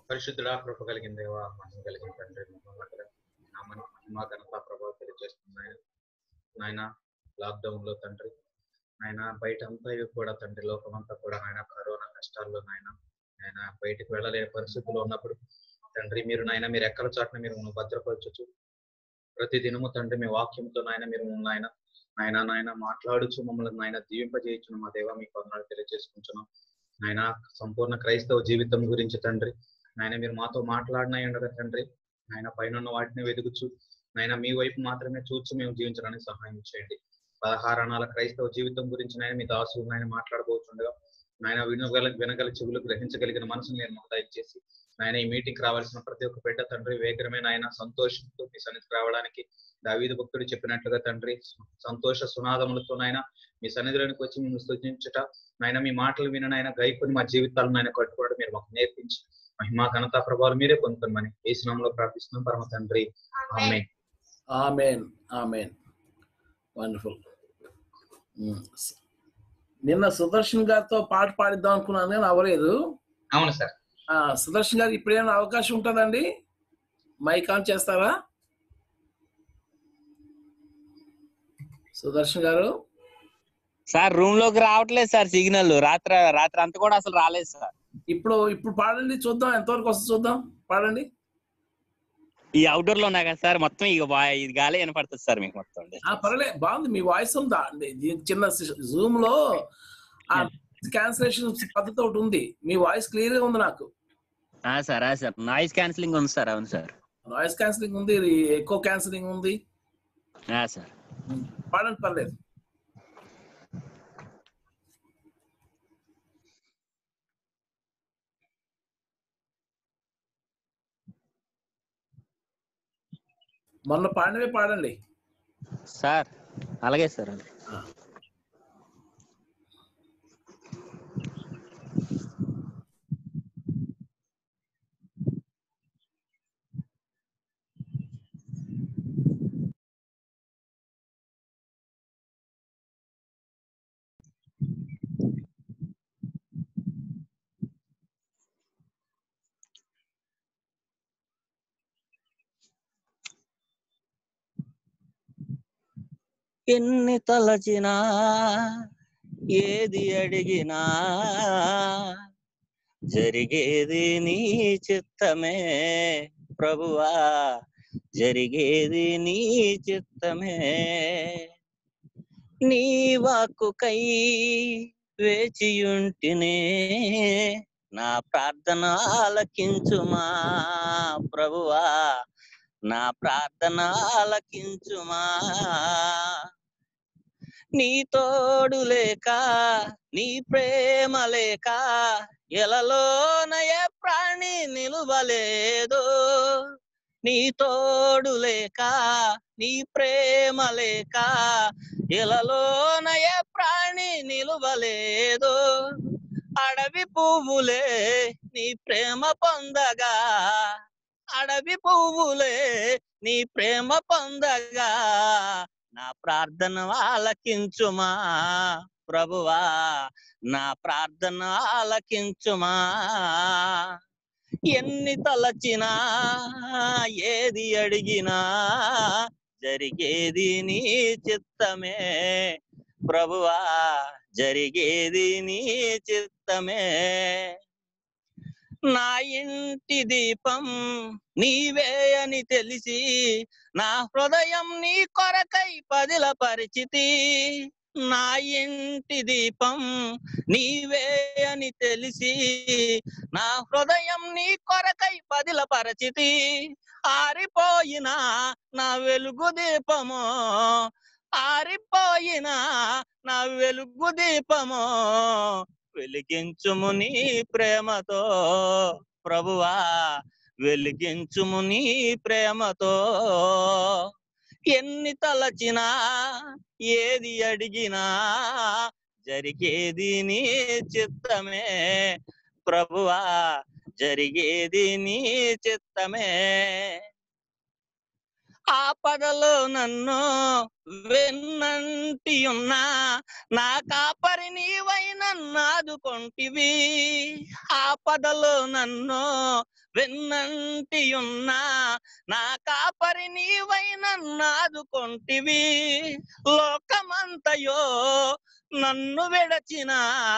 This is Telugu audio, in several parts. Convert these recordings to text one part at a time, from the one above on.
పరిశుద్ధుడా కృప కలిగిన దేవా మహిమ కలిగిన తండ్రి మహిమ నా మన మహిమ ఘనత ప్రభావం తెలియజేస్తున్నాయి నాయన లాక్డౌన్ లో తండ్రి ఆయన బయట అంతా కూడా తండ్రి లోకమంతా కూడా ఆయన కరోనా కష్టాల్లో నాయన ఆయన బయటికి వెళ్ళలేని పరిస్థితుల్లో ఉన్నప్పుడు తండ్రి మీరు నాయన మీరు ఎక్కడ చాటున మీరు మమ్మల్ని భద్రపరచచ్చు ప్రతి దినము తండ్రి మీ వాక్యంతో నాయన మీరు నాయన నాయన నాయన మాట్లాడుచు మమ్మల్ని నాయన దీవింపజేయచ్చును మా దేవ మీకు వందనాలు తెలియజేసుకుంటున్నాం నాయన సంపూర్ణ క్రైస్తవ జీవితం గురించి తండ్రి నాయన మీరు మాతో మాట్లాడినాయి ఉండగా తండ్రి నాయన పైన ఉన్న వాటిని వెతుకుచు నాయన మీ వైపు మాత్రమే చూచి మేము జీవించడానికి సహాయం చేయండి పదహారు అనాల క్రైస్తవ జీవితం గురించి నాయన మీ దాసు నాయన మాట్లాడబోతుండగా నాయన వినగల వినగల చెవులు గ్రహించగలిగిన మనసును నేను మాకు దయచేసి నాయన ఈ మీటింగ్ రావాల్సిన ప్రతి ఒక్క బిడ్డ తండ్రి వేగరమైన ఆయన సంతోషంతో మీ సన్నిధికి రావడానికి దావీదు భక్తుడు చెప్పినట్లుగా తండ్రి సంతోష సునాదములతో నాయన మీ సన్నిధిలోనికి వచ్చి మేము స్థుతించుట నాయన మీ మాటలు విననైనా గైకొని మా జీవితాలను ఆయన కట్టుకోవడం మీరు మాకు నేర్పించి మహిమా ఘనత ప్రభావాలు మీరే పొందుతామని ఏ స్నామంలో ప్రార్థిస్తున్నాం పరమ తండ్రి ఆమె ఆమెన్ ఆమెన్ వండర్ఫుల్ నిన్న సుదర్శన్ గారితో పాట పాడిద్దాం అనుకున్నాను కానీ అవ్వలేదు అవును సార్ ఆ, సుదర్శన్ గారు ఇప్పుడు ఏమైనా అవకాశం ఉంటుందండి మైక్ ఆన్ చేస్తారా సుదర్శన్ గారు సార్ రూమ్ లోకి రావట్లేదు సార్ సిగ్నల్ రాత్రి రాత్రి అంతా కూడా అసలు రాలేదు సార్ ఇప్పుడు ఇప్పుడు పాడండి చూద్దాం ఎంతవరకు వస్తుంది చూద్దాం పాడండి ఈ అవుట్డోర్ లో ఉన్నా కదా సార్ మొత్తం ఇక వా- ఇది గాలి వినపడుతుంది సార్ మీకు మొత్తం ఆ పర్లే బాగుంది మీ వాయిస్ ఉందా అండి దీని చిన్న జూమ్ లో ఆ క్యాన్సిలేషన్ పద్ధతి ఒకటి ఉంది మీ వాయిస్ క్లియర్ గా ఉంది నాకు ఆ సార్ ఆ సార్ నాయిస్ క్యాన్సిలింగ్ ఉంది సార్ అవును సార్ వాయిస్ క్యాన్సిలింగ్ ఉంది ఎక్కువ క్యాన్సిలింగ్ ఉంది ఆ సార్ పాడండి పర్లేదు మొన్న పాడినవే పాడండి సార్ అలాగే సార్ అలాగే. ఎన్ని తలచినా ఏది అడిగినా జరిగేది నీ చిత్తమే ప్రభువా జరిగేది నీ చిత్తమే నీ వాక్కుకై వేచియుంటినే నా ప్రార్థన ఆలకించుమా ప్రభువా నా ప్రార్థన ఆలకించుమా నీ తోడు లేక నీ ప్రేమ లేక ఎలలోనయ ప్రాణి నిలువలేదు నీ తోడు లేక నీ ప్రేమ లేక ఎలలోనయ ప్రాణి నిలువలేదు అడవి పువ్వులే నీ ప్రేమ పొందగా అడవి పువ్వులే నీ ప్రేమ పొందగా నా ప్రార్థన ఆలకించుమా ప్రభువా నా ప్రార్థన ఆలకించుమా ఎన్ని తలచినా ఏది అడిగినా జరిగేది నీ చిత్తమే ప్రభువా జరిగేది నీ చిత్తమే నా ఇంటి దీపం నీవే అని తెలిసి నా హృదయం నీ కొరకై పదిల పరిచితి నా ఇంటి దీపం నీవే అని తెలిసి నా హృదయం నీ కొరకై పదిల పరిచితి ఆరిపోయిన నా వెలుగు దీపము ఆరిపోయిన నా వెలుగు దీపము వెలిగించుము నీ ప్రేమతో ప్రభువా వెలిగించుము నీ ప్రేమతో ఎన్ని తలచినా ఏది అడిగినా జరిగేది నీ చిత్తమే ప్రభువా జరిగేది నీ చిత్తమే ఆపదలో నన్ను వెన్నంటి ఉన్నా నా కాపరి నీవై నన్ను ఆదుకొంటివి ఆపదలో నన్ను వెన్నంటి ఉన్నా నా కాపరి నీవై నన్ను ఆదుకొంటివి లోకమంతయో నన్ను విడచిన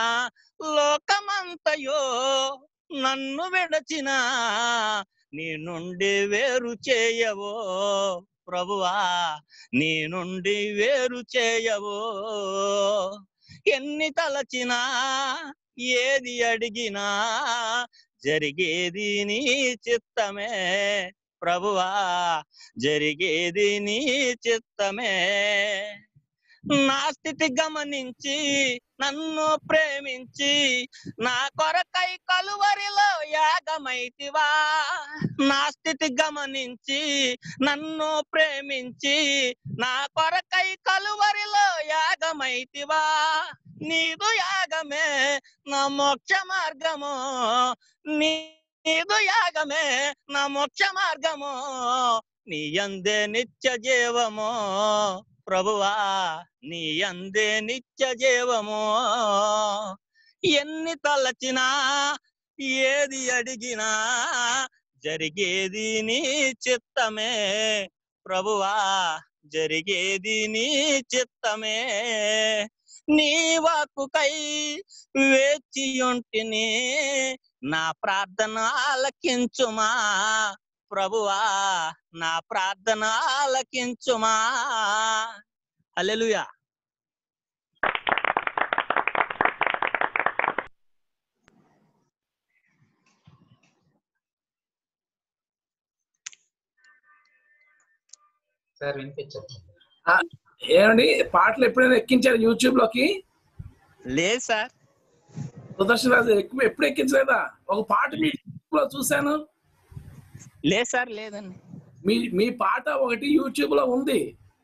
లోకమంతయో నన్ను విడచిన నీ నుండి వేరు చేయవో ప్రభువా నీ నుండి వేరు చేయవో ఎన్ని తలచినా ఏది అడిగినా జరిగేది నీ చిత్తమే ప్రభువా జరిగేది నీ చిత్తమే నా స్థితి గమనించి నన్ను ప్రేమించి నా కొరకై కలువరిలో యాగమైతివా నా స్థితి గమనించి నన్ను ప్రేమించి నా కొరకై కలువరిలో యాగమైతివా నీదు యాగమే నా మోక్ష మార్గము నీదు యాగమే నా మోక్ష మార్గము నీ అందే నిత్య జీవము ప్రభువా నీ అందే నిత్య జీవము ఎన్ని తలచినా ఏది అడిగినా జరిగేది నీ చిత్తమే ప్రభువా జరిగేది నీ చిత్తమే నీ వాక్కుకై వేచి ఉంటిని నా ప్రార్థన ఆలకించుమా ప్రభువా నా ప్రార్థన ఆలకించుమా హల్లెలూయా సార్ వినిపించదు ఏమండి పాటలు ఎప్పుడైనా ఎక్కించారు యూట్యూబ్ లోకి లేదు సార్ సుదర్శన్ రాజు ఎక్కువ ఎప్పుడు ఎక్కించలేదా ఒక పాట మీ YouTube లో చూశాను లేదు సార్ లేదండి మీ మీ పాట ఒకటి యూట్యూబ్ లో ఉంది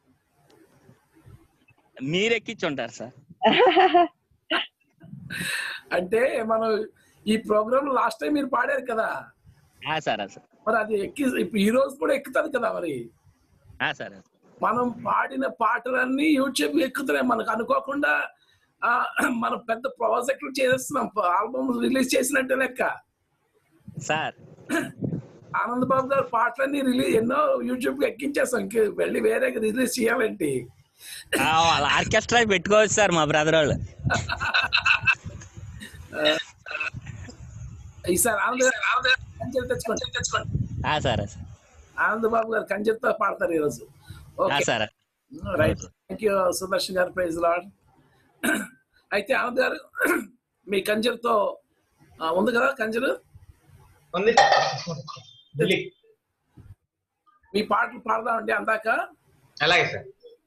మీరు ఎక్కించుంటారు సార్ అంటే మనం ఈ ప్రోగ్రామ్ లాస్ట్ టైం మీరు పాడారు కదా ఆ సార్ ఆ సార్ మరి అది ఎక్కి ఇప్పుడు ఈ రోజు కూడా ఎక్కుతుంది కదా మరి ఆ సార్ ఆ సార్. మనం పాడిన పాటలన్నీ యూట్యూబ్ ఎక్కుతున్నాయి మనకు అనుకోకుండా ఆ, మనం పెద్ద ప్రాజెక్టులు చేస్తున్నాం ఆల్బమ్ రిలీజ్ చేసినట్టే లెక్క సార్ ఆనంద్ బాబు గారు పాటలన్నీ రిలీజ్ ఎన్నో యూట్యూబ్ కి ఎక్కించేస్తాం ఇంక వెళ్ళి వేరే రిలీజ్ చేయాలంటే ఆ, వాళ్ళ ఆర్కెస్ట్రా పెట్టుకోవచ్చు సార్ మా బ్రదర్ వాళ్ళు ఈసారి ఆనంద్ గారు ఆనంద్ గారు కంచెలు తెచ్చుకోండి తెచ్చుకోండి ఆ సార్ ఆ సార్ ఆనంద్ బాబు గారు కంచెలతో పాడతారు ఈరోజు ఆ okay sir right thank you Sudarshan garu praise lord అయితే ఆనంద్ గారు మీ కంచెలతో ఆ, ఉంది కదా కంచెలు ఉంది ఢిల్లీ మీ పాటలు పాడదామండి అందాక అలాగే సార్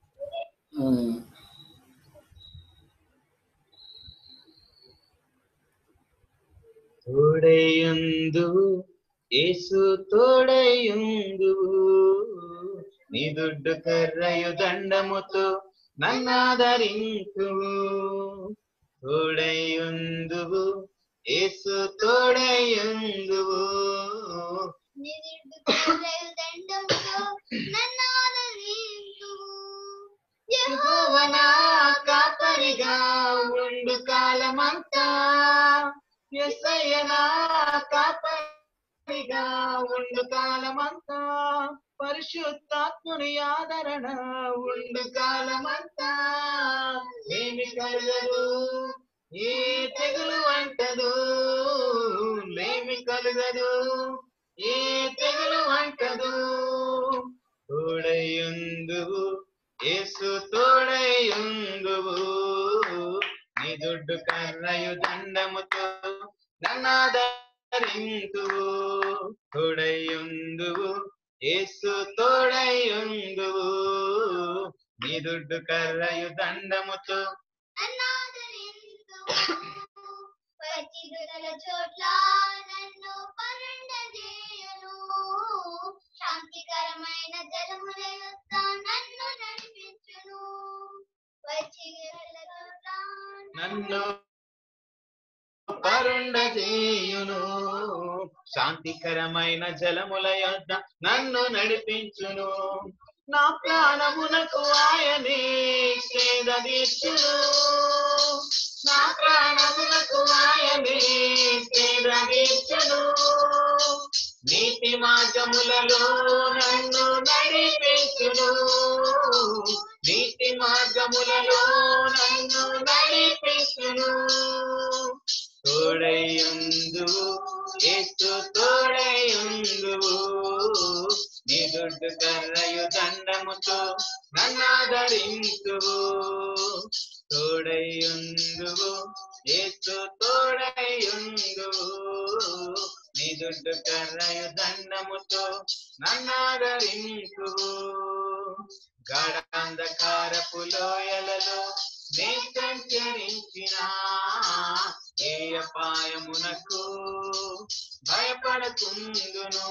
తోడయుందు యేసు తోడయుందు నీ దుడ్డు కర్రయు దండముతో నన్నాదరించు తోడయుందు యేసు తోడయుందు యెహోవనా కాపరిగా ఉండు కాలమంతా ఎస్ఐనా కాపరిగా ఉండు కాలమంతా పరిశుద్ధాత్ముని ఆదరణ ఉండు కాలమంతా ఏమి కలగదు ఏ తెగులు అంటదు లేమి కలగదు ఏ తెగులు అంటదు తోడయుందువు యేసు తోడయుందువు నీ దుడ్డు కర్రయు దండముతో నన్నాదరింతువు తోడయుందువు యేసు తోడయుందువు నీ దుడ్డు కర్రయు దండముతో పచ్చిదురల చోట్ల నన్ను పరుండజేయును శాంతికరమైన జలముల యొక్క నన్ను నడిపించును పచ్చిదురల చోట్ల నన్ను కరుండజేయును శాంతికరమైన జలముల యొద్ద నన్ను నడిపించును నా ప్రాణమునకు ఆయనే సేదీర్చును నా ప్రాణమునకు ఆయనే సేదీర్చును నీతి మార్గములలో నన్ను నడిపించును నీతి మార్గములలో నన్ను నడిపించును తోడయుందు ఎత్తు తోడయుందు నీ దుడ్డు కర్రయు దండముతో నన్నాదరించు తోడయుందు ఎత్తు తోడయుందు నీ దుడ్డు కర్రయు దండముతో నన్నాదరించు గాఢాంధకారపు లోయలలో నే సంచరించిన ఏ అపాయమునకు భయపడకుందును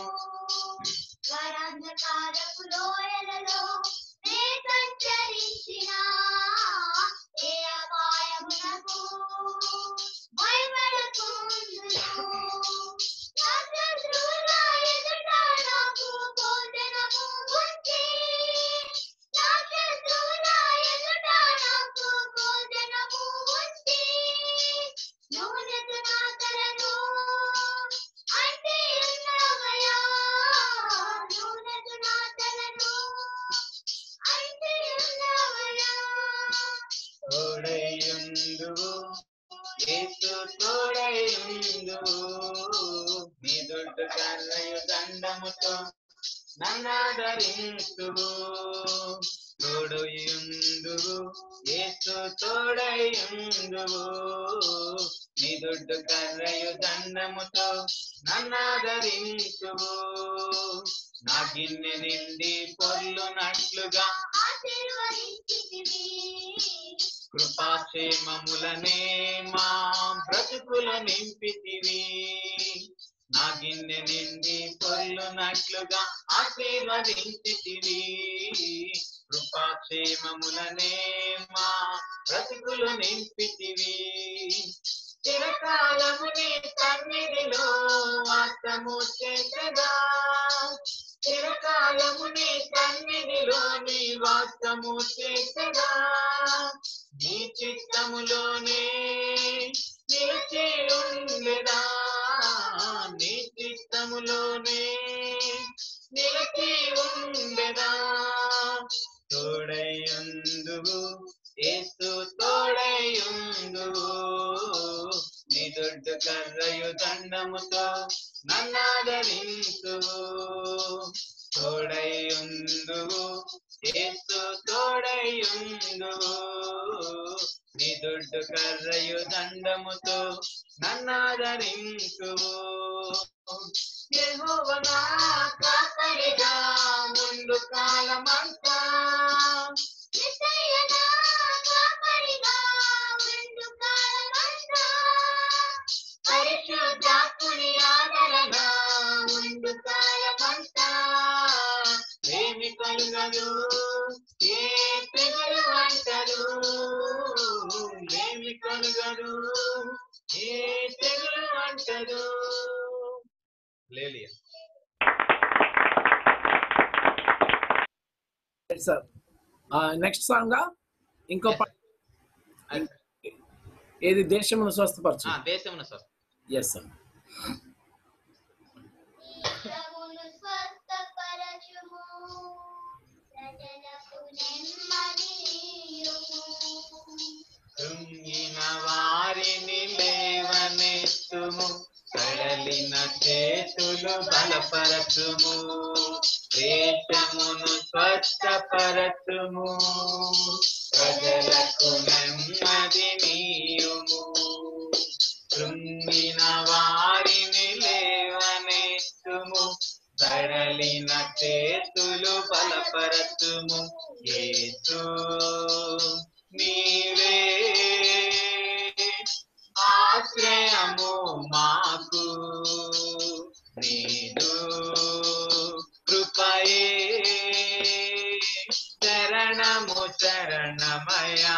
వరాంధకారపు లోయలలో నే సంచరించిన ఏ అపాయమునకు భయపడకుందును నా శత్రువుల ఎదుట నాకు భోజనము ఉంచి నా శత్రువుల ఎదుట నాకు భోజనము ఉంచి నూనెతో నా తలను అంటే ఉన్నావయ్యా నూనెతో నా తలను అంటే ఉన్నావయ్యా తోడయుందు యేసు తోడయుందు నీ దొడ్డు కర్రయు దండముతో నన్నాదరించు తోడయుందు యేసు తోడయుందు నీ దొడ్డు కర్రయు దండముతో నన్నాదరించు నా గిన్నె నిండి పొర్లునట్లుగా ఆశీర్వదించితివి కృపాక్షేమములనే మా బ్రతుకుల నింపితివి నా గిన్నె నిండి పొల్లునట్లుగా ఆశీర్వదించితివి కృపాక్షేమములనే మా బ్రతుకులు నింపితివి చిరకాలము నీ సన్నిధిలో వాసము చేసగా చిరకాలము నీ సన్నిధిలో నీ వాసము చేసగా నీ చిత్తములోనే నిలిచి ఉండెదా నీ చిత్తములోనే నిలిచి ఉండెదా తోడయుందు ఏసు తోడయుందు నీ దొడ్డు కర్రయు దండముతో నన్నాదరించు తోడయుందు ఏసు తోడయుందు నీ దొడ్డు కర్రయు దండముతో నన్నాదరించు యెహోవనా కాపరిగా ముందు కాలమంతా నిశ్చయనా కాపరిగా ఉండు కాలమంతా పరిశుద్ధాత్ముని ఆదరణ ముందు కాలమంతా ఏమి కలుగదు ఏ తెగులు అంటారు ఏమి కలుగదు ఏ తెగులు అంటారు లేలియా సార్ నెక్స్ట్ సాంగ్ ఇంకో పా- ఏది దేశమును స్వస్థపరచు దేశమున సార్ ఎస్ సార్ దేశమును స్వస్థపరచుము ప్రజలకు నెమ్మదినియుము కృంగిన వారిని లేవనెత్తుము కడలిన చేతులు బలపరచుము దేశమును స్వచ్ఛపరచుము ప్రజలకు నెమ్మది నీయుము కృంగిన వారిని లేవనెత్తుము కడలిన చేతులు బలపరచుము యేసు నీవే ఆశ్రయము మాకు నీదు కృపయే శరణము శరణమయా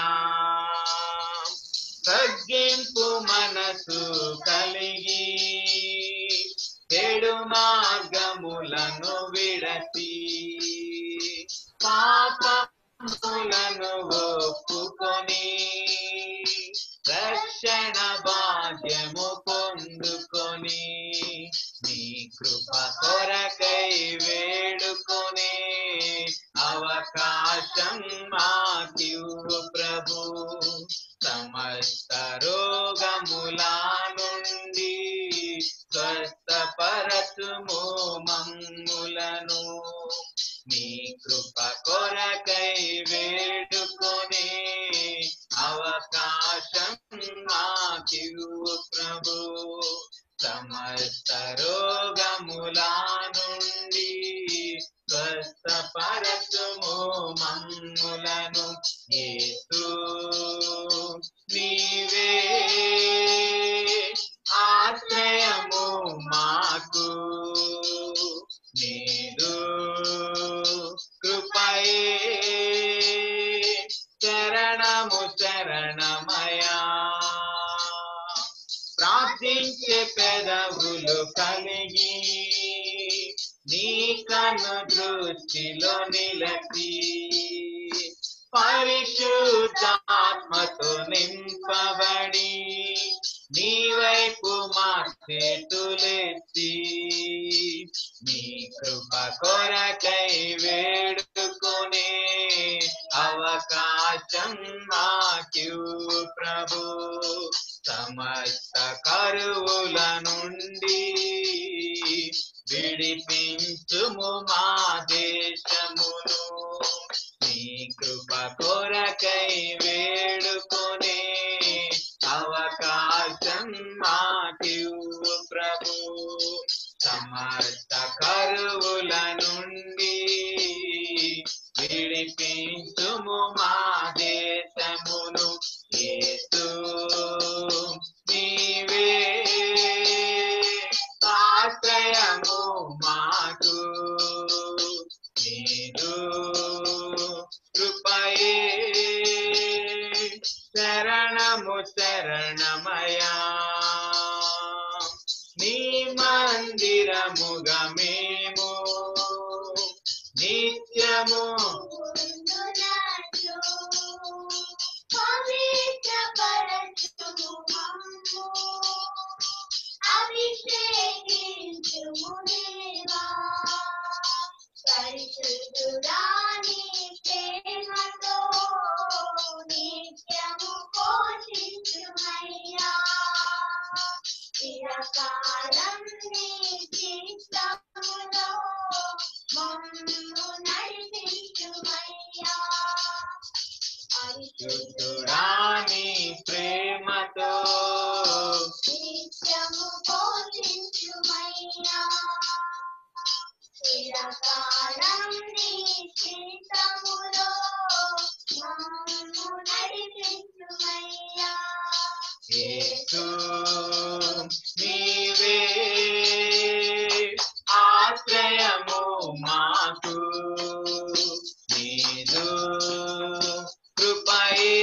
తగ్గింపు మనసు కలిగి చెడు మార్గములను విడసి పా పాపములను ఒప్పుకొని రక్షణ భాగ్యము పొందుకొని నీ కృప కొరకై వేడుకొని అవకాశం మాకివ్వు ప్రభు సమస్త రోగముల నుండి స్వస్థపరచుము మమ్ములను నీ కృప కొరకై వేడుకొని అవకాశం మాకివ్వు ప్రభు సమస్త రోగముల నుండి స్వస్థపరచుము మమ్ములను యేసు నీవే ఆశ్రయము మాకు నీదు కృపయే శరణము శరణమయా ప్రార్థించే పెదవులు కలిగి నీ కను దృష్టిలో నిలచి పరిశుద్ధాత్మతో నింపబడి నీ వైపు మా చేతులెత్తి నీ కృప కొరకై వేడుకొని అవకాశం మాకు ప్రభు సమస్త కరువుల నుండి విడిపించుము మా దేశమును నీ కృప కొరకై వేడుకొని అవకాశం మాకివ్వు ప్రభు సమస్త కరువుల నుండి విడిపించుము మా దేశమును యేసు నీవే ఆశ్రయము మాకు నీదు కృపయే శరణము శరణమయా నీ మందిరముగా మేము నిత్యము పరిశుద్ధురాని ప్రేమతో నిత్యము పోషించుమయ్యా చిరకాలం నీ చిత్తములో మమ్ము నడిపించుమయ్యా శుద్ధురాని ప్రేమతో నిత్యము పోషించుమయ్యా చిరకాలం నీ చిత్తములో మమ్ము నడిపించుమయ్యా యేసు నీవే ఆశ్రయము మాకు నీదు కృపయే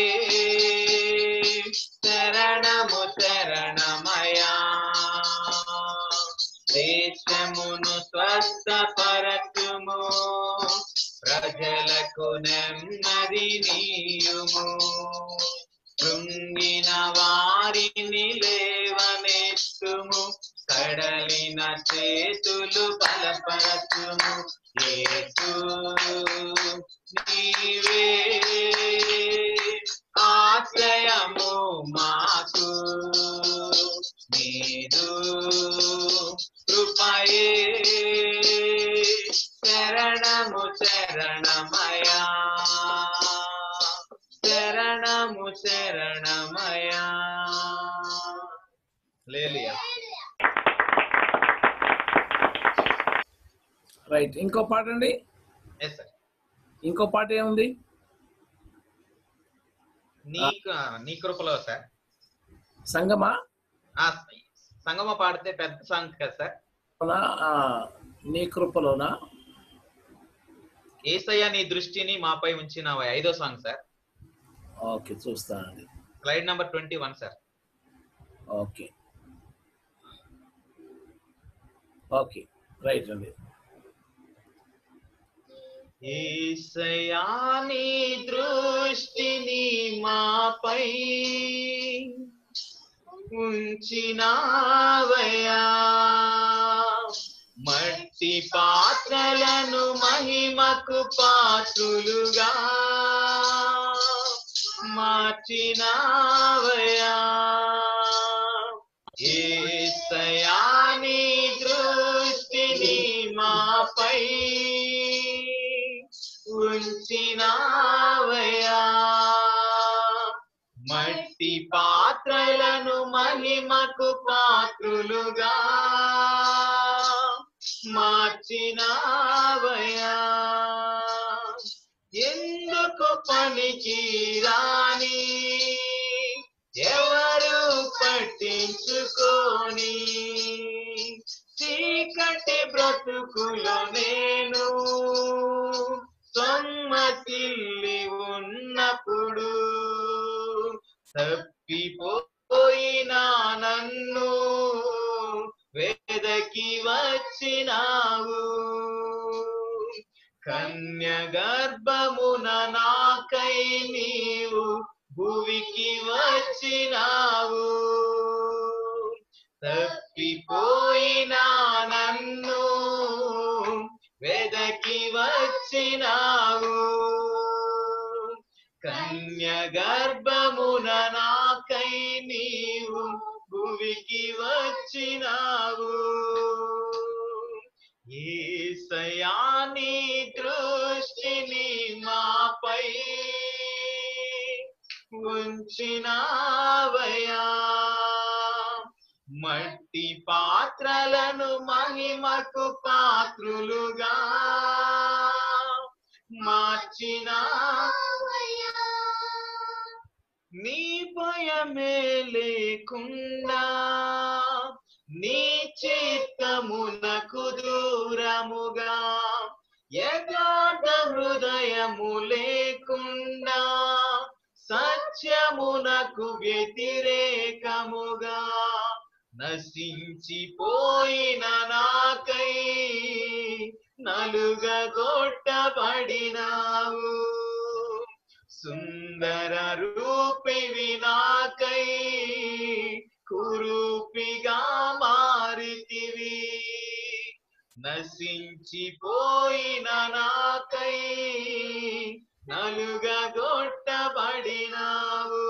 శరణము శరణమయా దేశమును స్వస్థపరచుము ప్రజలకు నెమ్మది నీయుము కృంగిన వారిని లేవనెత్తుము కడలిన చేతులు బలపరచుము యేసు నీవే ఆశ్రయము మాకు నీదు కృపయే శరణము శరణమయా శరణము శరణమయా లేలియా రైట్ ఇంకో పాట అండి ఎస్ సార్ ఇంకో పాట ఏముంది నీ నీ కృపలో సార్ సంగమా ఆ సంగమ పాడితే పెద్ద సాంగ్ కదా సార్ అవునా? ఆ, నీ కృపలోనా ఏసయ్య నీ దృష్టిని మాపై ఉంచినావా ఐదో సాంగ్ సార్ ఓకే చూస్తానండి slide number twenty one sir okay okay right అండి ఏసయా నీ దృష్టిని మాపై ఉంచినావయ్యా మట్టి పాత్రలను మహిమకు పాత్రులుగా మార్చినావయ్యా ఏసయా నీ దృష్టిని మాపై ఉంచినావయ్యా మట్టి పాత్రలను మహిమకు పాత్రులుగా మార్చినావయ్యా ఎందుకు పనికి రాని ఎవరు పట్టించుకోని చీకటి బ్రతుకులో నేను సొమ్మసిల్లి ఉన్నప్పుడు తప్పిపోయినా నన్ను వేదకి వచ్చినావు కన్య గర్భమున నాకై నీవు భువికి వచ్చినావు తప్పిపోయినా నన్ను వెదకి వచ్చినావు కన్య గర్భమున నాకై నీవు భువికి వచ్చినావు ఏసయా నీ దృష్టిని మాపై ఉంచినావయ్యా మట్టి పాత్రలను మహిమకు పాత్రులుగా మార్చినావయ్యా నీ భయమే లేకుండా నీ చిత్తమునకు దూరముగా యథార్థ హృదయము లేకుండా సత్యమునకు వ్యతిరేకముగా నశించిపోయిన నాకై నలుగగొట్టబడినావు సుందర రూపివి నాకై కురూపిగా మారితివి నశించిపోయిన నాకై నలుగగొట్టబడినావు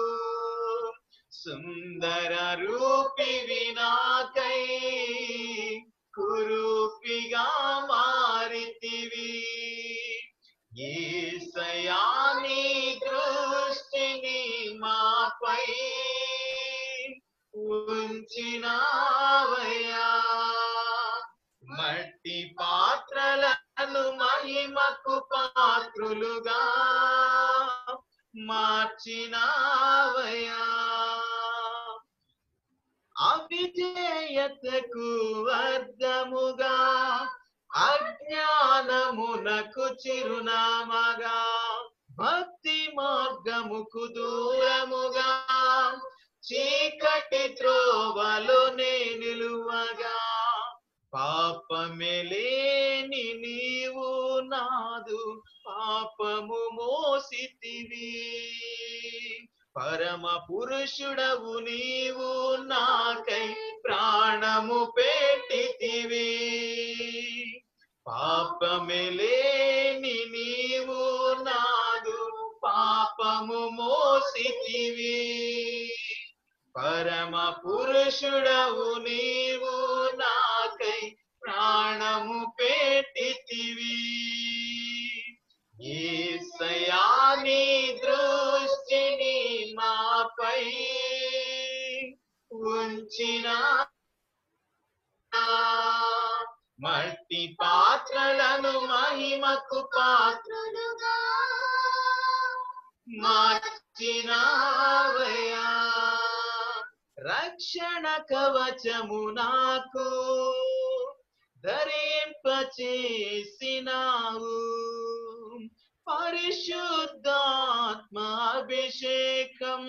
సుందర రూపివి నాకై కురూపిగా మారితివి ఏసయా నీ దృష్టిని మాపై ఉంచినావయ్యా మట్టి పాత్రలను మహిమకు పాత్రులుగా మార్చినావయ్యా అవిధేయతకు అర్థముగా అజ్ఞానమునకు చిరునామగా భక్తి మార్గముకు దూరముగా చీకటి త్రోవలో నే నిలువగా పాపమెలేని నీవు నాదు పాపము మోసితివి పరమ పురుషుడవు నీవు నాకై ప్రాణము పెట్టితివి పాపమెలేని నీవు నాదు పాపము మోసితివి పరమ పురుషుడవు నీవు నాకై ప్రాణము పెట్టితివి ఏసయా నీ దృష్టిని మాపై ఉంచిన మట్టి పాత్రలను మహిమకు పాత్రులుగా మార్చినావయ్యా రక్షణ కవచము నాకు ధరింపచేసినావు పరిశుద్ధాత్మ అభిషేకం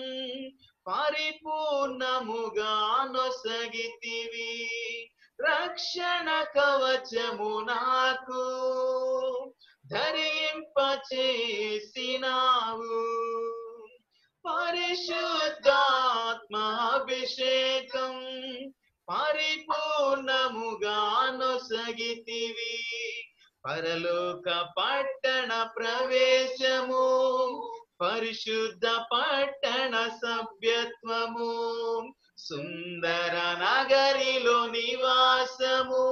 పరిపూర్ణముగా నొసగితివి రక్షణ కవచము నాకు ధరింపచేసినావు పరిశుద్ధాత్మాభిషేకం పరిపూర్ణముగా నొసగితివి పరలోక పట్టణ ప్రవేశము పరిశుద్ధ పట్టణ సభ్యత్వము సుందర నగరిలో నివాసము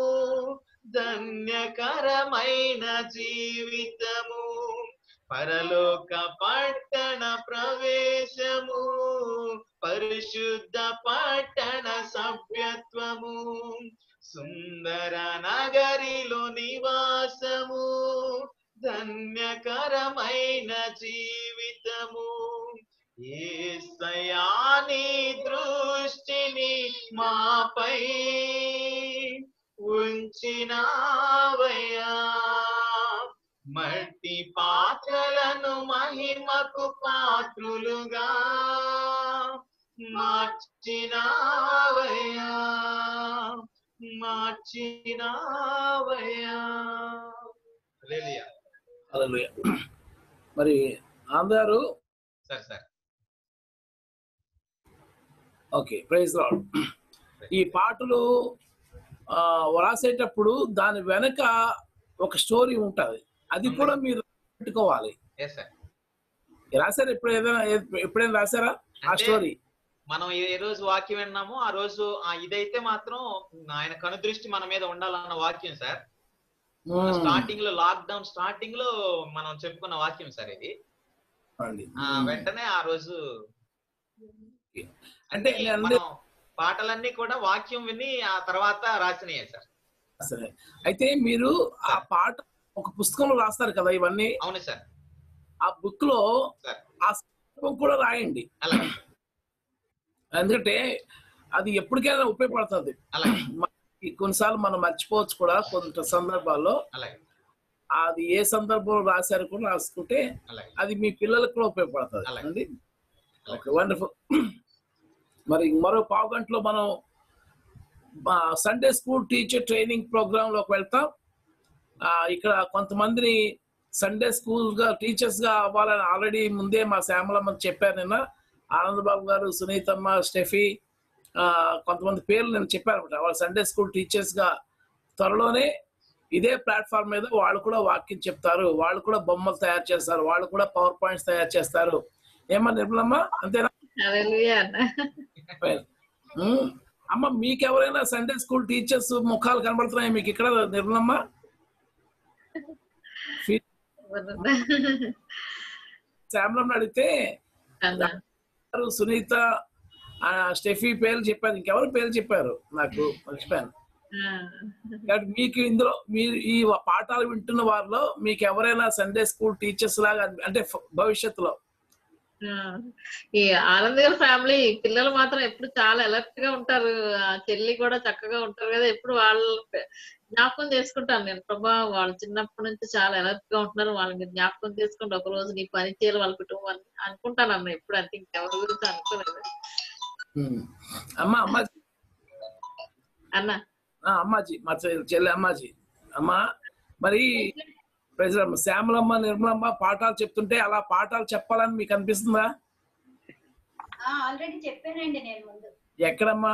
ధన్యకరమైన జీవితము పరలోక పట్టణ ప్రవేశము పరిశుద్ధ పట్టణ సభ్యత్వము సుందర నగరిలో నివాసము ధన్యకరమైన జీవితము ఏసయాని దృష్టిని మాపై ఉంచినావయ్యా మట్టి పాత్రలను మహిమకు పాత్రులుగా మార్చినావయ్యా మార్చినావయ్యా హల్లెలూయా. హల్లెలూయా. మరి ఆంధ్రారు సరే సార్ ఓకే ప్రైజ్ లార్డ్ ఈ పాటలు ఆ, వ్రాసేటప్పుడు దాని వెనక ఒక స్టోరీ ఉంటది అది కూడా మీరు పెట్టుకోవాలి ఎస్ సార్ రాశారు ఎప్పుడు ఏదైనా ఎప్పుడైనా రాశారా ఆ అంటే స్టోరీ మనం ఏ రోజు వాక్యం విన్నామో ఆ రోజు ఆ ఇదైతే మాత్రం ఆయన కనుదృష్టి మన మీద ఉండాలన్న వాక్యం సార్ స్టార్టింగ్ లో లాక్ డౌన్ స్టార్టింగ్ లో మనం చెప్పుకున్న వాక్యం సార్ ఇది ఆ, వెంటనే ఆ రోజు అంటే అన్ని నేను అన్ని- మనం పాటలన్నీ కూడా వాక్యం విని ఆ తర్వాత రాసినాయి సార్ సరే అయితే మీరు ఆ పాట ఒక పుస్తకంలో రాస్తారు కదా ఇవన్నీ అవును సార్ ఆ బుక్ లో సార్ ఆ సందర్భం కూడా రాయండి అలాగే ఎందుకంటే అది ఎప్పటికైనా ఉపయోగపడుతుంది అలాగే మనకి కొన్నిసార్లు మనం మర్చిపోవచ్చు కూడా కొంత సందర్భాల్లో అలాగే అది ఏ సందర్భంలో రాశారు కూడా రాసుకుంటే అలాగే అది మీ పిల్లలకు కూడా ఉపయోగపడుతుంది అలాగే. అండి ఓకే వండర్ఫుల్ మరి మరో పావు గంటలో మనం Sunday school teacher training program లోకి వెళ్తాం ఆ, ఇక్కడ కొంతమందిని సండే స్కూల్ గా టీచర్స్ గా అవ్వాలని ఆల్రెడీ ముందే మా శ్యామలమ్మ చెప్పారు నిన్న ఆనందబాబు గారు సునీతమ్మ స్టెఫీ ఆ, కొంతమంది పేర్లు నేను చెప్పాను అనమాట వాళ్ళు సండే స్కూల్ టీచర్స్ గా త్వరలోనే ఇదే ప్లాట్ఫామ్ మీద వాళ్ళు కూడా వాక్యం చెప్తారు వాళ్ళు కూడా బొమ్మలు తయారు చేస్తారు వాళ్ళు కూడా పవర్ పాయింట్స్ తయారు చేస్తారు ఏమన్నా నిర్మలమ్మ అంతేనా హల్లెలూయా అన్న ఉమ్. అమ్మ మీకెవరైనా సండే స్కూల్ టీచర్స్ ముఖాలు కనబడుతున్నాయి మీకు ఇక్కడ నిర్మలమ్మ శ్యామలమ్మ అడిగితే అన్న గారు, సునీత ఆ, స్టెఫీ పేర్లు చెప్పారు ఇంకెవరు పేర్లు చెప్పారు నాకు మర్చిపోయాను ఆ. కాబట్టి మీకు ఇందులో మీరు ఈ పాఠాలు వింటున్న వారిలో మీకు ఎవరైనా సండే స్కూల్ టీచర్స్ లాగా అనిపి- అంటే ఫ- భవిష్యత్తులో ఆ. ఈ ఆనంద్ గారి ఫ్యామిలీ పిల్లలు మాత్రం ఎప్పుడు చాలా అలర్ట్ గా ఉంటారు ఆ చెల్లి కూడా చక్కగా ఉంటారు కదా ఎప్పుడు వాళ్ళ జ్ఞాపకం చేసుకుంటాను నేను ప్రభా వాళ్ళు చిన్నప్పటి నుంచి చాలా అలర్ట్ గా ఉంటున్నారు వాళ్ళని మీరు జ్ఞాపకం చేసుకుంటే ఒక రోజు నీ పని చేయాలి వాళ్ళ కుటుంబాన్ని అనుకుంటాను అన్న ఎప్పుడు అంతే ఇంకెవరి గురించి అనుకోలేదు ఉమ్. అమ్మ అమ్మాజీ అన్న ఆ, అమ్మాజీ మా చె- చెల్లి అమ్మాజీ అమ్మ మరి ప్రజలమ్మ శ్యామలమ్మ నిర్మలమ్మ పాఠాలు చెప్తుంటే అలా పాఠాలు చెప్పాలని మీకు అనిపిస్తుందా ఆల్రెడీ చెప్పానండి నేను ముందు ఎక్కడమ్మా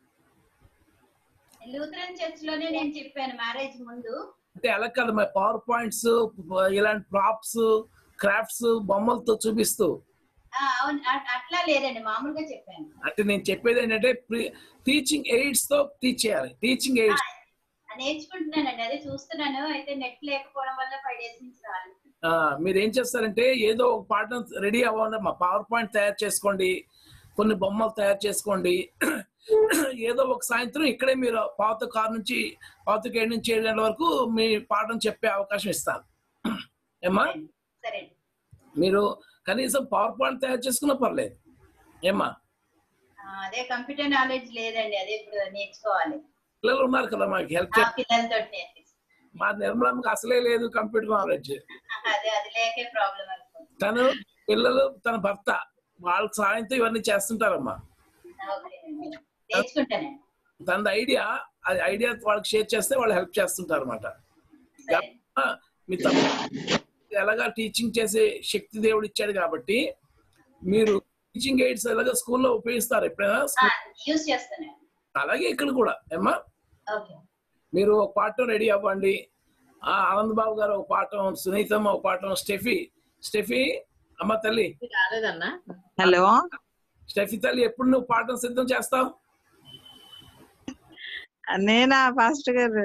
లూథరన్ చర్చ్ లోనే నేను చెప్పాను మ్యారేజ్ ముందు అంటే అలా కాదు మరి పవర్ పాయింట్స్ ఇలాంటి ప్రాప్స్ క్రాఫ్ట్స్ బొమ్మలతో చూపిస్తూ ఆ, అవును అ- అట్లా లేదండి మామూలుగా చెప్పాను అంటే నేను చెప్పేది ఏంటంటే టీచింగ్ ఎయిడ్స్ తో టీచ్ చేయాలి టీచింగ్ ఎయిడ్స్ ఆ, నేర్చుకుంటున్నానండి అదే చూస్తున్నాను అయితే నెట్ లేకపోవడం వల్ల ఫైవ్ డేస్ నుంచి రాలేదు మీరు ఏం చేస్తారంటే ఏదో ఒక పాఠం రెడీ అవ్వండి మా పవర్ పాయింట్ తయారు చేసుకోండి కొన్ని బొమ్మలు తయారు చేసుకోండి ఏదో ఒక సాయంత్రం ఇక్కడే మీరు పాత కారు నుంచి పాత ఏడు నుంచి ఏడు గంటల వరకు మీ పాఠం చెప్పే అవకాశం ఇస్తాను ఏమ్మా సరే మీరు కనీసం పవర్ పాయింట్ తయారు చేసుకున్నా పర్లేదు ఏమ్మా ఆ, అదే కంప్యూటర్ నాలెడ్జ్ లేదండి అదే ఇప్పుడు నేర్చుకోవాలి పిల్లలు ఉన్నారు కదా మాకు హెల్ప్ ఆ పిల్లలతో నేర్పిస్తాను మా నిర్మలమ్మకి అసలే లేదు కంప్యూటర్ నాలెడ్జ్ అదే అది లేకే ప్రాబ్లం అనుకుంటున్నాను తను పిల్లలు తన భర్త వాళ్ళకి సాయంతో ఇవన్నీ చేస్తుంటారమ్మా ఓకేనండి నేర్చుకుంటానండి తన ఐడియా అది ఐడియా వాళ్ళకి షేర్ చేస్తే వాళ్ళు హెల్ప్ చేస్తుంటారు అనమాట సరే మీ తమ్ముడు ఎలాగా టీచింగ్ చేసే శక్తి దేవుడు ఇచ్చాడు కాబట్టి మీరు టీచింగ్ ఎయిడ్స్ ఎలాగా స్కూల్లో ఉపయోగిస్తారు ఎప్పుడైనా యూస్ చేస్తాను అలాగే ఇక్కడ కూడా ఏమ్మా ఓకే మీరు ఒక పాఠం రెడీ అవ్వండి ఆ ఆనంద్ బాబు గారు ఒక పాఠం సునీతమ్మ ఒక పాఠం స్టెఫీ స్టెఫీ అమ్మ తల్లి రాలేదన్నా హలో స్టెఫీ తల్లి ఎప్పుడు నువ్వు పాఠం సిద్ధం చేస్తావు నేనా పాస్టర్ గారు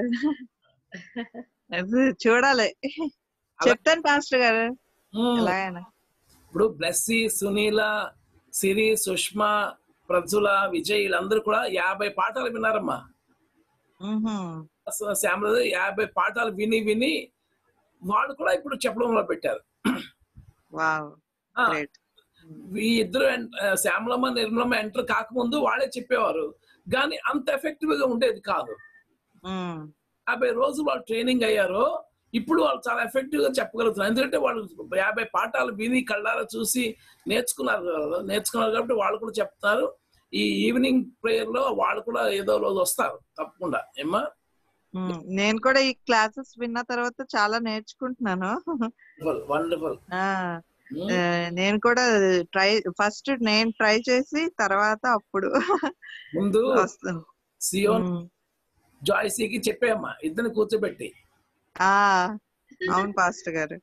అది చూడాలి చెప్తాను పాస్టర్ గారు మ్మ్. ఎలాగైనా ఇప్పుడు బ్లెస్సీ సునీల సిరి సుష్మా ప్రజుల విజయ్ వీళ్ళందరూ కూడా యాభై పాఠాలు విన్నారమ్మా మ్మ్హ్మ్. అసలు శ్యామల యాభై పాఠాలు విని విని వాళ్ళు కూడా ఇప్పుడు చెప్పడం మొదలు పెట్టారు వావ్ ఆ, గ్రేట్ ఈ ఇద్దరు ఎన్- ఆ, శ్యామలమ్మ నిర్మలమ్మ ఎంటర్ కాకముందు వాళ్ళే చెప్పేవారు కానీ అంత ఎఫెక్టివ్ గా ఉండేది కాదు మ్మ్. యాభై రోజులు వాళ్ళు ట్రైనింగ్ అయ్యారో ఇప్పుడు వాళ్ళు చాలా ఎఫెక్టివ్ గా చెప్పగలుగుతున్నారు ఎందుకంటే వాళ్ళు యాభై పాఠాలు విని కళ్ళారా చూసి నేర్చుకున్నారు కదా, నేర్చుకున్నారు కాబట్టి వాళ్ళు కూడా చెప్తున్నారు ఈ ఈవినింగ్ ప్రేయర్ లో వాళ్ళు కూడా ఏదో రోజు వస్తారు తప్పకుండా ఏమ్మా మ్మ్. నేను కూడా ఈ క్లాసెస్ విన్న తర్వాత చాలా నేర్చుకుంటున్నాను వండర్ఫుల్ ఆ, ఆ, నేను కూడా ట్రై ఫస్ట్ నేను ట్రై చేసి తర్వాత అప్పుడు ముందు వస్తాను సియోన్ మ్మ్. జాయ్సీకి చెప్పేయమ్మా ఇద్దరిని కూర్చోబెట్టి ఆ అవును పాస్టర్ గారు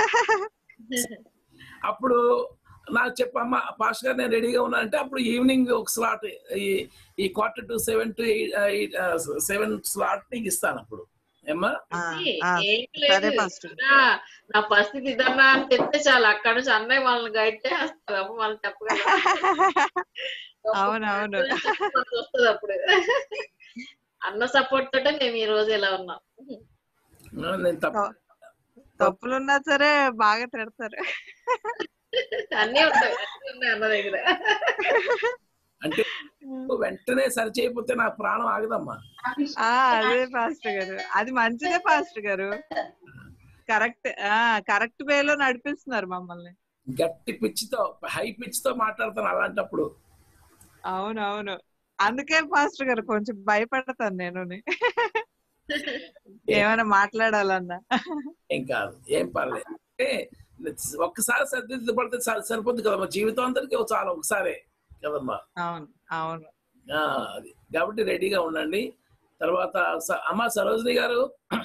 అప్పుడు నాకు చెప్పమ్మా పాస్ గారు నేను రెడీగా ఉన్నానంటే అప్పుడు ఈవినింగ్ ఒక స్లాట్ ఈ ఈ quarter to seven to seven slot నీకు ఇస్తాను అప్పుడు ఏమ్మా ఆ, ఇది ఆ, ఏం సరే లేదు. పాస్టర్ నా నా పరిస్థితి ఇదన్నా అని చెప్తే చాలు అక్కడ నుంచి అన్నయ్య వాళ్ళని గైడ్ చేస్తారు అమ్మ వాళ్ళని చెప్పగలరు అవును, అవును. వస్తుంది అప్పుడు అన్న సపోర్ట్ తోటే మేము ఈ రోజు ఇలా ఉన్నాం నేను తప్ప తప్పులున్నా సరే బాగా తిడతారు అన్నీ ఉంటాయి అన్నీ ఉన్నాయి అన్న దగ్గర అంటే వెంటనే సరి చేయకపోతే నా ప్రాణం ఆగదమ్మా ఆ అదే పాస్టర్ గారు అది మంచిదే పాస్టర్ గారు కరెక్ట్ ఆ కరెక్ట్ వేలో నడిపిస్తున్నారు మమ్మల్ని గట్టి పిచ్చితో హై పిచ్చితో మాట్లాడతాను అలాంటప్పుడు అవును అవును అందుకే పాస్టర్ గారు కొంచెం భయపడతాను నేను ఏమైనా మాట్లాడాలన్నా ఏం కాదు ఏం పర్లేదు అంటే ఒక్కసారి సర్దిద్దపడితే సరి- సరిపోద్ది కదమ్మా జీవితం అందరికీ చాలా ఒకసారే కదమ్మా అవును అవును ఆ, అది కాబట్టి రెడీగా ఉండండి తర్వాత స- అమ్మ సరోజిని గారు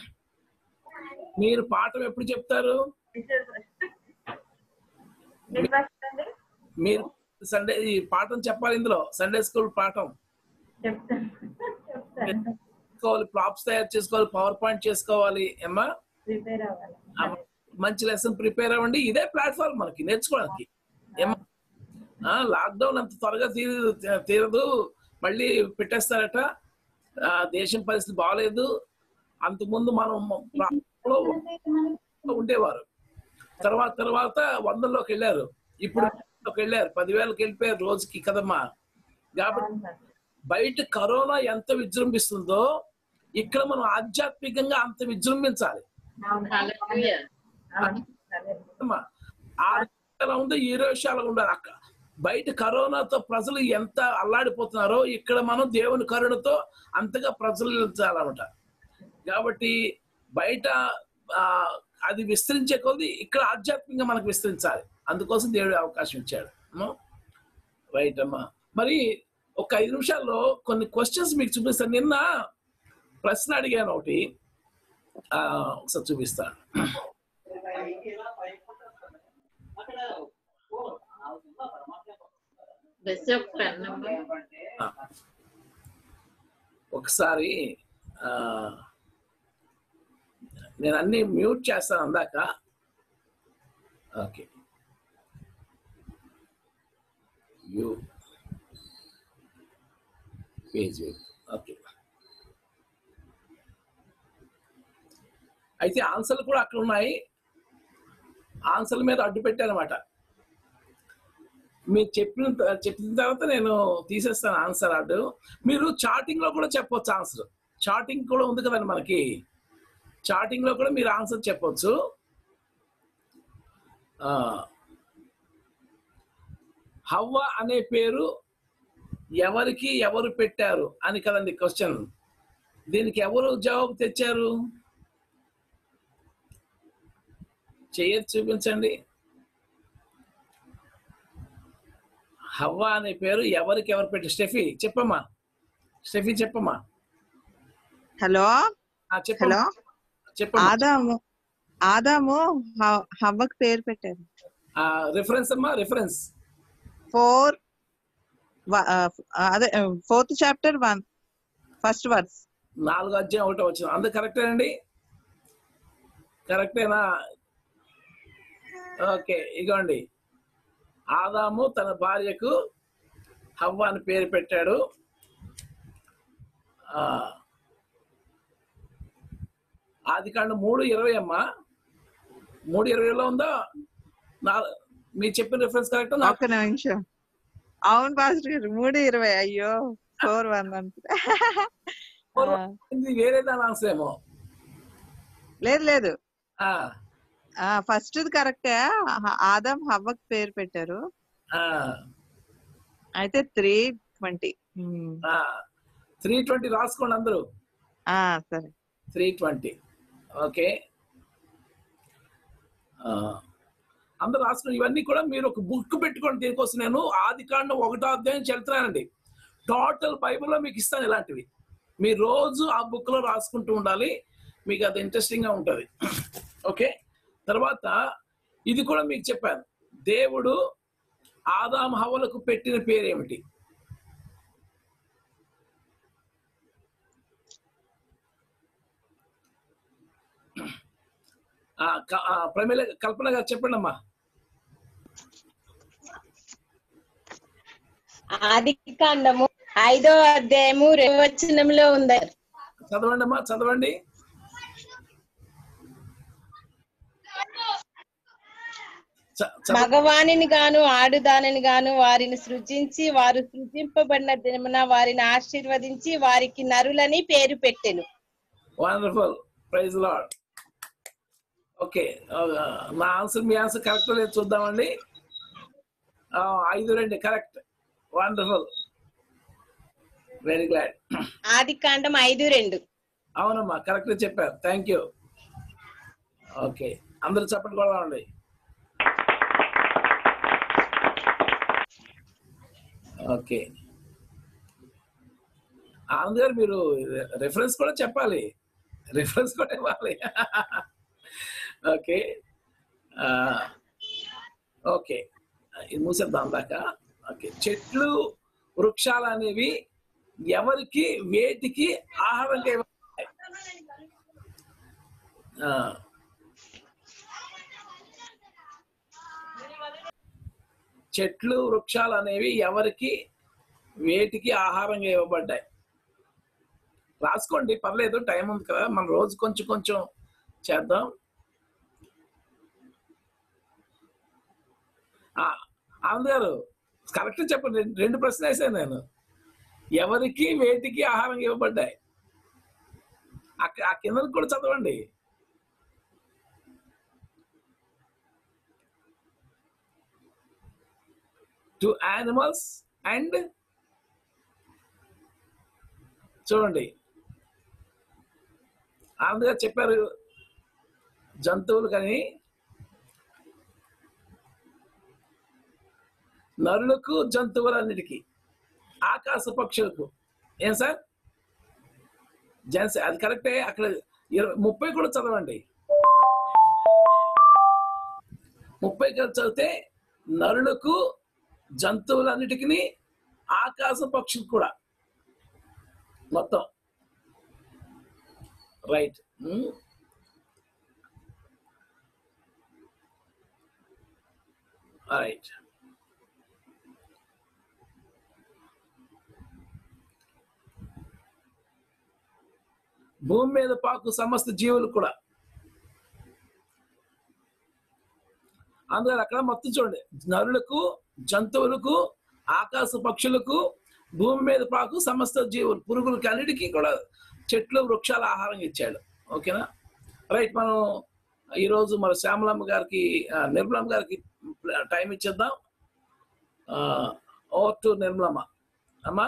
మీరు పాఠం ఎప్పుడు చెప్తారు మీరు సండే ఈ పాఠం చెప్పాలి ఇందులో సండే స్కూల్ పాఠం చేసుకోవాలి ప్రాప్స్ తయారు చేసుకోవాలి పవర్ పాయింట్ చేసుకోవాలి ఏమ్మా ఆ, మంచి లెసన్ ప్రిపేర్ అవ్వండి ఇదే ప్లాట్ఫామ్ మనకి నేర్చుకోవడానికి ఏమ్మా లాక్డౌన్ అంత త్వరగా తీరదు తీరదు మళ్ళీ పెట్టేస్తారట ఆ, దేశం పరిస్థితి బాగాలేదు అంతకుముందు మనం ప్రాంతంలో ఉండేవారు తర్వాత తర్వాత వందల్లోకి వెళ్ళారు ఇప్పుడు వందల్లోకి వెళ్ళారు పదివేలకు వెళ్ళిపోయారు రోజుకి కదమ్మా కాబట్టి బయట కరోనా ఎంత విజృంభిస్తుందో ఇక్కడ మనం ఆధ్యాత్మికంగా అంత విజృంభించాలి హల్లెలూయా. అమ్మా, ఆ ఎలా ఉందో ఈ రోజు అలా ఉండాలి అక్క బయట కరోనాతో ప్రజలు ఎంత అల్లాడిపోతున్నారో ఇక్కడ మనం దేవుని కరుణతో అంతగా ప్రజలించాలన్నమాట కాబట్టి బయట ఆ, అది విస్తరించే కొద్ది ఇక్కడ ఆధ్యాత్మికంగా మనకు విస్తరించాలి అందుకోసం దేవుడు అవకాశం ఇచ్చాడు రైట్ అమ్మా మరి ఒక ఐదు నిమిషాల్లో కొన్ని క్వశ్చన్స్ మీకు చూపిస్తాను నిన్న ప్రశ్న అడిగాను ఒకటి ఆ, ఒకసారి చూపిస్తాను బెస్ ఒక పెన్ నెంబర్ ఆ. ఒకసారి ఆ, నేను అన్ని మ్యూట్ చేస్తాను అందాక ఓకే యూ పేజ్ ఓకే అయితే ఆన్సర్లు కూడా అక్కడ ఉన్నాయి ఆన్సర్ల మీద అడ్డు పెట్టానమాట మీరు చెప్పిన చెప్పిన తర్వాత నేను తీసేస్తాను ఆన్సర్ అడ్డు మీరు చాటింగ్ లో కూడా చెప్పొచ్చు ఆన్సర్ చాటింగ్ కూడా ఉంది కదండి మనకి చాటింగ్ లో కూడా మీరు ఆన్సర్ చెప్పొచ్చు ఆ, హవ్వ అనే పేరు ఎవరికి ఎవరు పెట్టారు అని కదండి క్వశ్చన్ దీనికి ఎవరు జవాబు తెచ్చారు చెయ్యొచ్చు చూపించండి హవ్వ అనే పేరు ఎవరికి ఎవరు పెట్టి స్టెఫీ చెప్పమ్మా స్టెఫీ చెప్పమ్మా హలో ఆ, చెప్పమ్మా హలో చెప్పమ్మా ఆదాము ఆదాము హ- హవ్వకు పేరు పెట్టారు రిఫరెన్స్ అమ్మా రిఫరెన్స్ ఫోర్ అదే fourth chapter one first verse నాలుగు అధ్యాయం ఒకటో వచ్చిన అందరు కరెక్టేనండి కరెక్టేనా ఓకే ఇగోండి ఆదాము తన భార్యకు హవ్వ అని పేరు పెట్టాడు ఆ, ఆది కాండ మూడు ఇరవై అమ్మా మూడు ఇరవైలో ఉందా నా మీరు చెప్పిన రిఫరెన్స్ కరెక్ట్ ఒక్క నిమిషం అవును పాస్టర్ గారు మూడు ఇరవై అయ్యో ఫోర్ వన్ అనుకుంటా ఆ, వేరే దాని ఆన్సర్ ఏమో లేదు లేదు ఆ, ఫస్ట్ కరెక్టే ఆదాం హవ్వకు పేరు పెట్టారు ఆ, అయితే త్రీ ట్వంటీ ఆ. త్రీ ట్వంటీ రాసుకోండి అందరూ సరే త్రీ ట్వంటీ ఓకే ఆ, అందరూ రాసుకుని ఇవన్నీ కూడా మీరు ఒక బుక్ పెట్టుకోండి దీనికోసం నేను ఆది కాండం ఒకటో అధ్యాయం చెల్తున్నానండి టోటల్ బైబిల్లో మీకు ఇస్తాను ఇలాంటివి మీరు రోజు ఆ బుక్ లో రాసుకుంటూ ఉండాలి మీకు అది ఇంట్రెస్టింగ్ గా ఉంటది ఓకే తర్వాత ఇది కూడా మీకు చెప్పాను దేవుడు ఆదాం హవలకు పెట్టిన పేరు ఏమిటి ఆ, క- ఆ, ప్రమీల కల్పన గారు చెప్పండి అమ్మా ఆది కాండము ఐదో అధ్యాయము వచనంలో ఉంది చదవండి అమ్మా చదవండి చ- చదవండి. మగవాణిని గాను ఆడుదానిని గాను వారిని సృజించి వారు సృజింపబడిన దినమున వారిని ఆశీర్వదించి వారికి నరులని పేరు పెట్టెను వండర్ఫుల్ ప్రైజ్ లాడ్ ఓకే నా ఆన్సర్ మీ ఆన్సర్ కరెక్ట్ లేదు చూద్దామండి ఆ, ఐదు రెండు కరెక్ట్ వండర్ఫుల్ వెరీ గ్లాడ్ ఆది కాండం ఐదు రెండు అవునమ్మా కరెక్ట్ చెప్పారు థ్యాంక్ యూ ఓకే అందరూ చెప్పండి కూడా ఉండండి ఓకే ఆనంద్ గారు మీరు రెఫరెన్స్ కూడా చెప్పాలి రిఫరెన్స్ కూడా ఇవ్వాలి ఓకే ఆ, ఓకే ఇది మూసేద్దాం దాకా ఓకే చెట్లు వృక్షాలు అనేవి ఎవరికి వేటికి ఆహారంగా ఇవ్వబడతాయి? ఆ, చెట్లు వృక్షాలు అనేవి ఎవరికి వేటికి ఆహారంగా ఇవ్వబడ్డాయి రాసుకోండి పర్లేదు టైం ఉంది కదా మనం రోజు కొంచెం కొంచెం చేద్దాం ఆ, ఆనంద్ గారు కరెక్ట్ చెప్పండి రెండు- రెండు ప్రశ్నలు వేసాను నేను ఎవరికి వేటికి ఆహారం ఇవ్వబడ్డాయి ఆ- ఆ కింద కూడా చదవండి టు యానిమల్స్ అండ్ చూడండి ఆనంద్ గారు చెప్పారు జంతువులు కానీ నరులకు జంతువులన్నిటికీ ఆకాశ పక్షులకు ఏం సార్ జెన్స్ అది కరెక్టే అక్కడ ఇరవై ముప్పై కూడా చదవండి ముప్పై కూడా చదివితే నరులకు జంతువులన్నిటికీ ఆకాశ పక్షులు కూడా మొత్తం రైట్ రైట్ భూమి మీద పాకు సమస్త జీవులు కూడా అందుకని అక్కడ మొత్తం చూడండి నరులకు జంతువులకు ఆకాశ పక్షులకు భూమి మీద పాకు సమస్త జీవులు పురుగులకి అన్నిటికీ కూడా చెట్లు వృక్షాల ఆహారం ఇచ్చాడు ఓకేనా రైట్ మనం ఈరోజు మన శ్యామలమ్మ గారికి ఆ, నిర్మలమ్మ గారికి టైం ఇచ్చేద్దాం ఓ టు నిర్మలమ్మ అమ్మా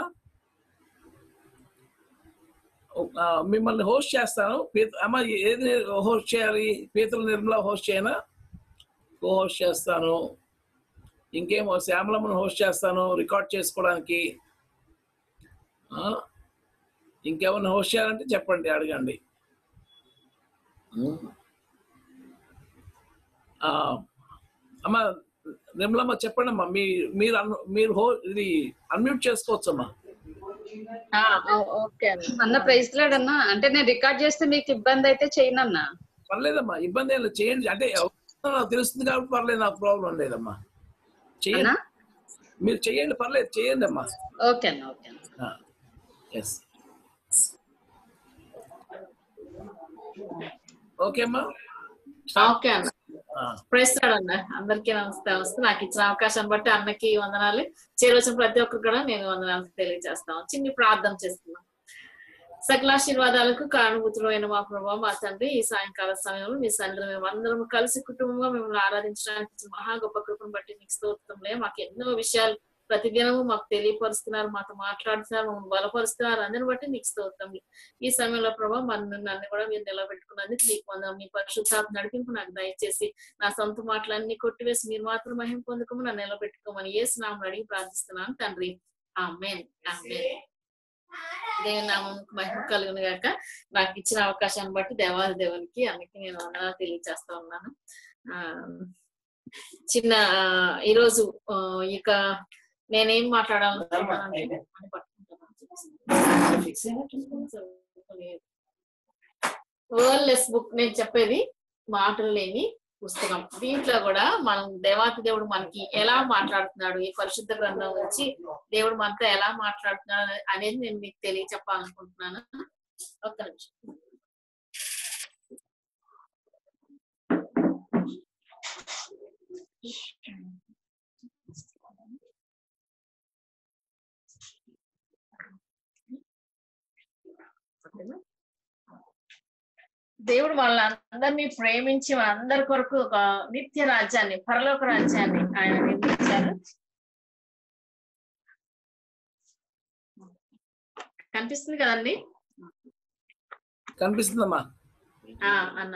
ఆ, మిమ్మల్ని హోస్ట్ చేస్తాను పీత- అమ్మ ఏది హోస్ట్ చేయాలి పీతల నిర్మల హోస్ట్ చేయనా కో హోస్ట్ చేస్తాను ఇంకేమో శ్యామలమ్మను హోస్ట్ చేస్తాను రికార్డ్ చేసుకోవడానికి ఆ, ఇంకేమన్నా హోస్ట్ చేయాలంటే చెప్పండి అడగండి ఆ, అమ్మా నిర్మలమ్మ చెప్పండి అమ్మా మీ మీరు అన్- మీరు హో ఇది అన్మ్యూట్ చేసుకోవచ్చు అమ్మా ఓకే అన్న అన్న ప్రైజ్ లాడ్ అన్న అంటే నేను రికార్డ్ చేస్తే మీకు ఇబ్బంది అయితే చేయను అన్న పర్లేదమ్మా ఇబ్బంది ఏం లేదు చేయండి అంటే ఎవరికో నాకు తెలుస్తుంది కాబట్టి పర్లేదు నాకు ప్రాబ్లం లేదమ్మా చేయండి అన్నా మీరు చేయండి పర్లేదు చేయండి అమ్మా ఓకే అన్న ఓకే అన్న ఎస్ ఓకే అమ్మా ఓకే అన్న ప్రేస్తాడు అన్న అందరికీ నమస్తే నమస్తే నాకు ఇచ్చిన అవకాశాన్ని బట్టి అన్నకి వందనాలు చేరవచ్చిన ప్రతి ఒక్కరు కూడా నేను వందనాలు తెలియజేస్తాను చిన్ని ప్రార్థన చేస్తున్నాను సకలాశీర్వాదాలకు కారణభూతులు అయిన మా ప్రభావ మా తండ్రి ఈ సాయంకాల సమయంలో మీ సన్నిధిలో మేము అందరం కలిసి కుటుంబంగా మిమ్మల్ని ఆరాధించడానికి ఇచ్చిన మహా గొప్ప కృపను బట్టి మీకు స్తోత్రంలే మాకు ఎన్నో విషయాలు ప్రతిదినము మాకు తెలియపరుస్తున్నారు మాతో మాట్లాడుతున్నారు మమ్మల్ని బలపరుస్తున్నారు అందరిని బట్టి నీకు స్తోత్రం ఈ సమయంలో ప్రభావ మన నన్ను కూడా మీరు నిలబెట్టుకున్నందుకు నీకు వందనం మీ పరిశుద్ధాత్మ నడిపింపు నాకు దయచేసి నా సొంత మాటలన్నీ కొట్టివేసి మీరు మాత్రం మహిం పొందుకోమని నన్ను నిలబెట్టుకోమని ఏ నామం అడిగి ప్రార్థిస్తున్నాను తండ్రి ఆమెన్ ఆమెన్ దేవుని నామం మహిమ కలుగును గాక నాకు ఇచ్చిన అవకాశాన్ని బట్టి దేవాది దేవునికి అందుకే నేను వందనాలు తెలియజేస్తా ఉన్నాను ఆ చిన్న ఆ, ఈరోజు ఆ, ఇక నేనేం మాట్లాడాలనుకుంటున్నానంటే అని పట్టుకుంటున్నాను. వరల్డ్ లెస్ బుక్ నేను చెప్పేది మాటలు లేని పుస్తకం దీంట్లో కూడా మనం దేవాతి దేవుడు మనకి ఎలా మాట్లాడుతున్నాడు ఈ పరిశుద్ధ గ్రంథం నుంచి దేవుడు మనతో ఎలా మాట్లాడుతున్నాడు అనే- అనేది నేను మీకు తెలియ చెప్పాలనుకుంటున్నాను ఒక్క నిమిషం దేవుడు వాళ్ళందరినీ ప్రేమించి వాళ్ళందరి కొరకు ఒక నిత్య రాజ్యాన్ని పరలోక రాజ్యాన్ని ఆయన నిర్మించారు కనిపిస్తుంది కదండి కనిపిస్తుందమ్మా ఆ అన్న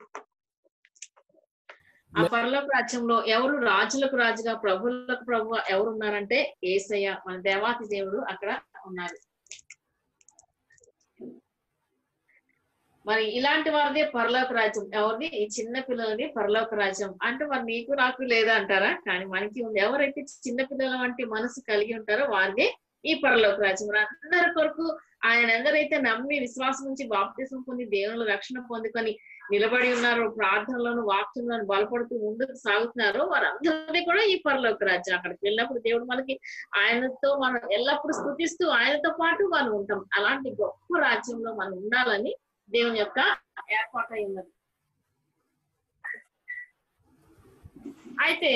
ఆ పరలోక రాజ్యంలో ఎవరు రాజులకు రాజుగా ప్రభువులకు ప్రభు ఎవరు ఉన్నారంటే ఏసయ్య మన దేవాతి దేవుడు అక్కడ ఉన్నారు మరి ఇలాంటి వారిదే పరలోక రాజ్యం ఎవరిది ఈ చిన్న పిల్లలది పరలోక రాజ్యం అంటే మరి నీకు నాకు లేదా అంటారా కానీ మనకి ఉంది ఎవరైతే చిన్న పిల్లల వంటి మనసు కలిగి ఉంటారో వారిదే ఈ పరలోక రాజ్యం మరి అందరి కొరకు ఆయన ఎందరైతే నమ్మి విశ్వాసం నుంచి బాప్తిసం పొంది దేవుని రక్షణ పొందుకొని నిలబడి ఉన్నారో ప్రార్థనలను వాక్యంలను బలపడుతూ ముందుకు సాగుతున్నారో వారందరినీ కూడా ఈ పరలోక రాజ్యం అక్కడికి వెళ్ళినప్పుడు దేవుడు మనకి ఆయనతో మనం ఎల్లప్పుడూ స్థుతిస్తూ ఆయనతో పాటు మనం ఉంటాం అలాంటి గొప్ప రాజ్యంలో మనం ఉండాలని దేవుని యొక్క ఏర్పాటు అయి ఉన్నది అయితే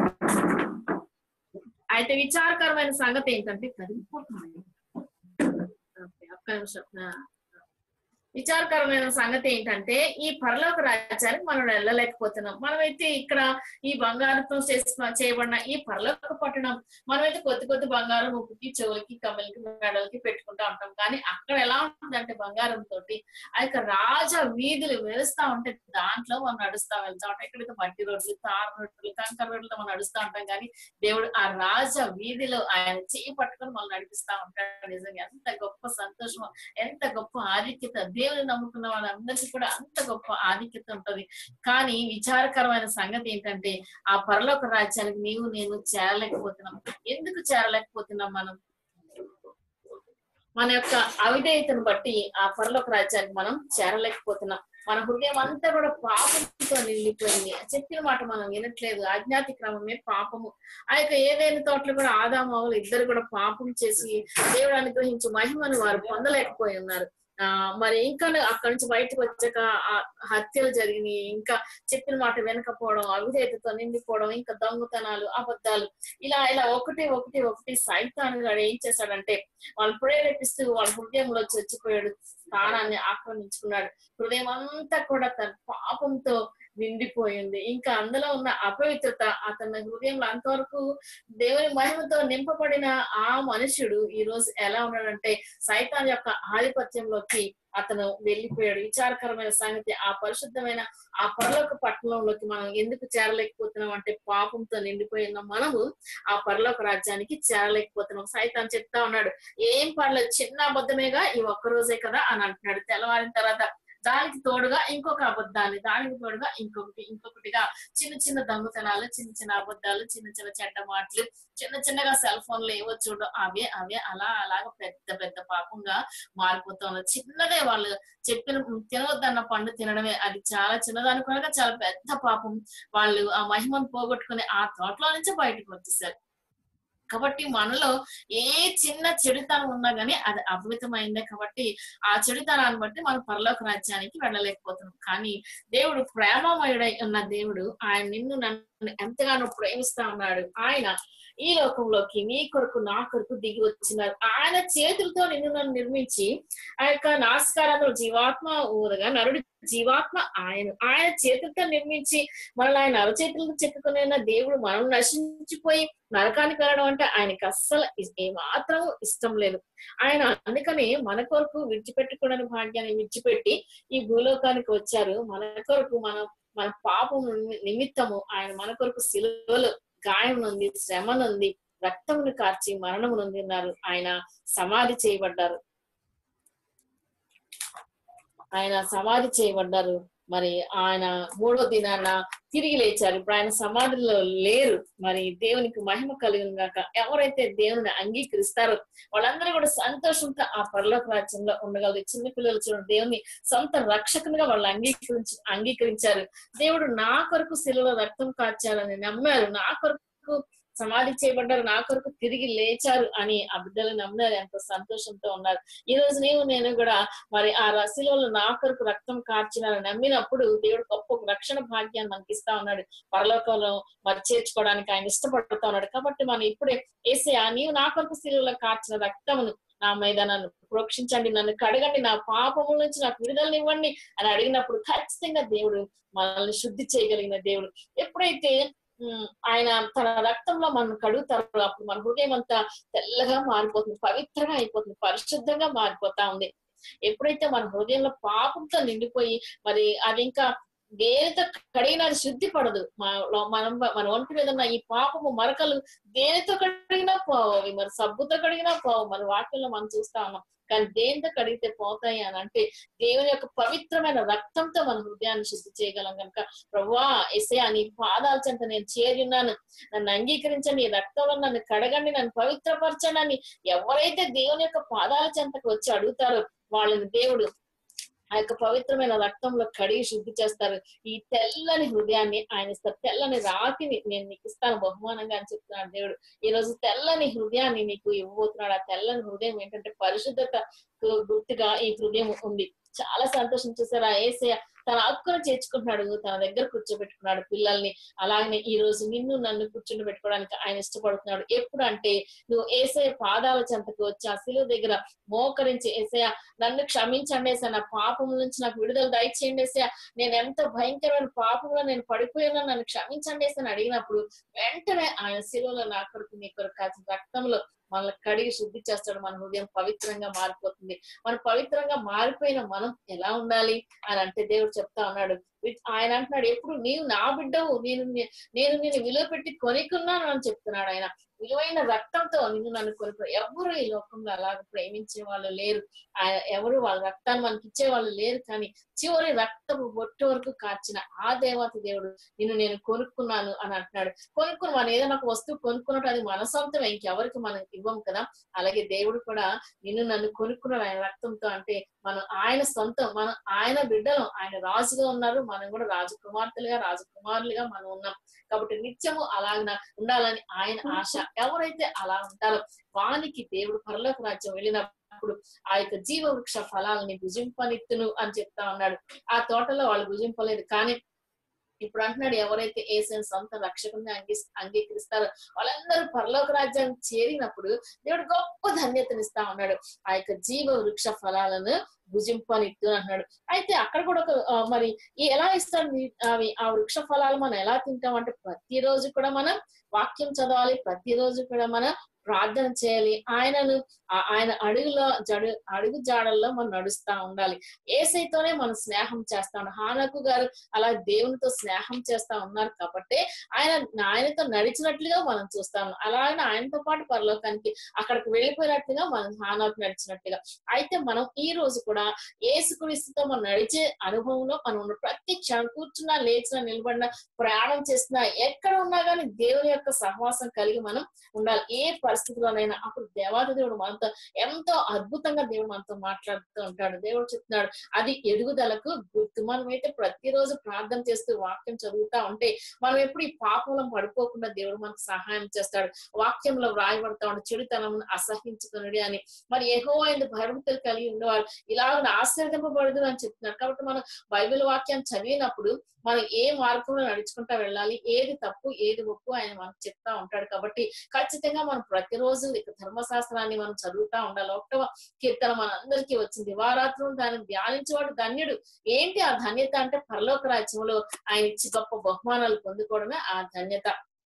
అయితే విచారకరమైన సంగతి ఏంటంటే కదిలిపోతున్నాయి ఓకే, ఒక్క నిమిషం ఆ. విచారకరమైన సంగతి ఏంటంటే ఈ పరలోక రాజ్యానికి మనం వెళ్ళలేకపోతున్నాం మనమైతే ఇక్కడ ఈ బంగారంతో చేసిన చేయబడిన ఈ పరలోక పట్టణం మనమైతే కొద్ది కొద్ది బంగారం ముక్కుకి చెవులకి కమ్మలకి మెడలకి పెట్టుకుంటా ఉంటాం కానీ అక్కడ ఎలా ఉంటుందంటే బంగారం తోటి ఆ యొక్క రాజ వీధులు మెరుస్తా ఉంటే దాంట్లో మనం నడుస్తా వెళ్తా ఉంటాం ఇక్కడైతే మట్టి రోడ్లు తార రోడ్లు కంకర రోడ్లతో మనం నడుస్తా ఉంటాం కానీ దేవుడు ఆ రాజ వీధిలో ఆయన చేయి పట్టుకొని మనం నడిపిస్తా ఉంటాడు నిజంగా ఎంత గొప్ప సంతోషం ఎంత గొప్ప ఆధిక్యత దేవుని నమ్ముకున్న వాళ్ళందరికీ కూడా అంత గొప్ప ఆధిక్యత ఉంటది కానీ విచారకరమైన సంగతి ఏంటంటే ఆ పరలోక రాజ్యానికి నీవు నేను చేరలేకపోతున్నాం ఎందుకు చేరలేకపోతున్నాం మనం మన యొక్క అవిధేయతను బట్టి ఆ పరలోక రాజ్యానికి మనం చేరలేకపోతున్నాం మన హృదయం అంతా కూడా పాపంతో నిండిపోయింది చెప్పిన మాట మనం వినట్లేదు అజ్ఞాతి క్రమమే పాపము ఆ యొక్క ఏదైనా తోటలు కూడా ఆదామావులు ఇద్దరు కూడా పాపం చేసి దేవుడు అనుగ్రహించి మహిమను వారు పొందలేకపోయి ఉన్నారు ఆ మరి ఇంకా అక్కడి నుంచి బయటకు వచ్చాక ఆ హత్యలు జరిగినాయి ఇంకా చెప్పిన మాట వినకపోవడం అవిధేయతతో నిండిపోవడం ఇంకా దొంగతనాలు అబద్ధాలు ఇలా ఇలా ఒకటి ఒకటి ఒకటి సైతాన్ గాడు ఏం చేశాడంటే వాళ్ళు ప్రేరేపిస్తూ వాళ్ళ హృదయంలో చచ్చిపోయాడు స్థానాన్ని ఆక్రమించుకున్నాడు హృదయం అంతా కూడా తన పాపంతో నిండిపోయింది ఇంకా అందులో ఉన్న అపవిత్రత అతని హృదయంలో అంతవరకు దేవుని మహిమతో నింపబడిన ఆ మనుషుడు ఈ రోజు ఎలా ఉన్నాడంటే సైతాన్ యొక్క ఆధిపత్యంలో పట్టణంలోకి అతను వెళ్ళిపోయాడు విచారకరమైన సంగతి ఆ పరిశుద్ధమైన ఆ పరలోక పట్టణంలోకి మనం ఎందుకు చేరలేకపోతున్నాం అంటే పాపంతో నిండిపోయిన మనము ఆ పరలోక రాజ్యానికి చేరలేకపోతున్నాం సైతాన్ చెప్తా ఉన్నాడు ఏం పర్లేదు చిన్న అబద్ధమేగా ఈ ఒక్క రోజే కదా అని అంటున్నాడు తెల్లవారిన తర్వాత దానికి తోడుగా ఇంకొక అబద్ధాన్ని దానికి తోడుగా ఇంకొకటి ఇంకొకటిగా చిన్న చిన్న దొంగతనాలు చిన్న చిన్న అబద్ధాలు చిన్న చిన్న చెడ్డ మాటలు చిన్న చిన్నగా సెల్ ఫోన్లు ఏవో చూడడం అవే అవే అలా అలాగ పెద్ద పెద్ద పాపంగా మారిపోతా ఉన్నారు చిన్నదే వాళ్ళు చెప్పిన తినవద్దన్న పండు తినడమే అది చాలా చిన్నదనుకునగా చాలా పెద్ద పాపం వాళ్ళు ఆ మహిమను పోగొట్టుకుని ఆ తోటలో నుంచి బయటకు వచ్చేసారు కాబట్టి మనలో ఏ చిన్న చెడుతనం ఉన్నా గానీ అది అద్భుతమైందే కాబట్టి ఆ చెడుతనాన్ని బట్టి మనం పరలోక రాజ్యానికి వెళ్ళలేకపోతున్నాం కానీ దేవుడు ప్రేమమయుడై ఉన్న దేవుడు ఆయన నిన్ను నన్ను ఎంతగానో ప్రేమిస్తా ఉన్నాడు ఆయన ఈ లోకంలోకి నీ కొరకు నా కొరకు దిగి వచ్చినారు ఆయన చేతులతో నిన్ను నన్ను నిర్మించి ఆ యొక్క నాస్కారంలో జీవాత్మ ఊరగా నరుడి జీవాత్మ ఆయన ఆయన చేతులతో నిర్మించి మనల్ని ఆయన అరచేతులకు చెక్కుకునే దేవుడు మనం నశించిపోయి నరకానికి వెళ్ళడం అంటే ఆయనకి అస్సలు ఇ- ఏమాత్రం ఇష్టం లేదు ఆయన అందుకని మన కొరకు విడిచిపెట్టకూడని భాగ్యాన్ని విడిచిపెట్టి ఈ భూలోకానికి వచ్చారు మన కొరకు మన మన పాపం నిమిత్తము ఆయన మన కొరకు సిలువలో గాయం ఉంది శ్రమ నుండి రక్తమును కార్చి మరణము నొందిన్నారు ఆయన సమాధి చేయబడ్డారు ఆయన సమాధి చేయబడ్డారు మరి ఆయన మూడో దినాన తిరిగి లేచారు ఇప్పుడు ఆయన సమాధిలో లేరు మరి దేవునికి మహిమ కలిగిన గాక ఎవరైతే దేవుని అంగీకరిస్తారో వాళ్ళందరూ కూడా సంతోషంతో ఆ పరలోక రాజ్యంలో ఉండగలరు చిన్న పిల్లలు చూడండి దేవుని సొంత రక్షకునిగా వాళ్ళు అంగీకరించి అంగీకరించారు దేవుడు నా కొరకు శిలువ రక్తం కార్చారని నమ్మారు నా కొరకు సమాధి చేయబడ్డారు నా కొరకు తిరిగి లేచారు అని ఆ బిడ్డలు నమ్మినారు ఎంతో సంతోషంతో ఉన్నారు ఈ రోజు నీవు నేను కూడా మరి ఆ రసిలో నా కొరకు రక్తం కార్చినారని నమ్మినప్పుడు దేవుడు గొప్ప రక్షణ భాగ్యాన్ని మనకి ఇస్తా ఉన్నాడు పరలోకంలో మరి చేర్చుకోవడానికి ఆయన ఇష్టపడుతా ఉన్నాడు కాబట్టి మనం ఇప్పుడే ఏసయా నీవు నా కొరకు శిలువలో కార్చిన రక్తమును నా మీద నన్ను ప్రోక్షించండి నన్ను కడగండి నా పాపముల నుంచి నాకు విడుదలనివ్వండి అని అడిగినప్పుడు ఖచ్చితంగా దేవుడు మనల్ని శుద్ధి చేయగలిగిన దేవుడు ఎప్పుడైతే ఉమ్, ఆయన తన రక్తంలో మనం కడుగుతారు అప్పుడు మన హృదయం అంతా తెల్లగా మారిపోతుంది పవిత్రంగా అయిపోతుంది పరిశుద్ధంగా మారిపోతా ఉంది ఎప్పుడైతే మన హృదయంలో పాపంతో నిండిపోయి మరి అది ఇంకా దేనితో కడిగినా అది శుద్ధి పడదు మన మనం మన ఒంటి మీద ఉన్న ఈ పాపము మరకలు దేనితో కడిగినా పోవు అవి మరి సబ్బుతో కడిగినా పోవు మన వాటిల్లో మనం చూస్తా ఉన్నాం కానీ దేనితో కడిగితే పోతాయి అని అంటే దేవుని యొక్క పవిత్రమైన రక్తంతో మన హృదయాన్ని శుద్ధి చేయగలం కనుక ప్రభా ఎసే నీ పాదాల చెంత నేను చేరి ఉన్నాను నన్ను అంగీకరించండి ఈ రక్తంలో నన్ను కడగండి నన్ను పవిత్రపరచండి అని ఎవరైతే దేవుని యొక్క పాదాల చెంతకు వచ్చి అడుగుతారో వాళ్ళని దేవుడు ఆ యొక్క పవిత్రమైన రక్తంలో కడిగి శుద్ధి చేస్తారు ఈ తెల్లని హృదయాన్ని ఆయన ఇస్తారు తెల్లని రాతిని నేను నీకు ఇస్తాను బహుమానంగా అని చెప్తున్నాడు దేవుడు ఈ రోజు తెల్లని హృదయాన్ని నీకు ఇవ్వబోతున్నాడు ఆ తెల్లని హృదయం ఏంటంటే పరిశుద్ధత గుర్తుగా ఈ హృదయం ఉంది చాలా సంతోషం చూసారు ఆ ఏసయ తన హక్కును చేర్చుకుంటున్నాడు తన దగ్గర కూర్చోబెట్టుకున్నాడు పిల్లల్ని అలాగనే ఈ రోజు నిన్ను నన్ను కూర్చుని పెట్టుకోవడానికి ఆయన ఇష్టపడుతున్నాడు ఎప్పుడు అంటే నువ్వు ఏసయ పాదాల చెంతకు వచ్చి ఆ శిలువ దగ్గర మోకరించి ఏసయ నన్ను క్షమించండి ఏసయ నా పాపం నుంచి నాకు విడుదల దయచేయండి ఏసయ నేను ఎంత భయంకరమైన పాపంలో నేను పడిపోయినా నన్ను క్షమించండి ఏసయ అని అడిగినప్పుడు వెంటనే ఆయన శిలువలో నా కొరకు నీ కొరకు కాచిన రక్తంలో మనల్ని కడిగి శుద్ధి చేస్తాడు మన హృదయం పవిత్రంగా మారిపోతుంది మన పవిత్రంగా మారిపోయిన మనం ఎలా ఉండాలి అని అంటే దేవుడు చెప్తా ఉన్నాడు వి- ఆయన అంటున్నాడు ఎప్పుడు నీవు నా బిడ్డవు నేను ని- నేను నిన్ను విలువ పెట్టి కొనుక్కున్నాను అని చెప్తున్నాడు ఆయన విలువైన రక్తంతో నిన్ను నన్ను కొనుక్కో ఎవరు ఈ లోకంలో అలాగ ప్రేమించే వాళ్ళు లేరు ఆయన ఎవరు వాళ్ళ రక్తాన్ని మనకి ఇచ్చే వాళ్ళు లేరు కానీ చివరి రక్తపు బొట్టు వరకు కార్చిన ఆ దేవత దేవుడు నిన్ను నేను కొనుక్కున్నాను అని అంటున్నాడు కొనుక్కుని మనం ఏదైనా ఒక వస్తువు కొనుక్కున్నట్టు అది మన సొంతమే ఇంకెవరికి మనం ఇవ్వం కదా అలాగే దేవుడు కూడా నిన్ను నన్ను కొనుక్కున్నాడు ఆయన రక్తంతో అంటే మనం ఆయన సొంతం మనం ఆయన బిడ్డలు ఆయన రాజుగా ఉన్నారు మనం కూడా రాజకుమార్తెలుగా రాజకుమారులుగా మనం ఉన్నాం కాబట్టి నిత్యము అలాగ ఉండాలని ఆయన ఆశ ఎవరైతే అలా ఉంటారో వానికి దేవుడు పరలోక రాజ్యం వెళ్ళినప్పుడు ఆ యొక్క జీవ వృక్ష ఫలాలని భుజింపనిత్తును అని చెప్తా ఉన్నాడు ఆ తోటలో వాళ్ళు భుజింపలేదు కానీ ఇప్పుడు అంటున్నాడు ఎవరైతే ఏసైన సొంత రక్షకుని అంగీ అంగీకరిస్తారో వాళ్ళందరూ పరలోక రాజ్యానికి చేరినప్పుడు దేవుడు గొప్ప ధన్యతనిస్తా ఉన్నాడు ఆ యొక్క జీవ వృక్ష ఫలాలను భుజింపనిత్తు అంటున్నాడు అయితే అక్కడ కూడా ఒక ఆ, మరి ఈ ఎలా ఇస్తాడు నీ- అవి ఆ వృక్ష ఫలాలు మనం ఎలా తింటాం అంటే ప్రతిరోజు కూడా మనం వాక్యం చదవాలి ప్రతిరోజు కూడా మనం ప్రార్థన చేయాలి ఆయనను ఆ- ఆయన అడుగులో జడు అడుగు జాడల్లో మనం నడుస్తా ఉండాలి ఏసైతోనే మనం స్నేహం చేస్తాం హానకు గారు అలా దేవునితో స్నేహం చేస్తా ఉన్నారు కాబట్టి ఆయన ఆయనతో నడిచినట్లుగా మనం చూస్తాం అలాగే ఆయనతో పాటు పరలోకానికి అక్కడికి వెళ్ళిపోయినట్లుగా మనం హానాకు నడిచినట్లుగా అయితే మనం ఈ రోజు కూడా ఏసుక్రీస్తుతో మనం నడిచే అనుభవంలో మనం ఉన్న ప్రతి క్షణం కూర్చున్నా లేచినా నిలబడినా ప్రయాణం చేస్తున్నా ఎక్కడ ఉన్నా కానీ దేవుని యొక్క సహవాసం కలిగి మనం ఉండాలి ఏ పరిస్థితిలోనైనా అప్పుడు దేవాది దేవుడు మనతో ఎంతో అద్భుతంగా దేవుడు మనతో మాట్లాడుతూ ఉంటాడు దేవుడు చెప్తున్నాడు అది ఎదుగుదలకు గుర్తు మనం అయితే ప్రతిరోజు ప్రార్థన చేస్తూ వాక్యం చదువుతా ఉంటే మనం ఎప్పుడు ఈ పాపంలో పడిపోకుండా దేవుడు మనకు సహాయం చేస్తాడు వాక్యంలో వ్రాయబడతా ఉంటే చెడుతనం అసహించుకునుడి అని మరి ఎగో ఆయన భయభక్తులు కలిగి ఉండేవారు ఇలాగ ఆశ్రయింపబడదు అని చెప్తున్నారు కాబట్టి మనం బైబిల్ వాక్యం చదివినప్పుడు మనం ఏ మార్గంలో నడుచుకుంటా వెళ్ళాలి ఏది తప్పు ఏది ఒప్పు ఆయన మనకు చెప్తా ఉంటాడు కాబట్టి ఖచ్చితంగా మనం ప్రతిరోజు ఇక ధర్మశాస్త్రాన్ని మనం చదువుతా ఉండాలి ఒకటవ కీర్తన మనందరికీ వచ్చింది వారాత్రులు దాన్ని ధ్యానించేవాడు ధన్యుడు ఏంటి ఆ ధన్యత అంటే పరలోక రాజ్యంలో ఆయన ఇచ్చి గొప్ప బహుమానాలు పొందుకోవడమే ఆ ధన్యత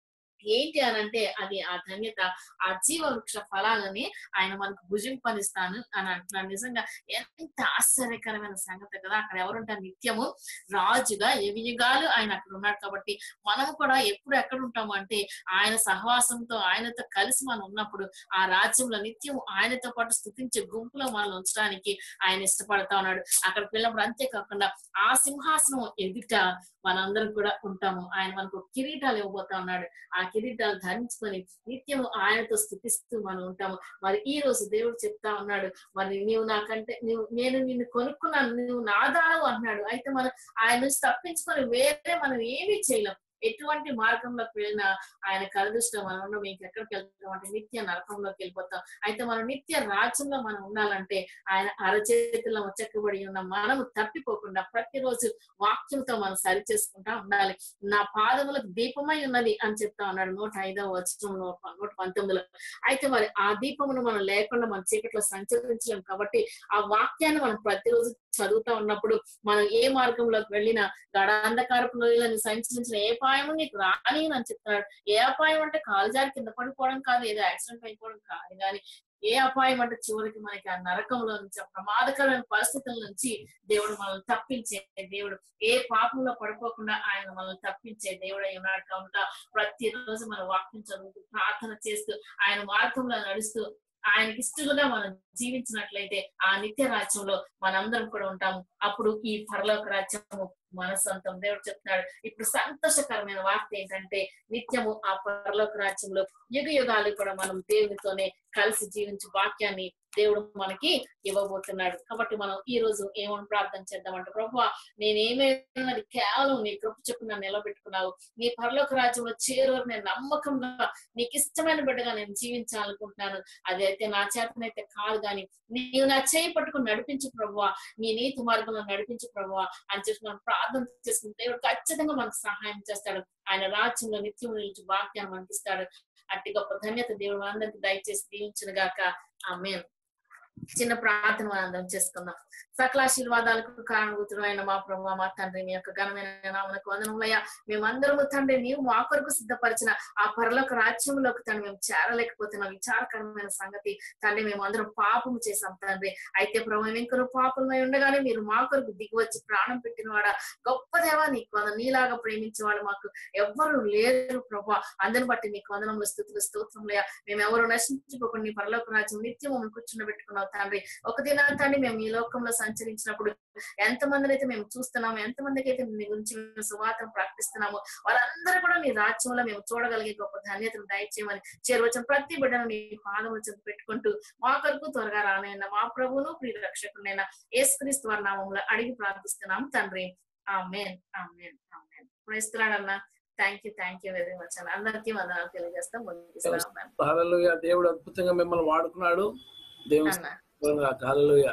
ఏంటి అని అంటే అది ఆ ధన్యత ఆ జీవ వృక్ష ఫలాలని ఆయన మనకు భుజింపనిస్తాను అని అంటున్నాడు నిజంగా ఎంత ఆశ్చర్యకరమైన సంగతి కదా అక్కడ ఎవరుంటారు నిత్యము రాజుగా యుగాలు ఆయన అక్కడ ఉన్నాడు కాబట్టి మనం కూడా ఎప్పుడు ఎక్కడ ఉంటాము అంటే ఆయన సహవాసంతో ఆయనతో కలిసి మనం ఉన్నప్పుడు ఆ రాజ్యంలో నిత్యం ఆయనతో పాటు స్థుతించే గుంపులో మనం ఉంచడానికి ఆయన ఇష్టపడతా ఉన్నాడు అక్కడికి వెళ్ళినప్పుడు అంతేకాకుండా ఆ సింహాసనం ఎదుట మనందరం కూడా ఉంటాము ఆయన మనకు కిరీటాలు ఇవ్వబోతా ఉన్నాడు ఆ కిరీటాలు ధరించుకొని నిత్యం ఆయనతో స్థుతిస్తూ మనం ఉంటాము మరి ఈ రోజు దేవుడు చెప్తా ఉన్నాడు మరి నీవు నాకంటే నీవు నేను నిన్ను కొనుక్కున్నాను నువ్వు నా దానవు అన్నాడు అయితే మనం ఆయన నుంచి తప్పించుకొని వేరే మనం ఏమీ చేయలేం ఎటువంటి మార్గంలోకి వెళ్ళినా ఆయన కలదృష్టం మనం ఉన్నాం ఇంకెక్కడికి వెళ్తాం అంటే నిత్య నరకంలోకి వెళ్ళిపోతాం అయితే మనం నిత్య రాజ్యంలో మనం ఉండాలంటే ఆయన అరచేతిలో చెక్కబడి ఉన్న మనము తప్పిపోకుండా ప్రతిరోజు వాక్యంతో మనం సరి చేసుకుంటా ఉండాలి నా పాదములకు దీపమై ఉన్నది అని చెప్తా ఉన్నాడు నూట ఐదవ వచనం నూట నూట పంతొమ్మిదిలో అయితే మరి ఆ దీపమును మనం లేకుండా మన చీకట్లో సంచరించలేం కాబట్టి ఆ వాక్యాన్ని మనం ప్రతిరోజు చదువుతా ఉన్నప్పుడు మనం ఏ మార్గంలోకి వెళ్ళినా గడాంధకారపు లోయలను సంచరించిన ఏ అపాయము నీకు రాని అని చెప్తున్నాడు ఏ అపాయం అంటే కాలు జారి కింద పడిపోవడం కాదు ఏదో యాక్సిడెంట్ అయిపోవడం కాదు కానీ ఏ అపాయం అంటే చివరికి మనకి ఆ నరకంలో నుంచి ఆ ప్రమాదకరమైన పరిస్థితుల నుంచి దేవుడు మనల్ని తప్పించే దేవుడు ఏ పాపంలో పడిపోకుండా ఆయన మనల్ని తప్పించే దేవుడు అయి ఉన్నాడు కనుక ప్రతిరోజు మన వాక్యం చదువుతూ ప్రార్థన చేస్తూ ఆయన మార్గంలో నడుస్తూ ఆయనకి ఇష్టలుగా మనం జీవించినట్లయితే ఆ నిత్య రాజ్యంలో మనందరం కూడా ఉంటాము అప్పుడు ఈ పరలోక రాజ్యము మన సొంతం దేవుడు చెప్తున్నాడు ఇప్పుడు సంతోషకరమైన వార్త ఏంటంటే నిత్యము ఆ పరలోక రాజ్యంలో యుగ యుగాలు కూడా మనం దేవునితోనే కలిసి జీవించే వాక్యాన్ని దేవుడు మనకి ఇవ్వబోతున్నాడు కాబట్టి మనం ఈ రోజు ఏమని ప్రార్థన చేద్దామంటే ప్రభు నేనేమైనది కేవలం నీ కృప చెప్పు నన్ను నిలబెట్టుకున్నావు నీ పరలోక రాజ్యంలో చేరువరకు నేను నమ్మకంగా నీకు ఇష్టమైన బిడ్డగా నేను జీవించాలనుకుంటున్నాను అదైతే నా చేతనైతే కాదు కానీ నీవు నా చేయి పట్టుకుని నడిపించు ప్రభువా నీ నీతి మార్గంలో నడిపించు ప్రభువా అని చెప్పి మనం ప్రార్థన చేసుకుని దేవుడు ఖచ్చితంగా మనకు సహాయం చేస్తాడు ఆయన రాజ్యంలో నిత్యం నిలిచి వాక్యాన్ని మనకి ఇస్తాడు అట్టి గొప్ప ధన్యత దేవుడు అందరికి దయచేసి దీవించిన గాక ఆమె చిన్న ప్రార్థన మనందరం చేసుకుందాం సకల ఆశీర్వాదాలకు కారణభూతుడు అయిన మా ప్రభు మా తండ్రి మీ యొక్క ఘనమైన నామనకు వందనములయ్యా మేమందరము తండ్రి నీవు మా కొరకు సిద్ధపరిచిన ఆ పరలోక రాజ్యంలోకి తండ్రి మేము చేరలేకపోతున్నాం విచారకరమైన సంగతి తండ్రి మేము అందరం పాపం చేసాం తండ్రి అయితే ప్రభు మేము ఇంకొక పాపమై ఉండగానే మీరు మా కొరకు దిగివచ్చి ప్రాణం పెట్టిన వాడ గొప్ప దేవా నీకు వంద నీలాగా ప్రేమించే వాడు మాకు ఎవ్వరు లేరు ప్రభు అందరిని బట్టి నీకు వందనములు స్థుతులు స్తోత్రములయ్యా మేము ఎవరు నశించిపోకుండా నీ పరలోక రాజ్యం నిత్యం మమ్మల్ని కూర్చుండబెట్టుకున్నావు తండ్రి ఒక దినా తండ్రి మేము ఈ లోకంలో సంచరించినప్పుడు ఎంతమందిని అయితే మేము చూస్తున్నాము ఎంతమందికి అయితే నీ గురించి మేము సువార్తను ప్రకటిస్తున్నాము వారందరూ కూడా నీ రాజ్యంలో మేము చూడగలిగే గొప్ప ధన్యతను దయచేయమని చేరవచ్చిన ప్రతి బిడ్డను నీ పాదముల చెంత పెట్టుకుంటూ మా కొరకు త్వరగా రానైనా మా ప్రభువును ప్రియ రక్షకుడైనా యేసుక్రీస్తు వారి నామంలో అడిగి ప్రార్థిస్తున్నాము తండ్రి ఆమెన్ ఆమెన్ ఆమెన్ ప్రైస్తున్నాడన్నా thank you thank you very much అన్న అందరికీ వందనాలు తెలియజేస్తాం ముగిస్తున్నాం హల్లెలూయా దేవుడు అద్భుతంగా మిమ్మల్ని వాడుకున్నాడు దేవుని అన్న హల్లెలూయా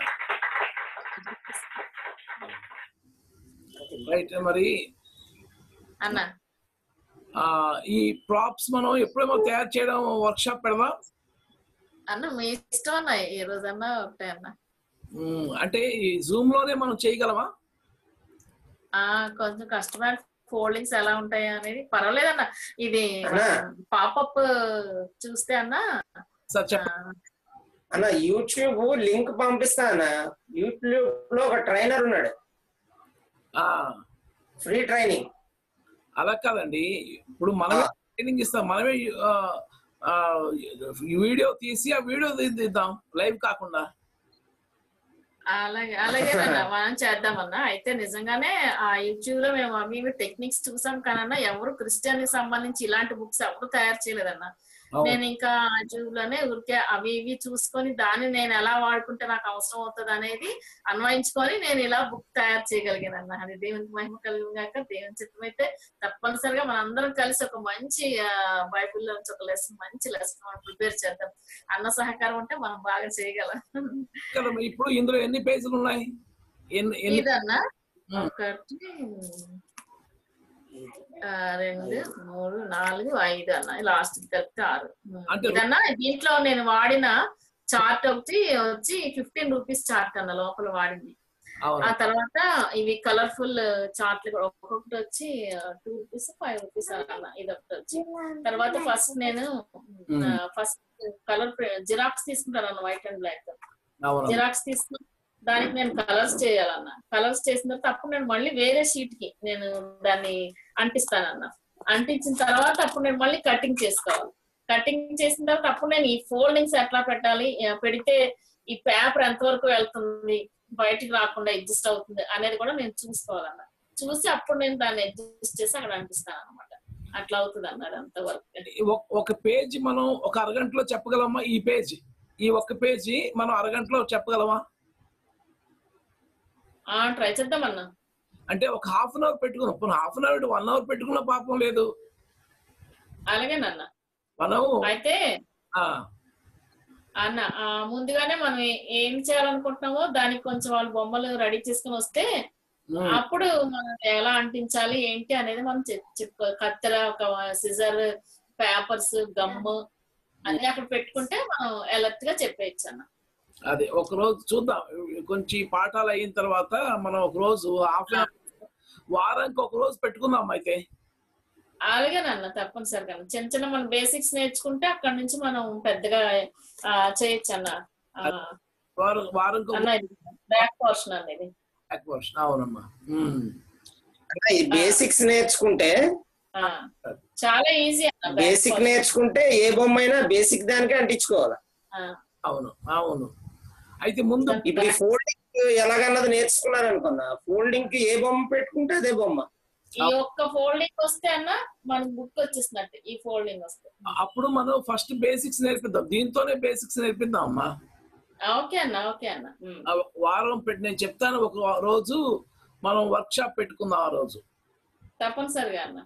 రైట్ మరి అన్న ఆ ఈ ప్రాప్స్ మనం ఎప్పుడేమో తయారు చేయడం వర్క్ షాప్ పెడదాం అన్న మీ ఇష్టం అన్న ఏ రోజన్నా ఒకటే అన్న ఉమ్, అంటే ఈ జూమ్ లోనే మనం చేయగలమా ఆ కొంచెం కష్టమైన ఫోల్డింగ్స్ ఎలా ఉంటాయి అనేది పర్వాలేదన్న ఇది అన్నా. పాపప్ చూస్తే అన్న సార్ చెప్పండి అన్న యూట్యూబ్ లింక్ పంపిస్తా అన్న యూట్యూబ్ లో ఒక ట్రైనర్ ఉన్నాడు ఆ, ఫ్రీ ట్రైనింగ్ అలా కాదండి ఇప్పుడు మనమే ట్రైనింగ్ ఇస్తాం మనమే ఆ, ఆ, వీడియో తీసి ఆ వీడియో తీద్దాం లైవ్ కాకుండా అలాగే అలాగేనన్నా మనం చేద్దామన్నా అయితే నిజంగానే ఆ యూట్యూబ్ లో మేము అవి ఇవి టెక్నిక్స్ చూసాం కానన్నా ఎవరు క్రిస్టియన్ కి సంబంధించి ఇలాంటి బుక్స్ ఎవరు తయారు చేయలేదన్న అవును. నేను ఇంకా యూట్యూబ్ లోనే ఊరికే అవి ఇవి చూసుకొని దాన్ని నేను ఎలా వాడుకుంటే నాకు అవసరం అవుతుంది అనేది అన్వయించుకొని నేను ఇలా బుక్ తయారు చేయగలిగానన్న అది దేవునికి మహిమ కలిగాక దేవుని చిత్తం అయితే తప్పనిసరిగా మనందరం కలిసి ఒక మంచి బైబిల్ నుంచి ఒక లెసన్ మంచి లెసన్ మనం ప్రిపేర్ చేద్దాం అన్న సహకారం ఉంటే మనం బాగా చేయగలం కదా మరి ఇప్పుడు ఇందులో ఎన్ని పేజీలు ఉన్నాయి ఎన్ని ఎన్ని ఇదన్నా ఒకటి ఆ, రెండు మూడు నాలుగు ఐదు అన్న లాస్ట్ కలిపితే ఆరు అంటే- ఇదన్నా దీంట్లో నేను వాడిన చార్ట్ ఒకటి వచ్చి ఫిఫ్టీన్ రూపీస్ చార్ట్ అన్న లోపల వాడింది అవును ఆ తర్వాత ఇవి కలర్ఫుల్ చార్ట్లు కూడా ఒక్కొక్కటి వచ్చి టూ రూపీస్ ఫైవ్ రూపీస్ అన్న ఇది ఒకటి వచ్చి తర్వాత ఫస్ట్ నేను ఫస్ట్ కలర్ జిరాక్స్ తీసుకుంటాను అన్న వైట్ అండ్ బ్లాక్ అవును జిరాక్స్ తీసుకుని దానికి నేను కలర్స్ చేయాలన్న కలర్స్ చేసిన తర్వాత అప్పుడు నేను మళ్ళీ వేరే షీట్ కి నేను దాన్ని అంటిస్తానన్న అంటించిన తర్వాత అప్పుడు నేను మళ్ళీ కటింగ్ చేసుకోవాలి కటింగ్ చేసిన తర్వాత అప్పుడు నేను ఈ ఫోల్డింగ్స్ ఎట్లా పెట్టాలి ఆ, పెడితే ఈ పేపర్ ఎంతవరకు వెళ్తుంది బయటికి రాకుండా అడ్జస్ట్ అవుతుంది అనేది కూడా నేను చూసుకోవాలన్న చూసి అప్పుడు నేను దాన్ని అడ్జస్ట్ చేసి అక్కడ అంటిస్తాను అనమాట అట్లా అవుతుంది అన్నాడు అంతవరకు ఒక- ఒక పేజీ మనం ఒక అరగంటలో చెప్పగలమా ఈ పేజీ ఈ ఒక్క పేజీ మనం అరగంటలో చెప్పగలమా ఆ ట్రై చేద్దామన్నా అంటే ఒక హాఫ్ అన్ అవర్ పెట్టుకున్నాం పోనీ half an hour one hour పెట్టుకున్న పాపం లేదు అలాగేనన్నా మనం అయితే ఆ, అన్న ఆ, ముందుగానే మనం ఏ- ఏం చేయాలనుకుంటున్నామో దానికి కొంచెం వాళ్ళు బొమ్మలు రెడీ చేసుకుని వస్తే ఉమ్, అప్పుడు మనం ఎలా అంటించాలి ఏంటి అనేది మనం చెప్- చెప్పుకో కత్తెర ఒక సిజర్ పేపర్స్ గమ్ అన్ని అక్కడ పెట్టుకుంటే మనం ఎలర్ట్ గా చెప్పేయచ్చు అన్న అది ఒక రోజు చూద్దాం కొంచెం పాఠాలు అయిన తర్వాత మనం ఒక రోజు హాఫ్ అన్ అవర్ వారానికి ఒక రోజు పెట్టుకుందాం అయితే అలాగేనన్న తప్పనిసరిగా చిన్న చిన్న మన బేసిక్స్ నేర్చుకుంటే అక్కడ నుంచి మనం పెద్దగా ఆ, చేయొచ్చు అన్న ఆ, వారం వారంకి ఒక అన్న ఇది బ్యాక్ పోర్షన్ అనేది back version. అవునమ్మా ఉమ్. అంటే ఈ బేసిక్స్ నేర్చుకుంటే ఆ, చాలా ఈజీ అన్న back బేసిక్ portion. నేర్చుకుంటే ఏ బొమ్మ అయినా బేసిక్ దానికే అంటించుకోవాలి ఆ, అవును అవును అయితే ముందు ఇప్పుడు ఈ ఫోల్డింగ్ ఎలాగన్నది నేర్చుకున్నారు అనుకున్నా ఫోల్డింగ్ కి ఏ బొమ్మ పెట్టుకుంటే అదే బొమ్మ ఈ ఒక్క ఫోల్డింగ్ వస్తే అన్న మనకు బుక్ వచ్చేసినట్టు ఈ ఫోల్డింగ్ వస్తే అప్పుడు మనం ఫస్ట్ బేసిక్స్ నేర్పిద్దాం దీంతోనే బేసిక్స్ నేర్పిద్దాం అమ్మా ఓకే అన్న ఓకే అన్న ఉమ్. ఆ వారం పెట్టి నేను చెప్తాను ఒక రోజు మనం వర్క్ షాప్ పెట్టుకుందాం ఆ రోజు తప్పనిసరిగా అన్న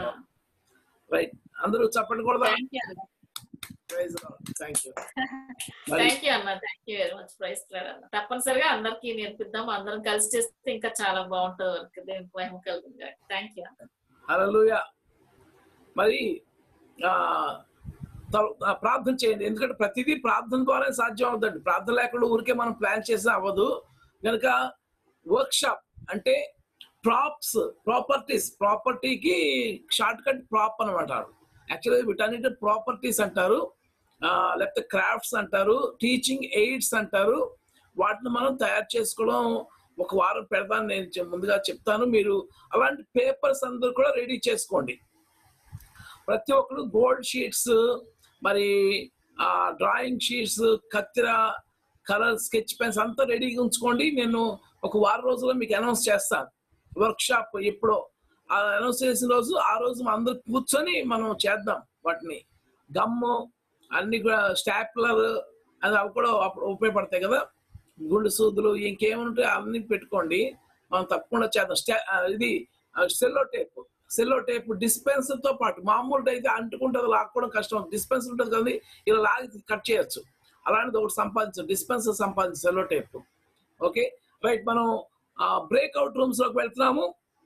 రైట్ అందరూ చెప్పండి కూడా థ్యాంక్ యూ అన్న థ్యాంక్ యూ థ్యాంక్ యూ అన్న thank you very much praise అన్న తప్పనిసరిగా అందరికి నేర్పిద్దాం అందరం కలిసి చేస్తే ఇంకా చాలా బాగుంటుంది వర్క్ దేవునికి మహిమ కలుగుతుంది థ్యాంక్ యూ హల్లెలూయా మరి ఆ, త- ఆ, ప్రార్థన చేయండి ఎందుకంటే ప్రతిదీ ప్రార్థన ద్వారా సాధ్యం అవుతుంది ప్రార్థన లేకుండా ఊరికే మనం ప్లాన్ చేసినా అవ్వదు కనుక వర్క్ షాప్ అంటే ప్రాప్స్ ప్రాపర్టీస్ ప్రాపర్టీకి షార్ట్ కట్ ప్రాప్ అనమాట యాక్చువల్గా వీటన్నిటి ప్రాపర్టీస్ అంటారు ఆ, లేకపోతే క్రాఫ్ట్స్ అంటారు టీచింగ్ ఎయిడ్స్ అంటారు వాటిని మనం తయారు చేసుకోవడం ఒక వారం పెడతాను నేను చె- ముందుగా చెప్తాను మీరు అలాంటి పేపర్స్ అందరూ కూడా రెడీ చేసుకోండి ప్రతి ఒక్కరు గోల్డ్ షీట్స్ మరి ఆ డ్రాయింగ్ షీట్స్ కత్తిర కలర్ స్కెచ్ పెన్స్ అంతా రెడీగా ఉంచుకోండి నేను ఒక వారం రోజుల్లో మీకు అనౌన్స్ చేస్తాను వర్క్ షాప్ ఎప్పుడో ఆ అనౌన్స్ చేసిన రోజు ఆ రోజు మనం అందరూ కూర్చొని మనం చేద్దాం వాటిని గమ్ము అన్ని కూడా స్టాప్లర్ అది అవి కూడా అప్పుడు ఉపయోగపడతాయి కదా గుండు సూదులు ఇంకేముంటాయి అన్ని పెట్టుకోండి మనం తప్పకుండా చేద్దాం స్టా ఆ, ఇది సెల్లో టేప్ సెల్లో టేప్ డిస్పెన్సర్ తో పాటు మామూలు అయితే అంటుకుంటుంది లాక్కోవడం కష్టం డిస్పెన్సర్ ఉంటుంది కదా ఇలా లాగి కట్ చేయొచ్చు అలాంటిది ఒకటి సంపాదించు డిస్పెన్సర్ సంపాదించు సెల్లో టేప్ ఓకే రైట్ మనం బ్రేక్అవుట్ రూమ్స్ లోకి వెళ్తున్నాము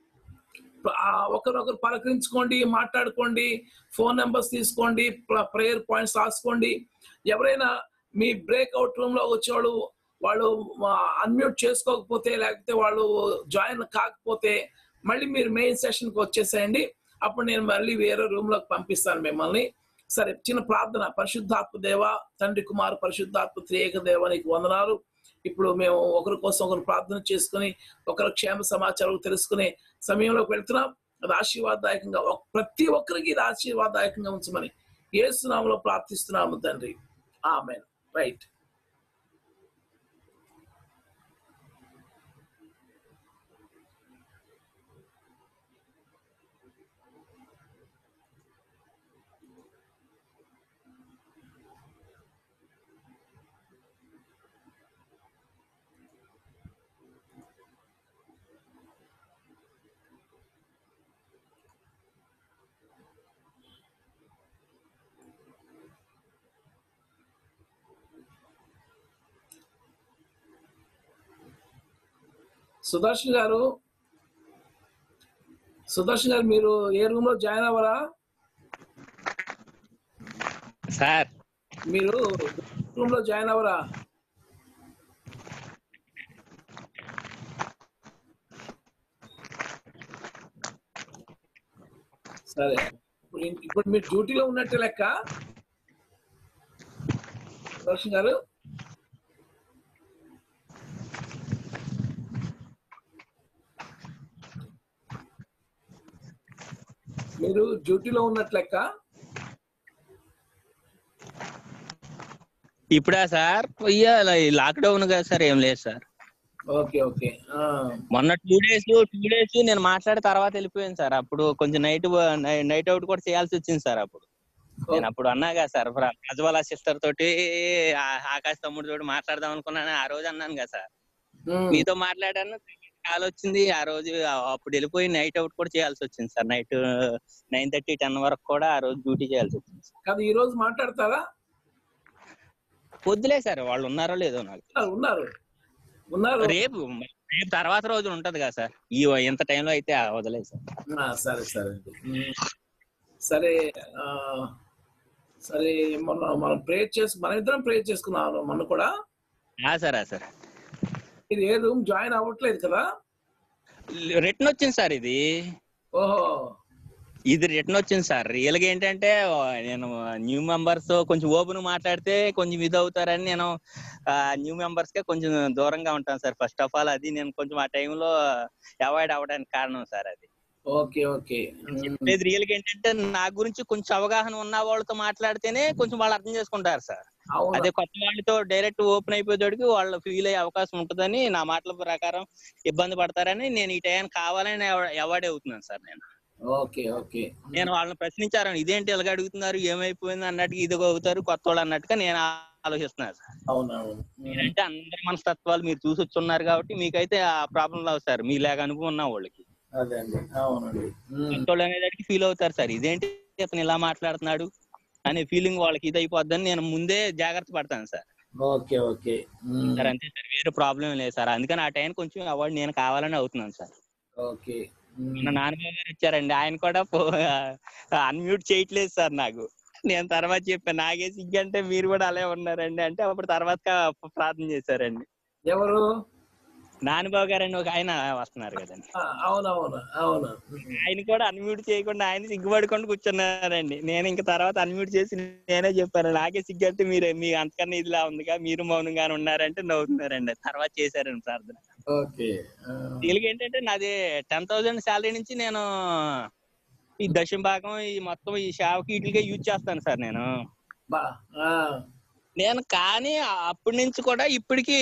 ఆ, ఒకరొకరు పలకరించుకోండి మాట్లాడుకోండి ఫోన్ నెంబర్స్ తీసుకోండి ప్రేయర్ పాయింట్స్ రాసుకోండి ఎవరైనా మీ బ్రేక్అవుట్ రూమ్ లో వచ్చేవాళ్ళు వాళ్ళు అన్మ్యూట్ చేసుకోకపోతే లేకపోతే వాళ్ళు జాయిన్ కాకపోతే మళ్ళీ మీరు మెయిన్ సెషన్కి వచ్చేసేయండి అప్పుడు నేను మళ్ళీ వేరే రూమ్ లోకి పంపిస్తాను మిమ్మల్ని సరే చిన్న ప్రార్థన పరిశుద్ధాత్మ దేవ తండ్రి కుమార్ పరిశుద్ధాత్మ త్రియేక దేవ నీకు వందనాలు ఇప్పుడు మేము ఒకరి కోసం ఒకరు ప్రార్థన చేసుకుని ఒకరి క్షేమ సమాచారం తెలుసుకునే సమయంలోకి వెళ్తున్నాం అది ఆశీర్వాదదాయకంగా ఒక్- ప్రతి ఒక్కరికి ఇది ఆశీర్వాదదాయకంగా ఉంచమని ఏసునామలో ప్రార్థిస్తున్నాము తండ్రి ఆమె రైట్ సుదర్శన్ గారు సుదర్శన్ గారు మీరు ఏ రూమ్ లో జాయిన్ అవ్వరా సార్ మీరు రూమ్ లో జాయిన్ అవ్వరా సరే ఇప్పుడు ఇన్- ఇప్పుడు మీరు డ్యూటీలో ఉన్నట్టే లెక్క సుదర్శన్ గారు మీరు డ్యూటీలో ఉన్నట్లు లెక్క ఇప్పుడా సార్ ఇయ్యాల లాక్డౌన్ కదా సార్ ఏం లేదు సార్ ఓకే ఓకే ఆ, మొన్న టూ డేస్ టూ డేస్ నేను మాట్లాడిన తర్వాత వెళ్ళిపోయాను సార్ అప్పుడు కొంచెం నైట్ నైట్ అవుట్ కూడా చేయాల్సి వచ్చింది సార్ అప్పుడు నేను అప్పుడు అన్నా కదా సార్ ప్రజ్వల సిస్టర్ తోటి ఆ- ఆకాశ్ తమ్ముడు తోటి మాట్లాడదాం అనుకున్నాను ఆ రోజు అన్నాను కదా సార్ ఉమ్, మీతో మాట్లాడాను కాల్ వచ్చింది ఆ రోజు ఆ- అప్పుడు వెళ్ళిపోయి నైట్ అవుట్ కూడా చేయాల్సి వచ్చింది sir night nine thirty ten వరకు కూడా ఆ రోజు డ్యూటీ చేయాల్సి వచ్చింది సార్. కాదు ఈ రోజు మాట్లాడతారా వద్దులే సార్ వాళ్ళు ఉన్నారో లేదో నాకు ఉన్నారు, ఉన్నారు ఉన్నారు రేపు రేపు తర్వాత రోజు ఉంటది కదా సార్ ఈ ఎంత టైంలో అయితే వదలేదు సార్ ఆ, సరే సరే అండి ఉమ్, సరే ఆ, సరే మొన్న మనం ప్రేర్ చేసు మన ఇద్దరం ప్రేర్ చేసుకున్నాం మొన్న కూడా ఆ సార్ ఆ సార్ ఇది ఏ రూమ్ జాయిన్ అవ్వట్లేదు కదా రిటర్న్ వచ్చింది సార్ ఇది ఓహో ఇది రిటర్న్ వచ్చింది సార్ రియల్ గా ఏంటంటే ఆ, నేను న్యూ మెంబర్స్ కొంచెం ఓపెన్ మాట్లాడితే కొంచెం ఇది అవుతారని నేను న్యూ మెంబర్స్ కే కొంచెం దూరంగా ఉంటాను సార్ ఫస్ట్ ఆఫ్ ఆల్ అది నేను కొంచెం ఆ టైంలో అవాయిడ్ అవ్వడానికి కారణం సార్ అది ఓకే ఓకే ఉమ్, లేదు రియల్ గా ఏంటంటే నా గురించి కొంచెం అవగాహన ఉన్న వాళ్ళతో మాట్లాడితేనే కొంచెం వాళ్ళు అర్థం చేసుకుంటారు సార్ అవును అదే కొత్త వాళ్ళతో డైరెక్ట్ ఓపెన్ అయిపోయేటోడికి వాళ్ళు ఫీల్ అయ్యే అవకాశం ఉంటుందని నా మాటల ప్రకారం ఇబ్బంది పడతారని నేను ఈ టైం కావాలని అవాయిడ్ అవుతున్నాను సార్ నేను ఓకే ఓకే నేను వాళ్ళని ప్రశ్నించాను ఇదేంటి ఇలాగ అడుగుతున్నారు ఏమైపోయింది అన్నట్టుగా ఇదిగో అవుతారు కొత్త వాళ్ళు అన్నట్టుగా నేను ఆలోచిస్తున్నాను సార్ అవునవును అంటే అందరి మనస్తత్వాలు మీరు చూసి వచ్చి ఉన్నారు కాబట్టి మీకైతే ఆ ప్రాబ్లం రావు సార్ మీలాగ అనుభవం ఉన్న వాళ్ళకి అదే అండి అవునండి ఉమ్, కొత్త వాళ్ళు అనేదానికి ఫీల్ అవుతారు సార్ ఇదేంటి ఇతను ఇలా మాట్లాడుతున్నాడు అనే ఫీలింగ్ వాళ్ళకి ఇది అయిపోద్దని నేను ముందే జాగ్రత్త పడతాను sir okay okay um, sir అంతే సార్ వేరే ప్రాబ్లం లేదు సార్ అందుకని ఆ టైం కొంచెం అవాయిడ్ నేను కావాలని అవుతున్నాను సార్ ఓకే ఉమ్, మన నాన్నగారు గారు ఇచ్చారండి ఆయన కూడా అన్మ్యూట్ చేయట్లేదు సార్ నాకు నేను తర్వాత చెప్పాను నాగే సిగ్గు అంటే మీరు కూడా అలా ఉన్నారండి అంటే అప్పుడు తర్వాత ప్రార్థన చేశారండి ఎవరు నాన్నబాబు గారండి ఒక ఆయన వస్తున్నారు కదండి ఆ, అవునవును అవును ఆయన కూడా అన్మ్యూట్ చేయకుండా ఆయన సిగ్గుపడుకొని కూర్చున్నారండి నేను ఇంకా తర్వాత అన్మ్యూట్ చేసి నేనే చెప్పాను నాకే సిగ్గు అంటే మీరు మీ అంతకన్నా ఇదిలా ఉందిగా మీరు మౌనంగానే ఉన్నారంటే నవ్వుతున్నారండి తర్వాత చేశారండి ప్రార్థన ఓకే ఆ, వీళ్ళకి ఏంటంటే నాది టెన్ థౌసండ్ శాలరీ నుంచి నేను ఈ దశమ భాగం ఈ మొత్తం ఈ సేవకి వీటికే యూజ్ చేస్తాను సార్ నేను బా ఆ, నేను కానీ అప్పటి నుంచి కూడా ఇప్పటికి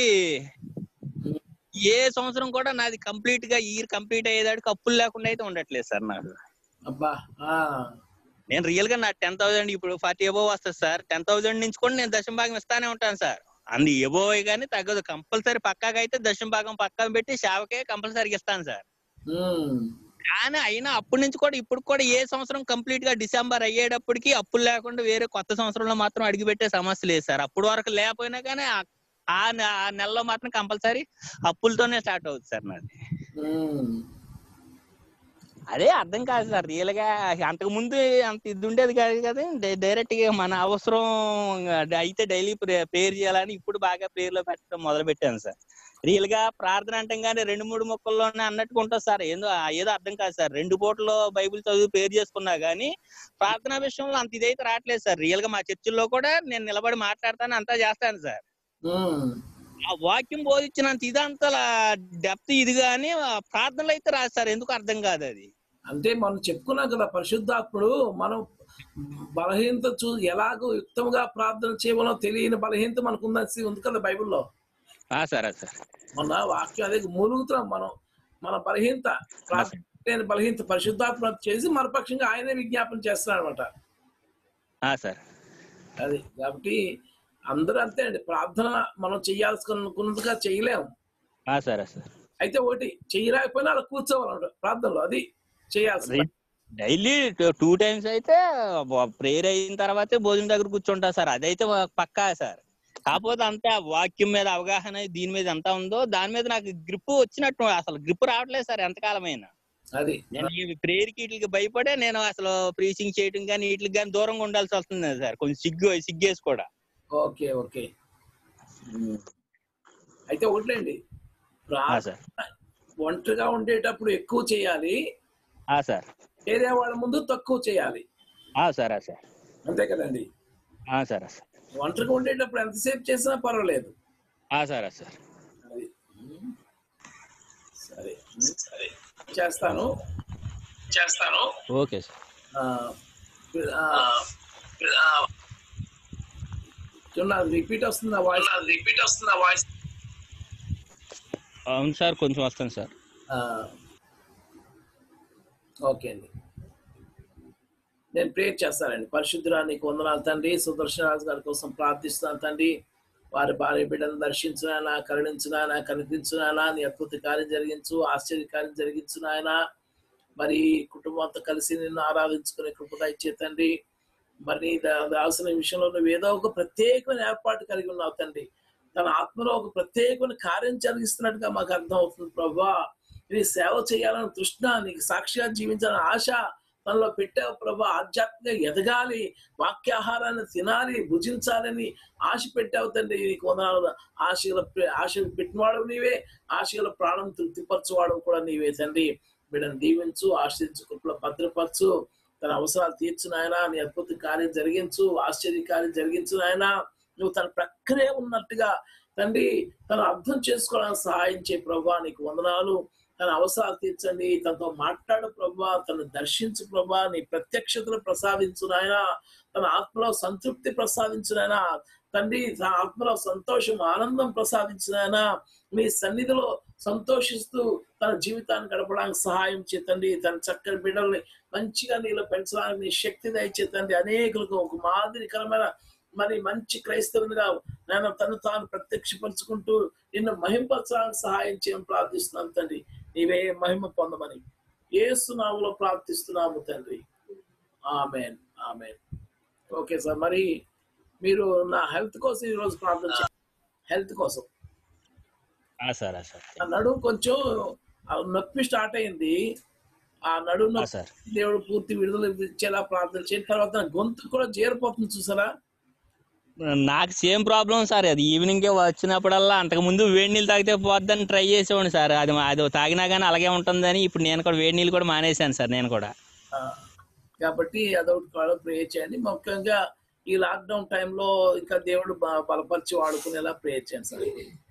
ఏ సంవత్సరం కూడా నాది కంప్లీట్ గా ఇయర్ కంప్లీట్ అయ్యేదానికి అప్పులు లేకుండా అయితే ఉండట్లేదు సార్ నాకు అబ్బా ఆ, నేను రియల్ గా నా టెన్ థౌసండ్ ఇప్పుడు ఫార్టీ ఎబో వస్తుంది సార్ టెన్ థౌసండ్ నుంచి కూడా నేను దశమ భాగం ఇస్తానే ఉంటాను సార్ అంది ఎబో కానీ తగ్గదు కంపల్సరీ పక్కాగా అయితే దశమ భాగం పక్కన పెట్టి సేవకే కంపల్సరీగా ఇస్తాను సార్ ఉమ్, కానీ అయినా అప్పటి నుంచి కూడా ఇప్పుడు కూడా ఏ సంవత్సరం కంప్లీట్ గా డిసెంబర్ అయ్యేటప్పటికి అప్పులు లేకుండా వేరే కొత్త సంవత్సరంలో మాత్రం అడిగిపెట్టే సమస్య లేదు సార్ అప్పుడు వరకు లేకపోయినా కానీ ఆ- ఆ నె- ఆ నెలలో మాత్రం కంపల్సరీ అప్పులతోనే స్టార్ట్ అవుతుంది సార్ నాది ఉమ్, అదే అర్థం కాదు సార్ రియల్ గా అంతకు ముందు అంత ఇది ఉండేది కాదు కదా డైరెక్ట్ గా మన అవసరం అయితే డైలీ ప్రేయర్ చేయాలని ఇప్పుడు బాగా ప్రేయర్ లో పెట్టడం మొదలు పెట్టాను సార్ రియల్ గా ప్రార్థన అంటాం కానీ రెండు మూడు మొక్కల్లోనే అన్నట్టుగా ఉంటుంది సార్ ఏదో ఏదో అర్థం కాదు సార్ రెండు పూటలో బైబిల్ చదివి ప్రేయర్ చేసుకున్నా గానీ ప్రార్థనా విషయంలో అంత ఇదైతే రావట్లేదు సార్ రియల్ గా మా చర్చిల్లో కూడా నేను నిలబడి మాట్లాడతాను అంతా చేస్తాను సార్ ఆ వాక్యం బోధించినంత ఇదంతా డెప్త్ ఇది కానీ ప్రార్థనలు అయితే రాదు సార్ ఎందుకు అర్థం కాదు అది అంటే మనం చెప్పుకున్నాం కదా పరిశుద్ధాత్ముడు మనం బలహీనత చూ ఎలాగో యుక్తంగా ప్రార్థన చేయమనో తెలియని బలహీనత మనకు ఉందని ఉంది కదా బైబిల్లో ఆ సార్ ఆ సార్ మొన్న వాక్యం అదే మూలుగుతున్నాం మనం మన బలహీనత ప్రార్థన లేని బలహీనత పరిశుద్ధాత్మ చేసి మరపక్షంగా ఆయనే విజ్ఞాపన చేస్తున్నాడు అనమాట ఆ సార్ అది కాబట్టి అందరూ అంతే అండి ప్రార్థన మనం చేయాల్సుకున్నట్టుగా చేయలేము ఆ సార్ ఆ సార్ అయితే ఒకటి చేయలేకపోయినా అలా కూర్చోవాలన్నమాట ప్రార్థనలో అది చేయాల్సి డైలీ టూ టైమ్స్ అయితే ప్రేయర్ అయిన తర్వాతే భోజనం దగ్గర కూర్చుంటా సార్ అదైతే పక్కా సార్ కాకపోతే అంతే ఆ వాక్యం మీద అవగాహన దీని మీద ఎంత ఉందో దాని మీద నాకు గ్రిప్ వచ్చినట్టు అసలు గ్రిప్ రావట్లేదు సార్ ఎంతకాలమైనా అది నేను ఈ ప్రేయర్ కి వీటికి భయపడే నేను అసలు ప్రీచింగ్ చేయడం కానీ వీటికి కానీ దూరంగా ఉండాల్సి వస్తుంది సార్ కొంచెం సిగ్గు సిగ్గేసి కూడా ఓకే ఓకే అయితే ఒకట్లేండి ఆ సార్ ఒంటరిగా ఉండేటప్పుడు ఎక్కువ చేయాలి ఆ సార్ వేరే వాళ్ళ ముందు తక్కువ చేయాలి ఆ సార్ ఆ సార్ అంతే కదండి ఆ సార్ ఆ సార్ ఒంటరిగా ఉండేటప్పుడు ఎంతసేపు చేసినా పర్వాలేదు ఆ సార్ ఆ సార్ అది సరే సరే చేస్తాను చేస్తాను ఓకే సార్ ఆ, ఆ, ఆ, రిపీట్ వస్తుందా వాయిస్ రిపీట్ వస్తుందా వాయిస్ అవును సార్ కొంచెం వస్తాను సార్ ఓకే అండి నేను ప్రేర్ చేస్తానండి పరిశుద్ధురా నీకు వందనాలు తండ్రి సుదర్శనరాజు గారి కోసం ప్రార్థిస్తున్నాను తండ్రి వారి భార్య బిడ్డను దర్శించునాయన కరుణించునాయన కనిపించునాయన నీ అద్భుత కార్యం జరిగించు ఆశ్చర్య కార్యం జరిగించునాయన మరి కుటుంబంతో కలిసి నిన్ను ఆరాధించుకునే కృపద ఇచ్చే తండ్రి మరి నీ దా- దాసుల విషయంలో నువ్వు ఏదో ఒక ప్రత్యేకమైన ఏర్పాటు కలిగి ఉన్నావు తండ్రి తన ఆత్మలో ఒక ప్రత్యేకమైన కార్యం జరిగిస్తున్నట్టుగా మాకు అర్థం అవుతుంది ప్రభా నీ సేవ చేయాలని తృష్ణ నీకు సాక్షిగా జీవించాలని ఆశ తనలో పెట్టావు ప్రభా ఆధ్యాత్మికంగా ఎదగాలి వాక్యాహారాన్ని తినాలి భుజించాలని ఆశ పెట్టావు తండ్రి నీకు వందనాలు ఆశల ఆశ పెట్టినవాడు నీవే ఆశల ప్రాణం తృప్తిపరచువాడు కూడా నీవే తండ్రి బిడ్డను దీవించు ఆశ్రయించు కృపలో భద్రపరచు తన అవసరాలు తీర్చు నాయన నీ అద్భుత కార్యం జరిగించు ఆశ్చర్య కార్యం జరిగించు నాయన నువ్వు తన ప్రక్కనే ఉన్నట్టుగా తండ్రి తను అర్థం చేసుకోవడానికి సహాయం చేయ ప్రభా నీకు వందనాలు తన అవసరాలు తీర్చండి తనతో మాట్లాడు ప్రభా తను దర్శించు ప్రభా నీ ప్రత్యక్షతను ప్రసాదించు నాయన తన ఆత్మలో సంతృప్తి ప్రసాదించు నాయన తండ్రి తన ఆత్మలో సంతోషం ఆనందం ప్రసాదించు నాయన మీ సన్నిధిలో సంతోషిస్తూ తన జీవితాన్ని గడపడానికి సహాయం చేతండి తన చక్కని బిడ్డల్ని మంచిగా నీలో పెంచడానికి నీ శక్తి దయచేతండి అనేకులకు ఒక మాదిరికరమైన మరి మంచి క్రైస్తవునిగా నేను తను తాను ప్రత్యక్షపరుచుకుంటూ నిన్ను మహింపరచడానికి సహాయం చేయని ప్రార్థిస్తున్నాను తండ్రి నీవే మహిమ పొందమని ఏసునాములో ప్రార్థిస్తున్నాము తండ్రి ఆమెన్ ఆమెన్ ఓకే సార్ మరి మీరు నా హెల్త్ కోసం ఈరోజు ప్రార్థన చేయండి హెల్త్ కోసం ఆ సార్ ఆ సార్ ఆ నడుము కొంచెం ఆ నొప్పి స్టార్ట్ అయింది ఆ నడుము ఆ నొప్పి సార్ దేవుడు పూర్తి విడుదల ఇచ్చేలా ప్రార్థన చేసిన తర్వాత నా గొంతు కూడా చేరిపోతుంది చూసారా నాకు సేమ్ ప్రాబ్లం సార్ అది ఈవినింగ్ వచ్చినప్పుడల్లా అంతకు ముందు వేడి నీళ్ళు తాగితే పోద్దని ట్రై చేసేవాడిని సార్ అది మా- అది తాగినా కానీ అలాగే ఉంటుందని ఇప్పుడు నేను కూడా వేడి నీళ్ళు కూడా మానేశాను సార్ నేను కూడా ఆ, కాబట్టి అదొకటి కూడా ప్రే చేయండి ముఖ్యంగా ఈ లాక్డౌన్ టైంలో ఇంకా దేవుడు బ- బలపరిచి వాడుకునేలా ప్రే చేయండి సార్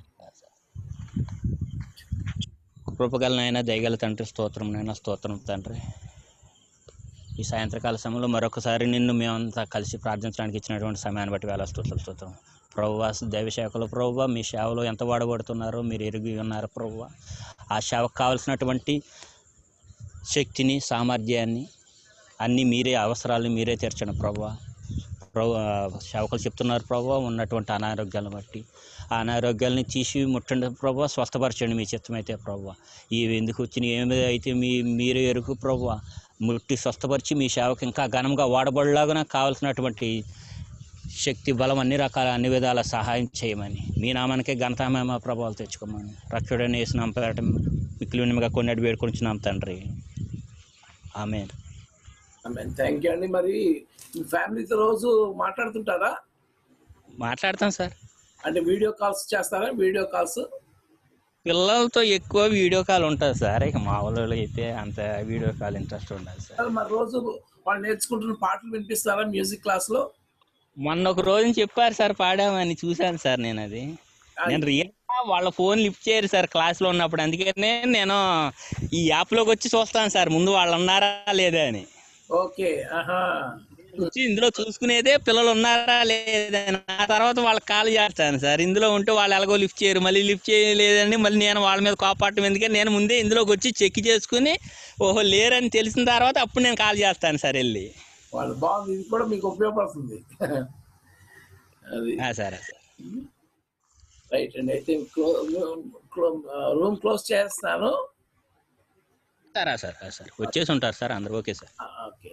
కృపగల నాయన దయగల తండ్రి స్తోత్రం నాయన స్తోత్రం తండ్రి ఈ సాయంత్రకాల సమయంలో మరొకసారి నిన్ను మేమంతా కలిసి ప్రార్థించడానికి ఇచ్చినటువంటి సమయాన్ని బట్టి వేల స్తోత్రం స్తోత్రం ప్రభువా దైవ సేవకులు ప్రభువా మీ సేవలో ఎంత వాడబడుతున్నారో మీరు ఎరిగి ఉన్నారు ప్రభువా ఆ సేవకు కావలసినటువంటి శక్తిని సామర్థ్యాన్ని అన్నీ మీరే అవసరాలను మీరే తీర్చండి ప్రభువా ప్రభు సేవకులు చెప్తున్నారు ప్రభు ఉన్నటువంటి అనారోగ్యాలను బట్టి ఆ అనారోగ్యాలని తీసి ముట్టండి ప్రభు స్వస్థపరచండి మీ చిత్తమైతే ప్రభు ఇవి ఎందుకు వచ్చినాయి ఏమి అయితే మీ మీరే ఎరుకు ప్రభు ముట్టి స్వస్థపరిచి మీ సేవకు ఇంకా ఘనంగా వాడబడలాగా కావాల్సినటువంటి శక్తి బలం అన్ని రకాల అన్ని విధాల సహాయం చేయమని మీ నామానికే ఘనతమేమ ప్రభావాలు తెచ్చుకోమని రక్షుడని వేసినాం పేరట మిక్కిలి నిమ్మగా కొన్ని వేడుకొంచున్నాం తండ్రి ఆమె థ్యాంక్ యూ అండి మరి మీ ఫ్యామిలీతో రోజు మాట్లాడుతుంటారా మాట్లాడతాం సార్ అంటే వీడియో కాల్స్ చేస్తారా వీడియో కాల్స్ పిల్లలతో ఎక్కువ వీడియో కాల్ ఉంటుంది సార్ ఇక మా వాళ్ళు అయితే అంత వీడియో కాల్ ఇంట్రెస్ట్ ఉండదు సార్ మరి రోజు వాళ్ళు నేర్చుకుంటున్న పాటలు వినిపిస్తారా మ్యూజిక్ క్లాస్ లో మొన్న ఒక రోజు చెప్పారు సార్ పాడామని చూశాను సార్ నేను అది నేను రియల్ వాళ్ళ ఫోన్ లిఫ్ట్ చేయరు సార్ క్లాస్ లో ఉన్నప్పుడు అందుకనే నేను ఈ యాప్ లోకి వచ్చి చూస్తాను సార్ ముందు వాళ్ళు ఉన్నారా లేదా అని ఓకే ఆహా వచ్చి ఇందులో చూసుకునేదే పిల్లలు ఉన్నారా లేదా అని. ఆ తర్వాత వాళ్ళకి కాల్ చేస్తాను సార్ ఇందులో ఉంటే వాళ్ళు ఎలాగో లిఫ్ట్ చేయరు మళ్ళీ లిఫ్ట్ చేయలేదని మళ్ళీ నేను వాళ్ళ మీద కోపాటం ఎందుకంటే నేను ముందే ఇందులోకి వచ్చి చెక్ చేసుకుని ఓహో లేరని తెలిసిన తర్వాత అప్పుడు నేను కాల్ చేస్తాను సార్ వెళ్ళి వాళ్ళు బాగుంది ఇది కూడా మీకు ఉపయోగపడుతుంది అది ఆ, సరే సార్ రైట్ అండి అయితే రూమ్ క్లోజ్ చేస్తాను సరే సార్ ఆ, సార్ వచ్చేసి ఉంటారు సార్ అందరు ఓకే సార్ ఓకే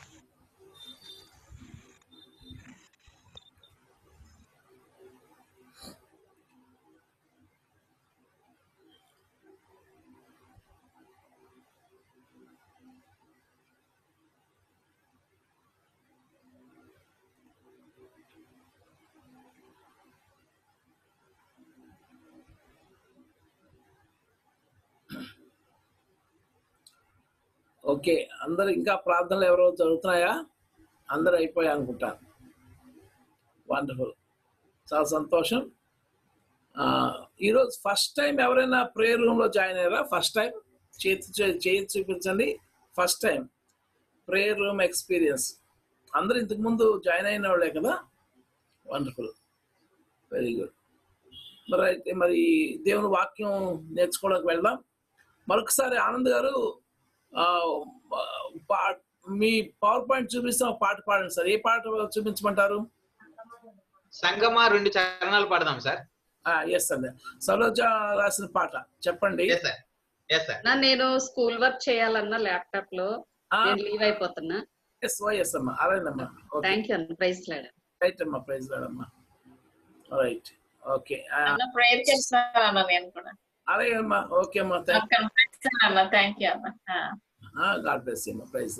ఓకే అందరు ఇంకా ప్రార్థనలు ఎవరో జరుగుతున్నాయా అందరు అయిపోయా అనుకుంటాను వండర్ఫుల్ చాలా సంతోషం ఆ, ఈరోజు ఫస్ట్ టైం ఎవరైనా ప్రేయర్ రూమ్ లో జాయిన్ అయ్యారా ఫస్ట్ టైం చేతి చే- చేయి చూపించండి first time prayer room experience అందరు ఇంతకు ముందు జాయిన్ అయిన వాళ్ళే కదా వండర్ఫుల్ వెరీ గుడ్ మరి అయితే మరి దేవుని వాక్యం నేర్చుకోవడానికి వెళ్దాం మరొకసారి ఆనంద్ గారు ఆ, పా- మీ పవర్ పాయింట్ చూపిస్తాం ఒక పాట పాడండి సార్ ఏ పాట చూపించమంటారు సంగమా రెండు చరణాలు పాడదాం సార్ ఎస్ అండి సరోజ రాసిన పాట చెప్పండి ఎస్ సార్ నా నేను స్కూల్ వర్క్ చేయాలన్నా ల్యాప్టాప్ లో నేను లీవ్ అయిపోతున్నా ఎస్ ఓ ఎస్ అమ్మా అలాగేనమ్మా ఓకే థ్యాంక్ యూ అన్న ప్రైజ్ లాడ్ రైట్ అమ్మా ప్రైజ్ అమ్మా రైట్ ఓకే అన్న ప్రేయర్ చేస్తున్నాను అన్న నేను కూడా అలాగే అమ్మా ఓకే అమ్మా థ్యాంక్ అన్న థ్యాంక్ యూ అన్న ఆ. గాడ్ బ్లెస్ అమ్మా ప్రైజ్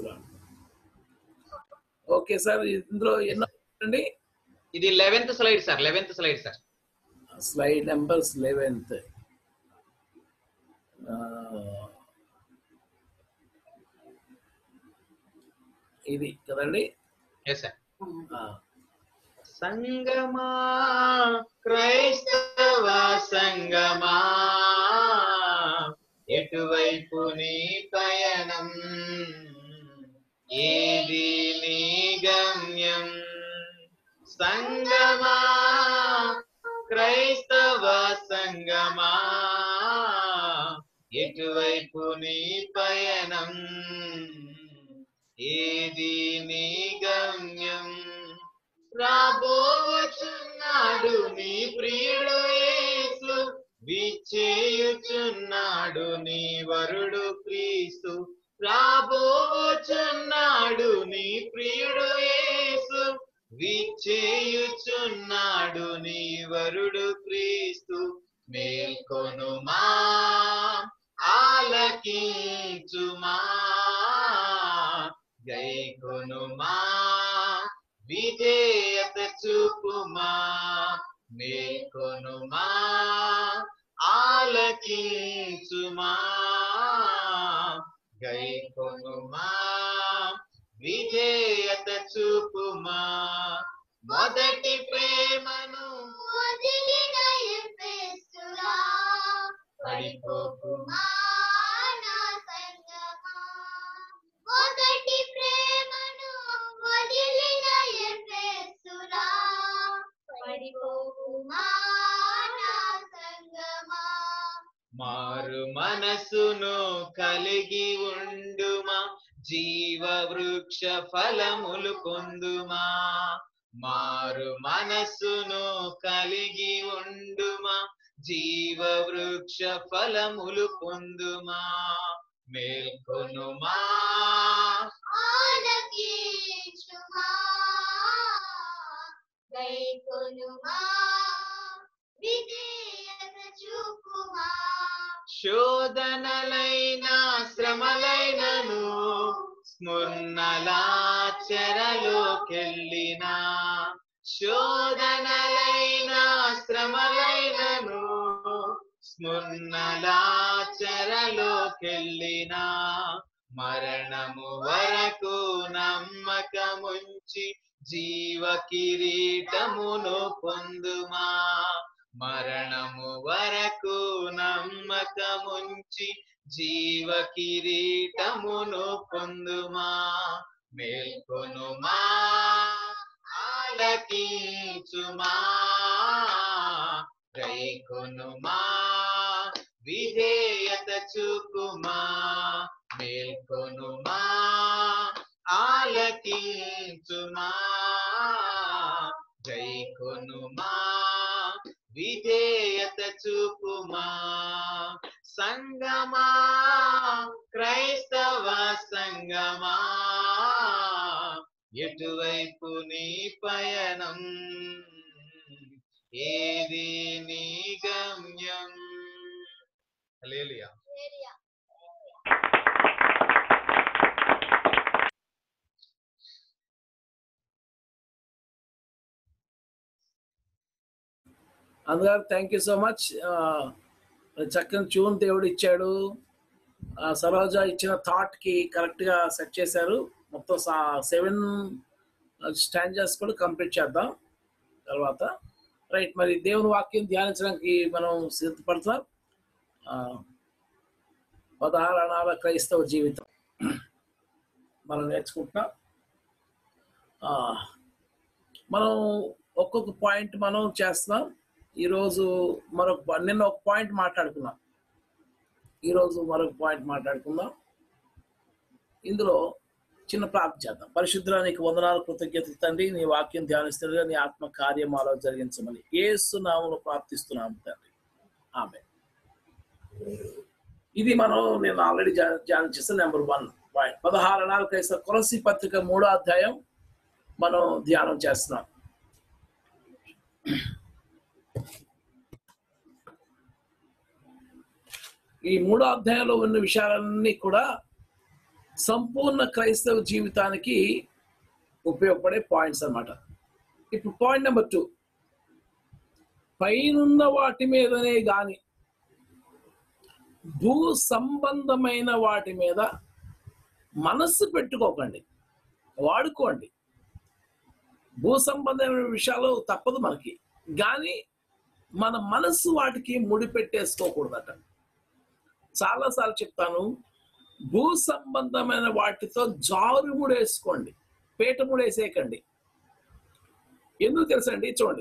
ఓకే సార్ ఇందులో ఎన్నో అండి ఇది eleventh slide sir eleventh slide sir slide numbers eleventh ఇది కదండి ఎస్ సార్ ఆ, సంగమా క్రైస్తవ సంగమా ఎటువైపు నీ పయనం ఏది నీ గమ్యం సంగమా క్రైస్తవ సంగమా ఎటువైపు నీ పయనం ఏది నీ గమ్యం రాబోచున్నాడు నీ ప్రియుడు యేసు విచ్చేయుచున్నాడు నీ వరుడు క్రీస్తు రాబోచున్నాడు నీ ప్రియుడు యేసు విచ్చేయుచున్నాడు నీ వరుడు క్రీస్తు మేల్కొనుమా ఆలకించుమా గైకొనుమా విధేయత చూపుమా మేల్కొనుమా ఆలకించుమా గైకొనుమా విధేయత చూపుమా మొదటి ప్రేమను వదిలిన ఎఫెసులా పడిపోకుమా నా సంగమా మొదటి ప్రేమను వదిలిన ఎఫెసులా పడిపోకుమా నా సంగమా మారు మనసును కలిగి ఉండుమా జీవ వృక్ష ఫలములు పొందుమా మారు మనసును కలిగి ఉండుమా జీవ వృక్ష ఫలములు పొందుమా మేల్కొనుమా ఆలకించుమా గైకొనుమా విధేయత చూపుమా శోధనలైన శ్రమలైనను స్మృన్నలా చెరలోకెళ్ళినా శోధనలైన శ్రమలైనను స్మృన్నలా చెరలోకెళ్ళినా మరణము వరకు నమ్మకముంచి జీవ కిరీటమును పొందుమా మరణము వరకు నమ్మకముంచి జీవ కిరీటమును పొందుమా మేల్కొనుమా ఆలకించుమా గైకొనుమా విధేయత చూపుమా మేల్కొనుమా ఆలకించుమా జైకొనుమా విధేయత చూపుమా సంగమా క్రైస్తవ సంగమా ఎటువైపు నీ పయనం ఏది నీ గమ్యం హల్లెలూయా అందుగారు థ్యాంక్ యూ సో మచ్ చక్కని ట్యూన్ దేవుడు ఇచ్చాడు ఆ, సరోజ ఇచ్చిన థాట్ కి కరెక్ట్ గా సెట్ చేశారు మొత్తం సెవెన్ స్టాండర్స్ కూడా కంప్లీట్ చేద్దాం తర్వాత రైట్ మరి దేవుని వాక్యం ధ్యానించడానికి మనం సిద్ధపడతాం ఆ, పదహారు అనాల క్రైస్తవ జీవితం మనం నేర్చుకుంటున్నాం ఆ, మనం ఒక్కొక్క పాయింట్ మనం చేస్తున్నాం ఈరోజు మరొక నిన్న ఒక పాయింట్ మాట్లాడుకున్నాం ఈరోజు మరొక పాయింట్ మాట్లాడుకుందాం ఇందులో చిన్న ప్రార్థన చేద్దాం పరిశుద్ధానికి వందనాలు కృతజ్ఞతలు తండ్రి నీ వాక్యం ధ్యానిస్తుండగా నీ ఆత్మ కార్యమాలో జరిగించమని ఏసు నామములో ప్రార్థిస్తున్నాము తండ్రి ఆమె ఇది మనం నేను ఆల్రెడీ ధ్యానం చేస్తాను నెంబర్ వన్ పాయింట్ పదహారు నాలుగు క్రైస్తవ కొలసి పత్రిక మూడో అధ్యాయం మనం ధ్యానం చేస్తున్నాం ఈ మూడో అధ్యాయంలో ఉన్న విషయాలన్నీ కూడా సంపూర్ణ క్రైస్తవ జీవితానికి ఉపయోగపడే పాయింట్స్ అన్నమాట ఇప్పుడు పాయింట్ నెంబర్ టూ పైనున్న వాటి మీదనే గాని భూ సంబంధమైన వాటి మీద మనస్సు పెట్టుకోకండి వాడుకోండి భూ సంబంధమైన విషయాలు తప్పదు మనకి కానీ మన మనస్సు వాటికి ముడిపెట్టేసుకోకూడదట చాలాసార్లు చెప్తాను భూ సంబంధమైన వాటితో జారు ముడేసుకోండి పీట ముడేసేయకండి ఎందుకు తెలుసండి చూడండి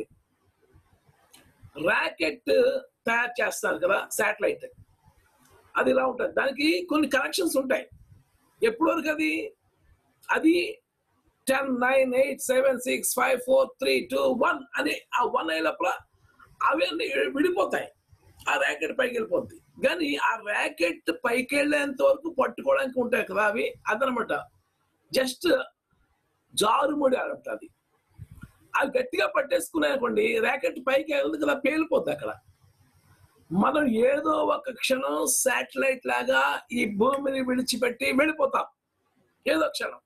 ర్యాకెట్ తయారు చేస్తారు కదా శాటిలైట్ అది ఇలా ఉంటుంది దానికి కొన్ని కనెక్షన్స్ ఉంటాయి ఎప్పటి వరకు అది అది ten nine eight seven six five four three two one అని ఆ వన్ అయ్యే లోపల అవన్నీ విడిపోతాయి ఆ ర్యాకెట్ పైకి వెళ్ళిపోద్ది కానీ ఆ ర్యాకెట్ పైకి వెళ్ళేంత వరకు పట్టుకోవడానికి ఉంటాయి కదా అవి అదనమాట జస్ట్ జారుముడి అది అవి గట్టిగా పట్టేసుకున్నాయనుకోండి ర్యాకెట్ పైకి వెళ్ళదు కదా పేలిపోద్ది అక్కడ మనం ఏదో ఒక క్షణం శాటిలైట్ లాగా ఈ భూమిని విడిచిపెట్టి వెళ్ళిపోతాం ఏదో క్షణం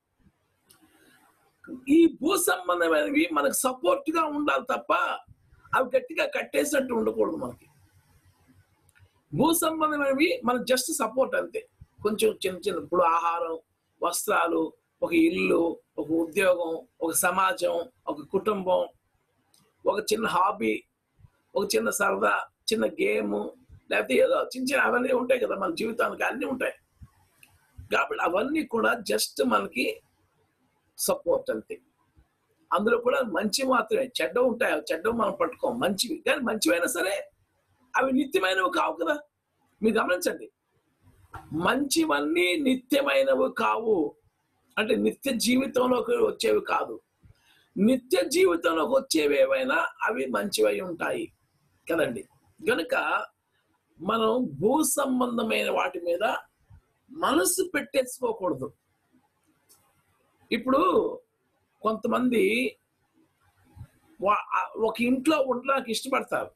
ఈ భూ సంబంధమైనవి మనకు సపోర్ట్ గా ఉండాలి తప్ప అవి గట్టిగా కట్టేసినట్టు ఉండకూడదు మనకి భూ సంబంధమైనవి మన జస్ట్ సపోర్ట్ అంతే కొంచెం చిన్న చిన్న ఇప్పుడు ఆహారం వస్త్రాలు ఒక ఇల్లు ఒక ఉద్యోగం ఒక సమాజం ఒక కుటుంబం ఒక చిన్న హాబీ ఒక చిన్న సరదా చిన్న గేమ్ లేకపోతే ఏదో చిన్న చిన్న అవన్నీ ఉంటాయి కదా మన జీవితానికి అన్నీ ఉంటాయి కాబట్టి అవన్నీ కూడా జస్ట్ మనకి సపోర్ట్ అంతే అందులో కూడా మంచి మాత్రమే చెడ్డ ఉంటాయి అవి చెడ్డ మనం పట్టుకోం మంచివి కానీ మంచివైనా సరే అవి నిత్యమైనవి కావు కదా మీరు గమనించండి మంచివన్నీ నిత్యమైనవి కావు అంటే నిత్య జీవితంలోకి వచ్చేవి కాదు నిత్య జీవితంలోకి వచ్చేవి ఏవైనా అవి మంచివై ఉంటాయి కదండి గనుక మనం భూ సంబంధమైన వాటి మీద మనసు పెట్టేసుకోకూడదు ఇప్పుడు కొంతమంది వా- ఆ- ఒక ఇంట్లో ఉండడానికి ఇష్టపడతారు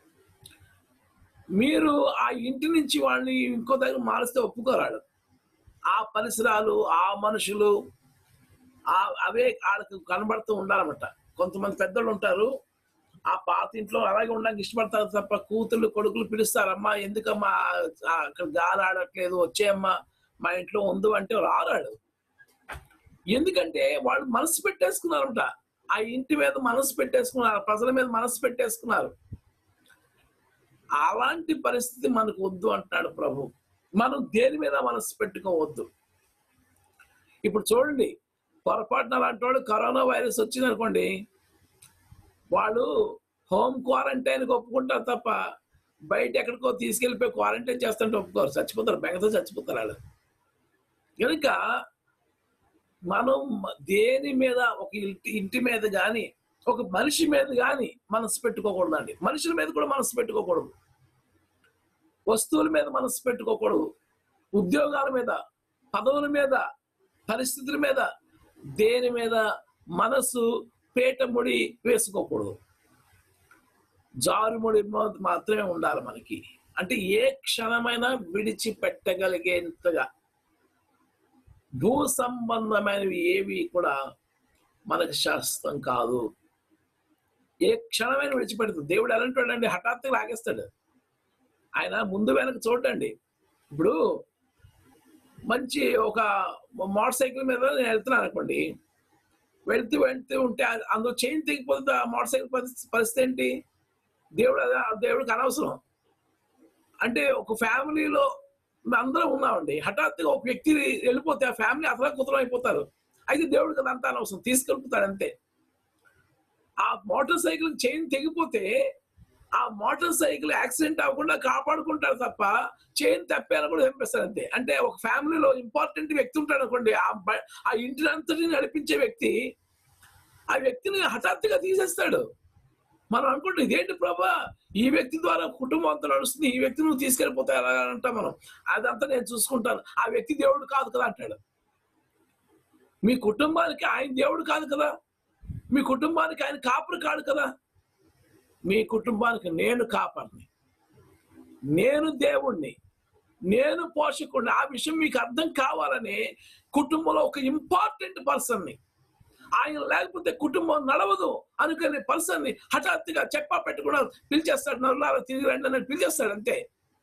మీరు ఆ ఇంటి నుంచి వాళ్ళని ఇంకో దగ్గర మారిస్తే ఒప్పుకోరాడు ఆ పరిసరాలు ఆ మనుషులు ఆ అవే వాళ్ళకి కనబడుతూ ఉండాలన్నమాట కొంతమంది పెద్దలు ఉంటారు ఆ పాత ఇంట్లో అలాగే ఉండడానికి ఇష్టపడతారు తప్ప కూతుళ్ళు కొడుకులు పిలుస్తారమ్మా ఎందుకమ్మా ఆ అక్కడ గాలి ఆడట్లేదు వచ్చేయమ్మా మా ఇంట్లో ఉందు అంటే రారాడు ఎందుకంటే వాళ్ళు మనసు పెట్టేసుకున్నారంట ఆ ఇంటి మీద మనసు పెట్టేసుకున్నారు ఆ ప్రజల మీద మనసు పెట్టేసుకున్నారు అలాంటి పరిస్థితి మనకు వద్దు అంటున్నాడు ప్రభు మనం దేని మీద మనసు పెట్టుకోవద్దు ఇప్పుడు చూడండి పొరపాటున అలాంటి వాడు కరోనా వైరస్ వచ్చింది అనుకోండి వాళ్ళు హోమ్ క్వారంటైన్ ఒప్పుకుంటారు తప్ప బయట ఎక్కడికో తీసుకెళ్ళిపోయి క్వారంటైన్ చేస్తుంటే ఒప్పుకోరు చచ్చిపోతారు బెంగతో చచ్చిపోతారు వాళ్ళు కనుక మనం దేని మీద ఒక ఇంటి ఇంటి మీద కానీ ఒక మనిషి మీద కానీ మనసు పెట్టుకోకూడదండి మనుషుల మీద కూడా మనసు పెట్టుకోకూడదు వస్తువుల మీద మనసు పెట్టుకోకూడదు ఉద్యోగాల మీద పదవుల మీద పరిస్థితుల మీద దేని మీద మనసు పేటముడి వేసుకోకూడదు జారుముడి మో- మాత్రమే ఉండాలి మనకి అంటే ఏ క్షణమైనా విడిచిపెట్టగలిగేంతగా భూ సంబంధమైనవి ఏవి కూడా మనకు శాస్త్రం కాదు ఏ క్షణమైన విడిచిపెడుతుంది దేవుడు ఎలాంటి హఠాత్తుగా లాగేస్తాడు ఆయన ముందు వెనక చూడండి ఇప్పుడు మంచి ఒక మోటార్ సైకిల్ మీద నేను వెళ్తున్నాను అనుకోండి వెళ్తూ వెళ్తూ ఉంటే అది- అందులో చైన్ తెగిపోతుంది ఆ మోటార్ సైకిల్ పరిస్థితి పరిస్థితి ఏంటి దేవుడు అది- ఆ దేవుడికి అనవసరం అంటే ఒక ఫ్యామిలీలో అందరం ఉన్నామండి హఠాత్తుగా ఒక వ్యక్తి వెళ్ళిపోతే ఆ ఫ్యామిలీ అసలు కుతలం అయిపోతారు అయితే దేవుడికి అదంతా అనవసరం తీసుకెళ్ళిపోతాడు అంతే ఆ మోటార్ సైకిల్ చైన్ తెగిపోతే ఆ మోటార్ సైకిల్ యాక్సిడెంట్ అవ్వకుండా కాపాడుకుంటారు తప్ప చైన్ తప్పేలా కూడా చంపేస్తారు అంతే అంటే ఒక ఫ్యామిలీలో ఇంపార్టెంట్ వ్యక్తి ఉంటాడు అనుకోండి ఆ బ- ఆ ఇంటిని అంతటిని నడిపించే వ్యక్తి ఆ వ్యక్తిని హఠాత్తుగా తీసేస్తాడు మనం అనుకుంటాం ఇదేంటి ప్రభా ఈ వ్యక్తి ద్వారా కుటుంబం అంతా నడుస్తుంది ఈ వ్యక్తి నువ్వు తీసుకెళ్ళిపోతా ఎలా అంటాం మనం అదంతా నేను చూసుకుంటాను ఆ వ్యక్తి దేవుడు కాదు కదా అంటాడు మీ కుటుంబానికి ఆయన దేవుడు కాదు కదా మీ కుటుంబానికి ఆయన కాపురు కాదు కదా మీ కుటుంబానికి నేను కాపర్ని నేను దేవుణ్ణి నేను పోషకుడిని ఆ విషయం మీకు అర్థం కావాలని కుటుంబంలో ఒక ఇంపార్టెంట్ పర్సన్ని ఆయన లేకపోతే కుటుంబం నడవదు అనుకునే పర్సన్ని హఠాత్తుగా చెప్పా పెట్టకుండా పిలిచేస్తాడు నల్లారా తిరిగి రండి అని పిలిచేస్తాడు అంతే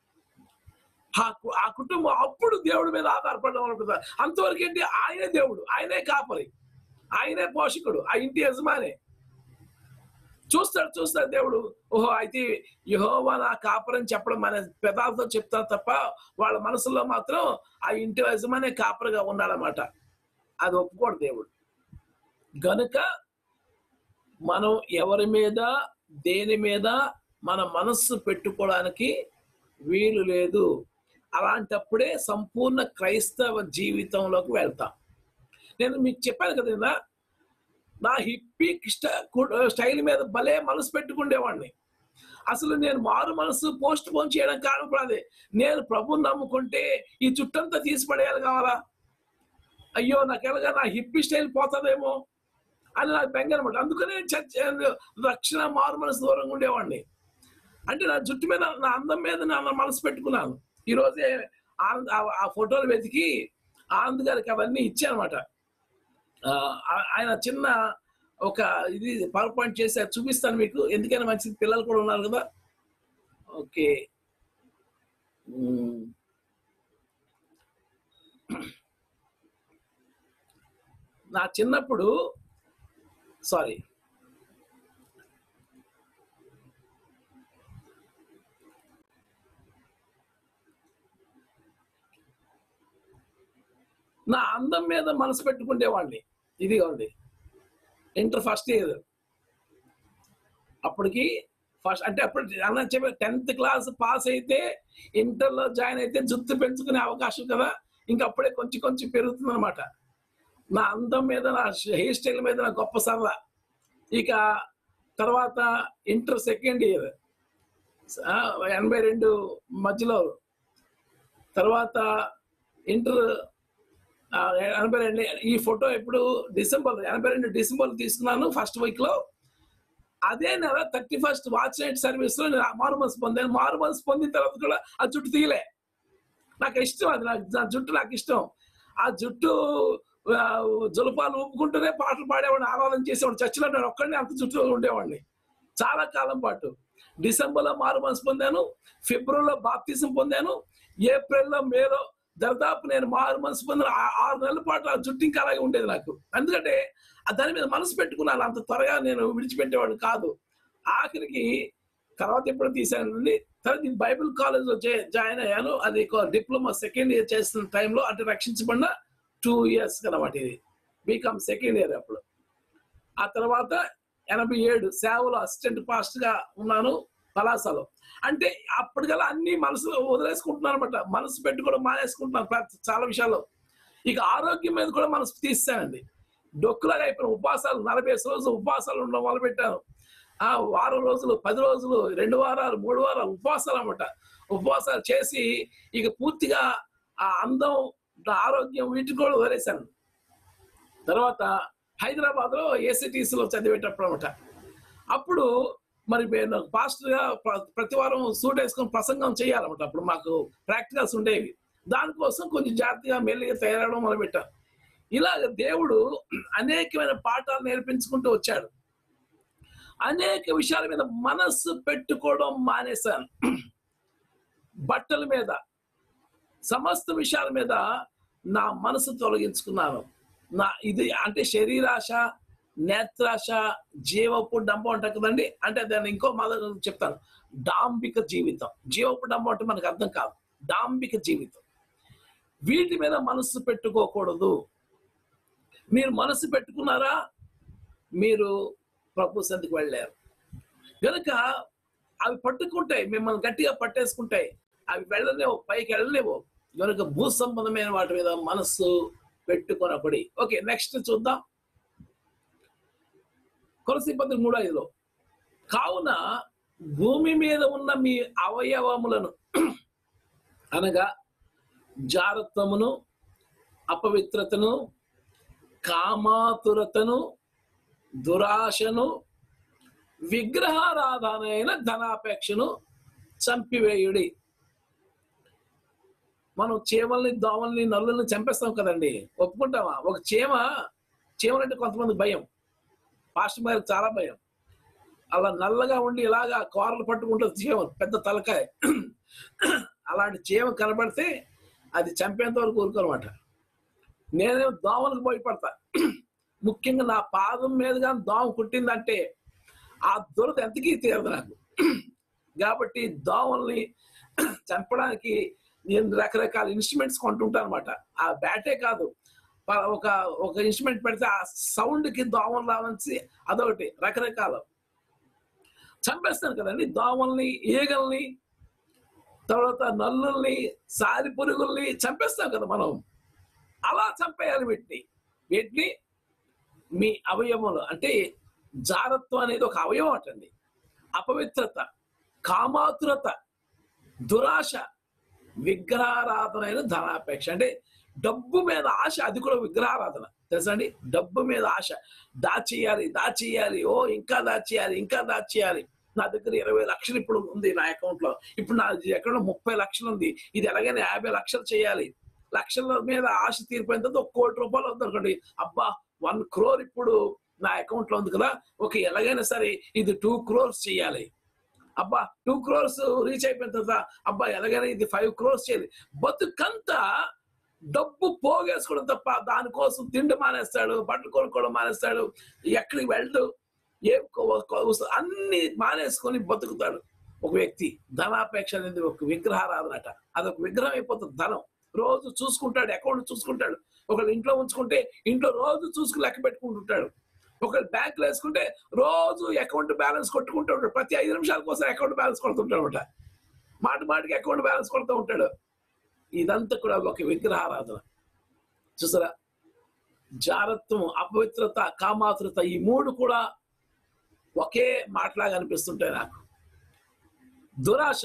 ఆ కు- ఆ కుటుంబం అప్పుడు దేవుడి మీద ఆధారపడడం అనుకుంటారు అంతవరకు ఏంటి ఆయనే దేవుడు ఆయనే కాపరి ఆయనే పోషకుడు ఆ ఇంటి యజమానే చూస్తాడు చూస్తాడు దేవుడు ఓహో అయితే యహోవా నా కాపరని చెప్పడం మన పెదాలతో చెప్తారు తప్ప వాళ్ళ మనసులో మాత్రం ఆ ఇంటి యజమానే కాపరిగా ఉన్నాడనమాట అది ఒప్పుకోడు దేవుడు గనుక మనం ఎవరి మీద దేని మీద మన మనస్సు పెట్టుకోవడానికి వీలు లేదు అలాంటప్పుడే సంపూర్ణ క్రైస్తవ జీవితంలోకి వెళ్తాం నేను మీకు చెప్పాను కదా నిన్న, నా హిప్పీ స్టైల్ మీద భలే మనసు పెట్టుకుండేవాడిని అసలు నేను మారు మనసు పోస్ట్ పోన్ చేయడం కారణం కూడా అదే నేను ప్రభుని నమ్ముకుంటే ఈ చుట్టంతా తీసి పడేయాలి కావాలా అయ్యో నాకు ఎలాగా నా హిప్పీ స్టైల్ పోతుందేమో అని నాకు బెంగ అనమాట అందుకనే చర్చ రక్షణ మారు మనసు దూరంగా ఉండేవాడిని అంటే నా జుట్టు మీద నా అందం మీద నా మనసు పెట్టుకున్నాను ఈ రోజే ఆనంద్ ఆ- ఆ ఫోటోలు వెతికి ఆనంద్ గారికి అవన్నీ ఇచ్చానమాట ఆయన చిన్న ఒక ఇది పవర్ పాయింట్ చేసి అది చూపిస్తాను మీకు ఎందుకైనా మంచిది పిల్లలు కూడా ఉన్నారు కదా ఓకే ఉమ్. నా చిన్నప్పుడు సారీ నా అందం మీద మనసు పెట్టుకునేవాడిని ఇదిగోండి ఇంటర్ ఫస్ట్ ఇయర్ అప్పటికి ఫస్ట్ అంటే అప్పుడు అన్న చెప్పే టెన్త్ క్లాస్ పాస్ అయితే ఇంటర్ లో జాయిన్ అయితే జుత్తు పెంచుకునే అవకాశం కదా ఇంకా అప్పుడే కొంచెం కొంచెం పెరుగుతుంది అనమాట నా అందం మీద నా హెయిర్ స్టైల్ మీద నా గొప్ప సరదా ఇక తర్వాత ఇంటర్ సెకండ్ ఇయర్ ఎనభై రెండు మధ్యలో తర్వాత ఇంటర్ ఆ, ఎనభై రెండు ఈ ఫోటో ఇప్పుడు డిసెంబర్ ఎనభై రెండు డిసెంబర్ తీసుకున్నాను ఫస్ట్ వీక్ లో అదే నెల thirty first watch night service లో నేను మారు మనసు పొందాను మారు మనసు పొందిన తర్వాత కూడా ఆ జుట్టు తీయలే నాకు ఇష్టం అది నాకు నా జుట్టు నాకు ఇష్టం ఆ జుట్టు ఆ, జులపాలు ఊపుకుంటూనే పాటలు పాడేవాడిని ఆరాధన చేసేవాడిని చచ్చినట్టు నేను ఒక్కడిని అంత జుట్టు ఉండేవాడిని చాలా కాలం పాటు డిసెంబర్లో మారు మనసు పొందాను ఫిబ్రవరిలో బాప్తిజం పొందాను ఏప్రిల్లో మేలో దాదాపు నేను మారు మనసు పొందిన ఆ- ఆరు నెలల పాటు ఆ జుట్టు ఇంకా అలాగే ఉండేది నాకు ఎందుకంటే ఆ దాని మీద మనసు పెట్టుకున్నాను అంత త్వరగా నేను విడిచిపెట్టేవాడిని కాదు ఆఖరికి తర్వాత ఎప్పుడు తీసానండి తర్వాత నేను బైబిల్ కాలేజ్ లో జా- జాయిన్ అయ్యాను అది డిప్లొమా సెకండ్ ఇయర్ చేస్తున్న టైంలో అంటే రక్షించబడిన టూ ఇయర్స్ అనమాట ఇది బీకామ్ సెకండ్ ఇయర్ అప్పుడు ఆ తర్వాత ఎనభై ఏడు సేవలో అసిస్టెంట్ పాస్ట్ గా ఉన్నాను పలాసలో అంటే అప్పటికల్లా అన్ని మనసులో వదిలేసుకుంటున్నాను అనమాట మనసు పెట్టుకోవడం మానేసుకుంటున్నాను ప్రతి- చాలా విషయాల్లో ఇక ఆరోగ్యం మీద కూడా మనసు తీస్తానండి డొక్కులాగా అయిపోయిన ఉపవాసాలు నలభై రోజులు ఉపవాసాలు ఉండడం మొదలు పెట్టాను ఆ వారం రోజులు పది రోజులు రెండు వారాలు మూడు వారాలు ఉపవాసాలు అనమాట ఉపవాసాలు చేసి ఇక పూర్తిగా ఆ అందం ఆ ఆరోగ్యం వీటిని కూడా వదిలేశాను తర్వాత హైదరాబాద్ లో ఏసీటీసీ లో చదివేటప్పుడు అనమాట అప్పుడు మరి నేను పాస్టర్ గా ప్ర- ప్రతి వారం సూట్ వేసుకొని ప్రసంగం చేయాలన్నమాట అప్పుడు మాకు ప్రాక్టికల్స్ ఉండేవి దానికోసం కొంచెం జాగ్రత్తగా మెల్లిగా తయారవడం మొదలుపెట్టాను ఇలాగ దేవుడు అనేకమైన పాఠాలు నేర్పించుకుంటూ వచ్చాడు అనేక విషయాల మీద మనస్సు పెట్టుకోవడం మానేశాను బట్టల మీద సమస్త విషయాల మీద నా మనసు తొలగించుకున్నాను నా ఇది అంటే శరీరాశ నేత్రాశ జీవపు డంబం అంటారు కదండి అంటే దాన్ని ఇంకో మొదలు చెప్తాను డాంబిక జీవితం జీవపు డంబం అంటే మనకు అర్థం కాదు డాంబిక జీవితం వీటి మీద మనస్సు పెట్టుకోకూడదు మీరు మనసు పెట్టుకున్నారా మీరు ప్రభు సందికి వెళ్ళారు కనుక అవి పట్టుకుంటాయి మిమ్మల్ని గట్టిగా పట్టేసుకుంటాయి అవి వెళ్ళలేవు పైకి వెళ్ళలేవు కనుక భూ సంబంధమైన వాటి మీద మనస్సు పెట్టుకొనపడి ఓకే నెక్స్ట్ చూద్దాం కొలసి పత్రిక మూడు ఐదులో కావున భూమి మీద ఉన్న మీ అవయవములను అనగా జారత్వమును అపవిత్రతను కామాతురతను దురాశను విగ్రహారాధనైన ధనాపేక్షను చంపివేయుడి మనం చీమల్ని దోమల్ని నల్లుల్ని చంపేస్తాం కదండి ఒప్పుకుంటామా ఒక చీమ చీమలంటే కొంతమంది భయం పాస్టర్ గారికి చాలా భయం అలా నల్లగా ఉండి ఇలాగా కూరలు పట్టుకుంటుంది చీమ పెద్ద తలకాయ అలాంటి చీమ కనబడితే అది చంపేంత వరకు ఊరుకోనమాట నేనేం దోమలకు భయపడతా ముఖ్యంగా నా పాదం మీదుగా దోమ కుట్టిందంటే ఆ దురద ఎంతకీ తీరదు నాకు కాబట్టి దోమల్ని చంపడానికి నేను రకరకాల ఇన్స్ట్రుమెంట్స్ కొంటుంటాను అనమాట ఆ బ్యాటే కాదు ప- ఒక ఒక ఇన్స్ట్రుమెంట్ పెడితే ఆ సౌండ్ కి దోమలు రావాల్సి అదొకటి రకరకాల చంపేస్తాను కదండి దోమల్ని ఈగల్ని తర్వాత నల్లుల్ని సారి పురుగుల్ని చంపేస్తాం కదా మనం అలా చంపేయాలి వీటిని వీటిని మీ అవయవములు అంటే జారత్వం అనేది ఒక అవయవం అటండి అపవిత్రత కామాతురత దురాశ విగ్రహారాధన అయిన ధనాపేక్ష అంటే డబ్బు మీద ఆశ అది కూడా విగ్రహారాధన తెలుసా అండి డబ్బు మీద ఆశ దాచేయాలి దాచేయాలి ఓ ఇంకా దాచేయాలి ఇంకా దాచేయాలి నా దగ్గర ఇరవై లక్షలు ఇప్పుడు ఉంది నా అకౌంట్ లో ఇప్పుడు నా ఎక్కడ ముప్పై లక్షలు ఉంది ఇది ఎలాగైనా యాభై లక్షలు చేయాలి లక్షల మీద ఆశ తీరిపోయిన తర్వాత ఒక కోటి రూపాయలు అవుతుంది అనుకోండి అబ్బా వన్ క్రోర్ ఇప్పుడు నా అకౌంట్ లో ఉంది కదా ఓకే ఎలాగైనా సరే ఇది టూ క్రోర్స్ చేయాలి అబ్బా టూ క్రోర్స్ రీచ్ అయిపోయిన తర్వాత అబ్బా ఎలాగైనా ఇది ఫైవ్ క్రోర్స్ చేయాలి బతుకంతా డబ్బు పోగేసుకోవడం తప్ప దానికోసం తిండి మానేస్తాడు బట్టలు కొనుక్కోవడం మానేస్తాడు ఎక్కడికి వెళ్ళు ఏ కొ- కొ- అన్ని మానేసుకొని బతుకుతాడు ఒక వ్యక్తి ధనాపేక్ష అనేది ఒక విగ్రహారాధన అట అదొక విగ్రహం అయిపోతుంది ధనం రోజు చూసుకుంటాడు అకౌంట్ చూసుకుంటాడు ఒకళ్ళు ఇంట్లో ఉంచుకుంటే ఇంట్లో రోజు చూసుకుని లెక్క పెట్టుకుంటుంటాడు ఒకళ్ళు బ్యాంకులో వేసుకుంటే రోజు అకౌంట్ బ్యాలెన్స్ కొట్టుకుంటూ ఉంటాడు ప్రతి ఐదు నిమిషాల కోసం అకౌంట్ బ్యాలెన్స్ కొడుతుంటాడు అనమాట మాట మాటికి అకౌంట్ బ్యాలెన్స్ కొడుతూ ఉంటాడు ఇదంతా కూడా ఒక విగ్రహారాధన చూసారా జారత్వం అపవిత్రత కామాతురత ఈ మూడు కూడా ఒకే మాటలాగా అనిపిస్తుంటాయి నాకు దురాశ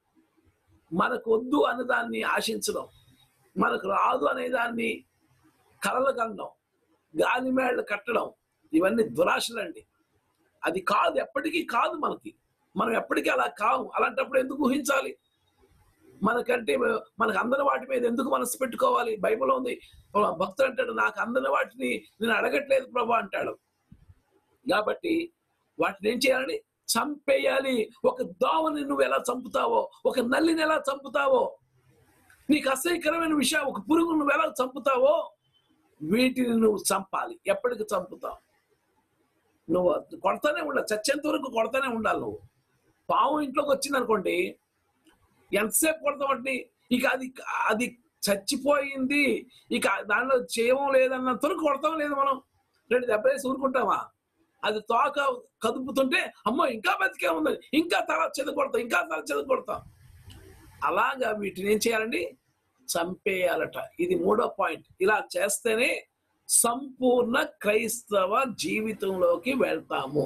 మనకు వద్దు అనే దాన్ని ఆశించడం మనకు రాదు అనే దాన్ని కలలు కనడం గాలి మేళ్ళు కట్టడం ఇవన్నీ దురాశలండి అది కాదు ఎప్పటికీ కాదు మనకి మనం ఎప్పటికీ అలా కావు అలాంటప్పుడు ఎందుకు ఊహించాలి మనకంటే మనకు అందరి వాటి మీద ఎందుకు మనసు పెట్టుకోవాలి బైబిల్ ఉంది భక్తుడు అంటాడు నాకు అందరి వాటిని నేను అడగట్లేదు ప్రభా అంటాడు కాబట్టి వాటిని ఏం చేయాలని చంపేయాలి ఒక దోమని నువ్వు ఎలా చంపుతావో ఒక నల్లిని ఎలా చంపుతావో నీకు అసహ్యకరమైన విషయం ఒక పురుగు నువ్వు ఎలా చంపుతావో వీటిని నువ్వు చంపాలి ఎప్పటికి చంపుతావు నువ్వు కొడతానే ఉండాలి చచ్చేంత వరకు కొడతానే ఉండాలి నువ్వు పాము ఇంట్లోకి వచ్చింది అనుకోండి ఎంతసేపు కొడతామంటే ఇక అది అది చచ్చిపోయింది ఇక దానిలో చేయడం లేదన్నంత వరకు కొడతాం లేదు మనం రెండు దెబ్బలేసి ఊరుకుంటామా అది తోక కదుపుతుంటే అమ్మో ఇంకా బతికే ఉంది ఇంకా తల చెదగొడతాం ఇంకా తల చెదగొడతాం అలాగా వీటిని ఏం చేయాలండి చంపేయాలట ఇది మూడో పాయింట్ ఇలా చేస్తేనే సంపూర్ణ క్రైస్తవ జీవితంలోకి వెళ్తాము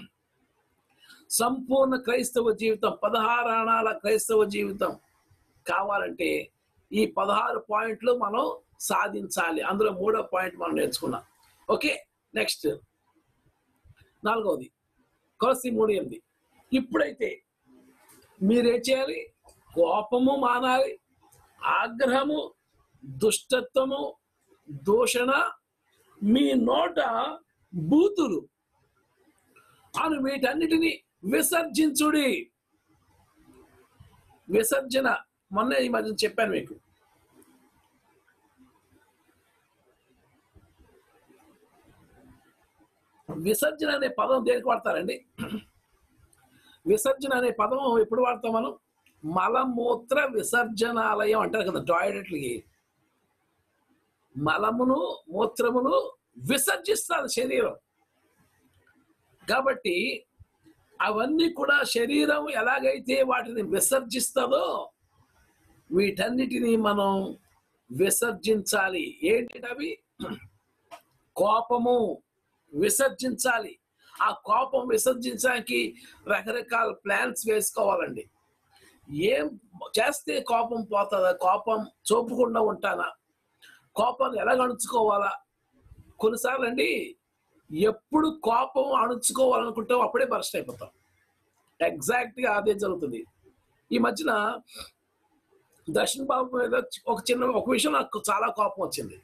సంపూర్ణ క్రైస్తవ జీవితం పదహారాణాల క్రైస్తవ జీవితం కావాలంటే ఈ పదహారు పాయింట్లు మనం సాధించాలి అందులో మూడో పాయింట్ మనం నేర్చుకున్నాం ఓకే నెక్స్ట్ నాలుగవది కొలసి మూడు ఎనిమిది ఇప్పుడైతే మీరేం చేయాలి కోపము మానాలి ఆగ్రహము దుష్టత్వము దూషణ మీ నోట బూతులు అను వీటన్నిటిని విసర్జించుడి విసర్జన మొన్న ఈ మధ్య చెప్పాను మీకు విసర్జన అనే పదం దేనికి వాడతారండి విసర్జన అనే పదం ఎప్పుడు వాడతాం మనం మలమూత్ర విసర్జనాలయం అంటారు కదా టాయిలెట్లకి మలమును మూత్రమును విసర్జిస్తారు శరీరం కాబట్టి అవన్నీ కూడా శరీరం ఎలాగైతే వాటిని విసర్జిస్తుందో వీటన్నిటిని మనం విసర్జించాలి ఏంటి అవి కోపము విసర్జించాలి ఆ కోపం విసర్జించడానికి రకరకాల ప్లాన్స్ వేసుకోవాలండి ఏం చేస్తే కోపం పోతుందా కోపం చూపకుండా ఉంటానా కోపాన్ని ఎలా అణుచుకోవాలా కొన్నిసార్లు అండి ఎప్పుడు కోపం అణుచుకోవాలనుకుంటాం అప్పుడే బర్స్ట్ అయిపోతాం ఎగ్జాక్ట్ గా అదే జరుగుతుంది ఈ మధ్యన దర్శన్ బాబు మీద ఒక చిన్న ఒక విషయం నాకు చాలా కోపం వచ్చింది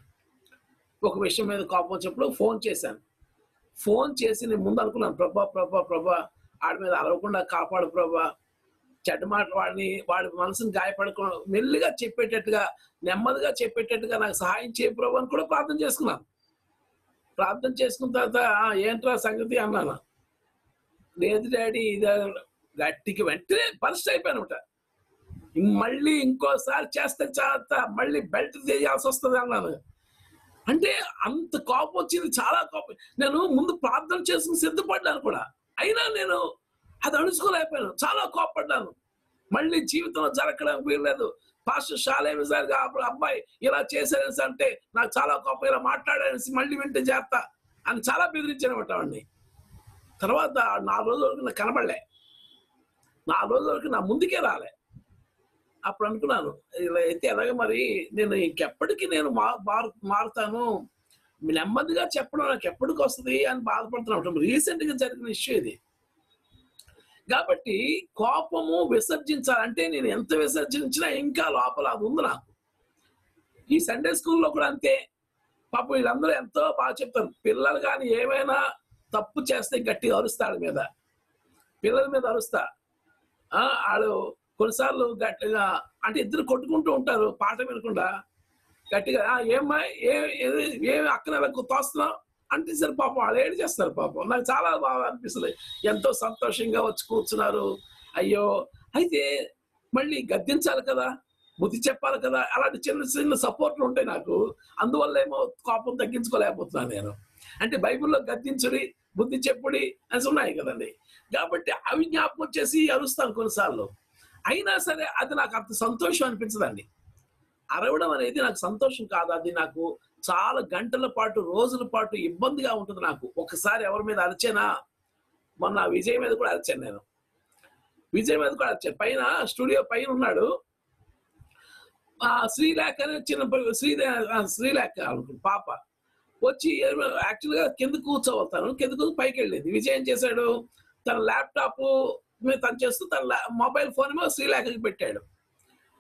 ఒక విషయం మీద కోపం వచ్చినప్పుడు ఫోన్ చేశాను ఫోన్ చేసి నేను ముందు అనుకున్నాను ప్రభా ప్రభా ప్రభా ఆడి మీద అలవకుండా కాపాడు ప్రభా చెడ్డ మాట వాడిని వాడి మనసుని గాయపడకుండా మెల్లిగా చెప్పేటట్టుగా నెమ్మదిగా చెప్పేటట్టుగా నాకు సహాయం చేయ ప్రభు అని కూడా ప్రార్థన చేసుకున్నాను ప్రార్థన చేసుకున్న తర్వాత "ఆ, ఏంట్రా సంగతి అన్నాను లేదు డాడీ ఇది గట్టికి వెంటనే పరిస్థితి అయిపోయాను అనమాట మళ్ళీ ఇంకోసారి చేస్తే చేస్త మళ్ళీ బెల్ట్ చేయాల్సి వస్తుంది అన్నాను అంటే అంత కోపం వచ్చింది చాలా కోపం నేను ముందు ప్రార్థన చేసుకుని సిద్ధపడ్డాను కూడా అయినా నేను అది అణుచుకోలేకపోయాను చాలా కోపడ్డాను మళ్ళీ జీవితంలో జరగడం వీల్లేదు పాస్టర్ షాలేమి సార్ అప్పుడు అబ్బాయి ఇలా చేశారనేసి అంటే నాకు చాలా కోపం ఇలా మాట్లాడానేసి మళ్ళీ వింటే చేస్తా అని చాలా బెదిరించానమాట వాడిని తర్వాత నాలుగు రోజుల వరకు నాకు కనబడలే నాలుగు రోజుల వరకు నా ముందుకే రాలే అప్పుడు అనుకున్నాను ఇలా అయితే ఎలాగ మరి నేను ఇంకెప్పటికీ నేను మా మారు మారుతాను నెమ్మదిగా చెప్పడం నాకు ఎప్పటికి వస్తుంది అని బాధపడుతున్నాను రీసెంట్ గా జరిగిన ఇష్యూ ఇది కాబట్టి కోపము విసర్జించాలంటే నేను ఎంత విసర్జించినా ఇంకా లోపల అది ఉంది నాకు ఈ సండే స్కూల్లో కూడా అంతే పాపం వీళ్ళందరూ ఎంతో బాగా చెప్తారు పిల్లలు కానీ ఏమైనా తప్పు చేస్తే గట్టిగా అరుస్తాడు మీద పిల్లల మీద అరుస్తా ఆ, ఆడు కొన్నిసార్లు గట్టిగా అంటే ఇద్దరు కొట్టుకుంటూ ఉంటారు పాట వినకుండా గట్టిగా "ఆ, ఏమ్మా ఏ ఏ- ఏ అక్కన తోస్తున్నావు అంటే సరే పాపం వాళ్ళు ఏడు చేస్తారు పాపం నాకు చాలా బాగా అనిపిస్తుంది ఎంతో సంతోషంగా వచ్చి కూర్చున్నారు అయ్యో అయితే మళ్ళీ గద్దించాలి కదా బుద్ధి చెప్పాలి కదా అలాంటి చిన్న చిన్న సపోర్ట్లు ఉంటాయి నాకు అందువల్ల ఏమో కోపం తగ్గించుకోలేకపోతున్నాను నేను అంటే బైబిల్లో గద్దించుడి బుద్ధి చెప్పుడి అని ఉన్నాయి కదండి కాబట్టి అవి జ్ఞాపకం వచ్చేసి అరుస్తాను కొన్నిసార్లు అయినా సరే అది నాకు అంత సంతోషం అనిపించదండి అరవడం అనేది నాకు సంతోషం కాదు అది నాకు చాలా గంటల పాటు రోజుల పాటు ఇబ్బందిగా ఉంటుంది నాకు ఒకసారి ఎవరి మీద అరిచానా మొన్న విజయ్ మీద కూడా అరిచాను నేను విజయ్ మీద కూడా అరిచాను పైన స్టూడియో పైన ఉన్నాడు ఆ శ్రీలేఖ అనే చిన్న పి- శ్రీదే ఆ, శ్రీలేఖ అనుకుంటా పాప వచ్చి యాక్చువల్ గా కింద కూర్చోవతాను కింద కూర్చో పైకి వెళ్ళింది విజయ్ ఏం చేశాడు తన ల్యాప్టాప్ మీద తను చేస్తూ తన లా- మొబైల్ ఫోన్ ఏమో శ్రీలేఖకి పెట్టాడు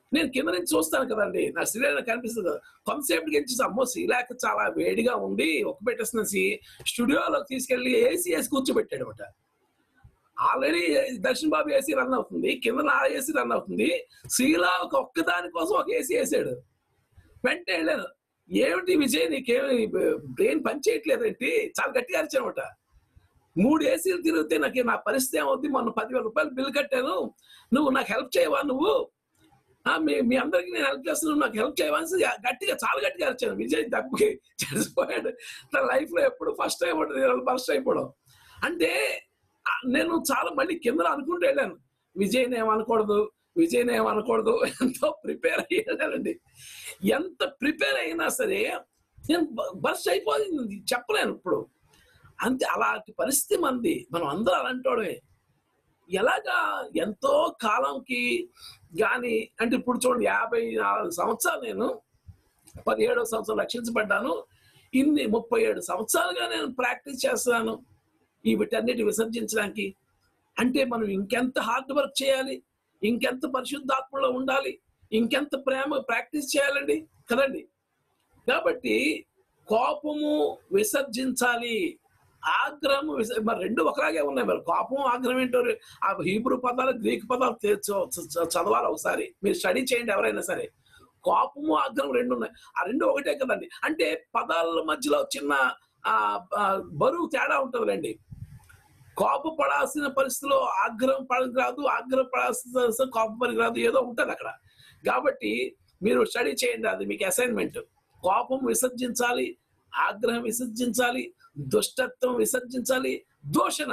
నేను కింద నుంచి చూస్తాను కదండి నా శ్రీలేఖ కనిపిస్తుంది కదా కొంతసేపు గెలిచి అమ్మో శ్రీలేఖ చాలా వేడిగా ఉంది ఒక పెట్టేసి స్టూడియోలోకి తీసుకెళ్లి ఏసీ వేసి కూర్చోబెట్టాడు అనమాట already Darshan Babu AC run అవుతుంది కింద నా ఏసీ రన్ అవుతుంది శ్రీలా ఒక ఒక్కదాని కోసం ఒక ఏసీ వేసాడు వెంటనే వెళ్ళాను ఏమిటి విజయ్ నీకేమి బ్రెయిన్ పని చేయట్లేదేంటి చాలా గట్టిగా అరిచానమాట మూడు ఏసీలు తిరిగితే నాకు నా పరిస్థితి ఏమవుద్ది మొన్న పదివేల రూపాయలు బిల్ కట్టాను నువ్వు నాకు హెల్ప్ చేయవా నువ్వు ఆ, మీ మీ అందరికి నేను హెల్ప్ చేస్తున్నాను నాకు హెల్ప్ చేయవా అని గట్టిగా చాలా గట్టిగా అరిచాను విజయ్ దెబ్బకి చచ్చిపోయాడు తన లైఫ్ లో ఎప్పుడు ఫస్ట్ టైం ఉంటుంది ఫస్ట్ అయిపోవడం అంటే ఆ, నేను చాలా మళ్ళీ కింద అనుకుంటూ వెళ్ళాను విజయ్ ఏమనకూడదు విజయ్ ఏమనకూడదు ఎంతో ప్రిపేర్ అయ్యి వెళ్ళానండి ఎంత ప్రిపేర్ అయినా సరే నేను బర్స్ట్ అయిపోయింది చెప్పలేను ఇప్పుడు అంతే అలాంటి పరిస్థితి మంది మనం అందరూ అలాంటి వాడమే ఎలాగా ఎంతో కాలంకి కానీ అంటే ఇప్పుడు చూడండి యాభై నాలుగు సంవత్సరాలు నేను పదిహేడవ సంవత్సరం రక్షించబడ్డాను ఇన్ని ముప్పై ఏడు సంవత్సరాలుగా నేను ప్రాక్టీస్ చేస్తున్నాను ఈ వీటన్నిటి విసర్జించడానికి అంటే మనం ఇంకెంత హార్డ్ వర్క్ చేయాలి ఇంకెంత పరిశుద్ధాత్మలో ఉండాలి ఇంకెంత ప్రేమ ప్రాక్టీస్ చేయాలండి కదండి కాబట్టి కోపము విసర్జించాలి ఆగ్రహము విస- మరి రెండు ఒకలాగే ఉన్నాయి మరి కోపం ఆగ్రహం ఏంటో ఆ హీబ్రూ పదాలు గ్రీక్ పదాలు తె- చ- చ- చదవాలి ఒకసారి మీరు స్టడీ చేయండి ఎవరైనా సరే కోపము ఆగ్రహం రెండు ఉన్నాయి ఆ రెండు ఒకటే కదండి అంటే పదాల మధ్యలో చిన్న ఆ ఆ, బరువు తేడా ఉంటుందండి కోపపడాల్సిన పరిస్థితిలో ఆగ్రహం పడక రాదు ఆగ్రహం పడాల్సిన పరిస్థితిలో కోపం పనికి రాదు ఏదో ఉంటుంది అక్కడ కాబట్టి మీరు స్టడీ చేయండి అది మీకు అసైన్మెంట్ కోపం విసర్జించాలి ఆగ్రహం విసర్జించాలి దుష్టత్వం విసర్జించాలి దోషణ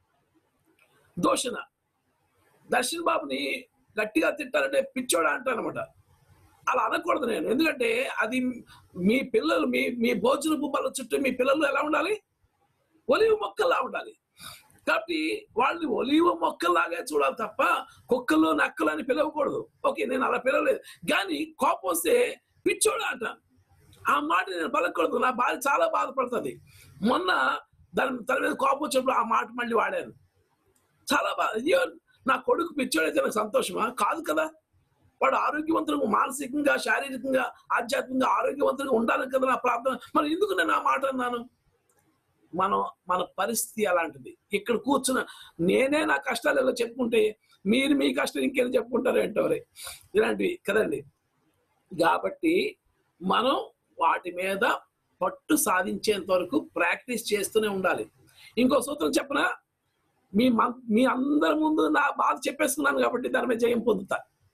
దోషణ దర్శన్ బాబుని గట్టిగా తిట్టాలంటే పిచ్చోడా అంటానమాట అలా అనకూడదు నేను ఎందుకంటే అది మీ పిల్లలు మీ మీ భోజనపు బల చుట్టూ మీ పిల్లలు ఎలా ఉండాలి ఒలివ మొక్కల్లా ఉండాలి కాబట్టి వాళ్ళని ఒలివ మొక్కల్లాగే చూడాలి తప్ప కుక్కలు నక్కలు అని పిలవకూడదు ఓకే నేను అలా పిలవలేదు కానీ కోపం వస్తే పిచ్చోడా అంటాను ఆ మాట నేను పలకూడదు నా బాధ చాలా బాధపడుతుంది మొన్న దాని తన మీద కోపం వచ్చినప్పుడు ఆ మాట మళ్ళీ వాడాను చాలా బాధ అయ్యో నా కొడుకు పిచ్చోడైతే నాకు సంతోషమా కాదు కదా వాడు ఆరోగ్యవంతుడు మానసికంగా శారీరకంగా ఆధ్యాత్మికంగా ఆరోగ్యవంతుడిగా ఉండాలని కదా నా ప్రార్థన మరి ఎందుకు నేను ఆ మాట అన్నాను మనం మన పరిస్థితి అలాంటిది ఇక్కడ కూర్చున్న నేనే నా కష్టాలు ఇలా చెప్పుకుంటే మీరు మీ కష్టం ఇంకేం చెప్పుకుంటారు ఏంటోరే ఇలాంటివి కదండి కాబట్టి మనం వాటి మీద పట్టు సాధించేంత వరకు ప్రాక్టీస్ చేస్తూనే ఉండాలి ఇంకో సూత్రం చెప్పనా మీ మన్- మీ అందరి ముందు నా బాధ చెప్పేసుకున్నాను కాబట్టి దాని మీద జయం పొందుతా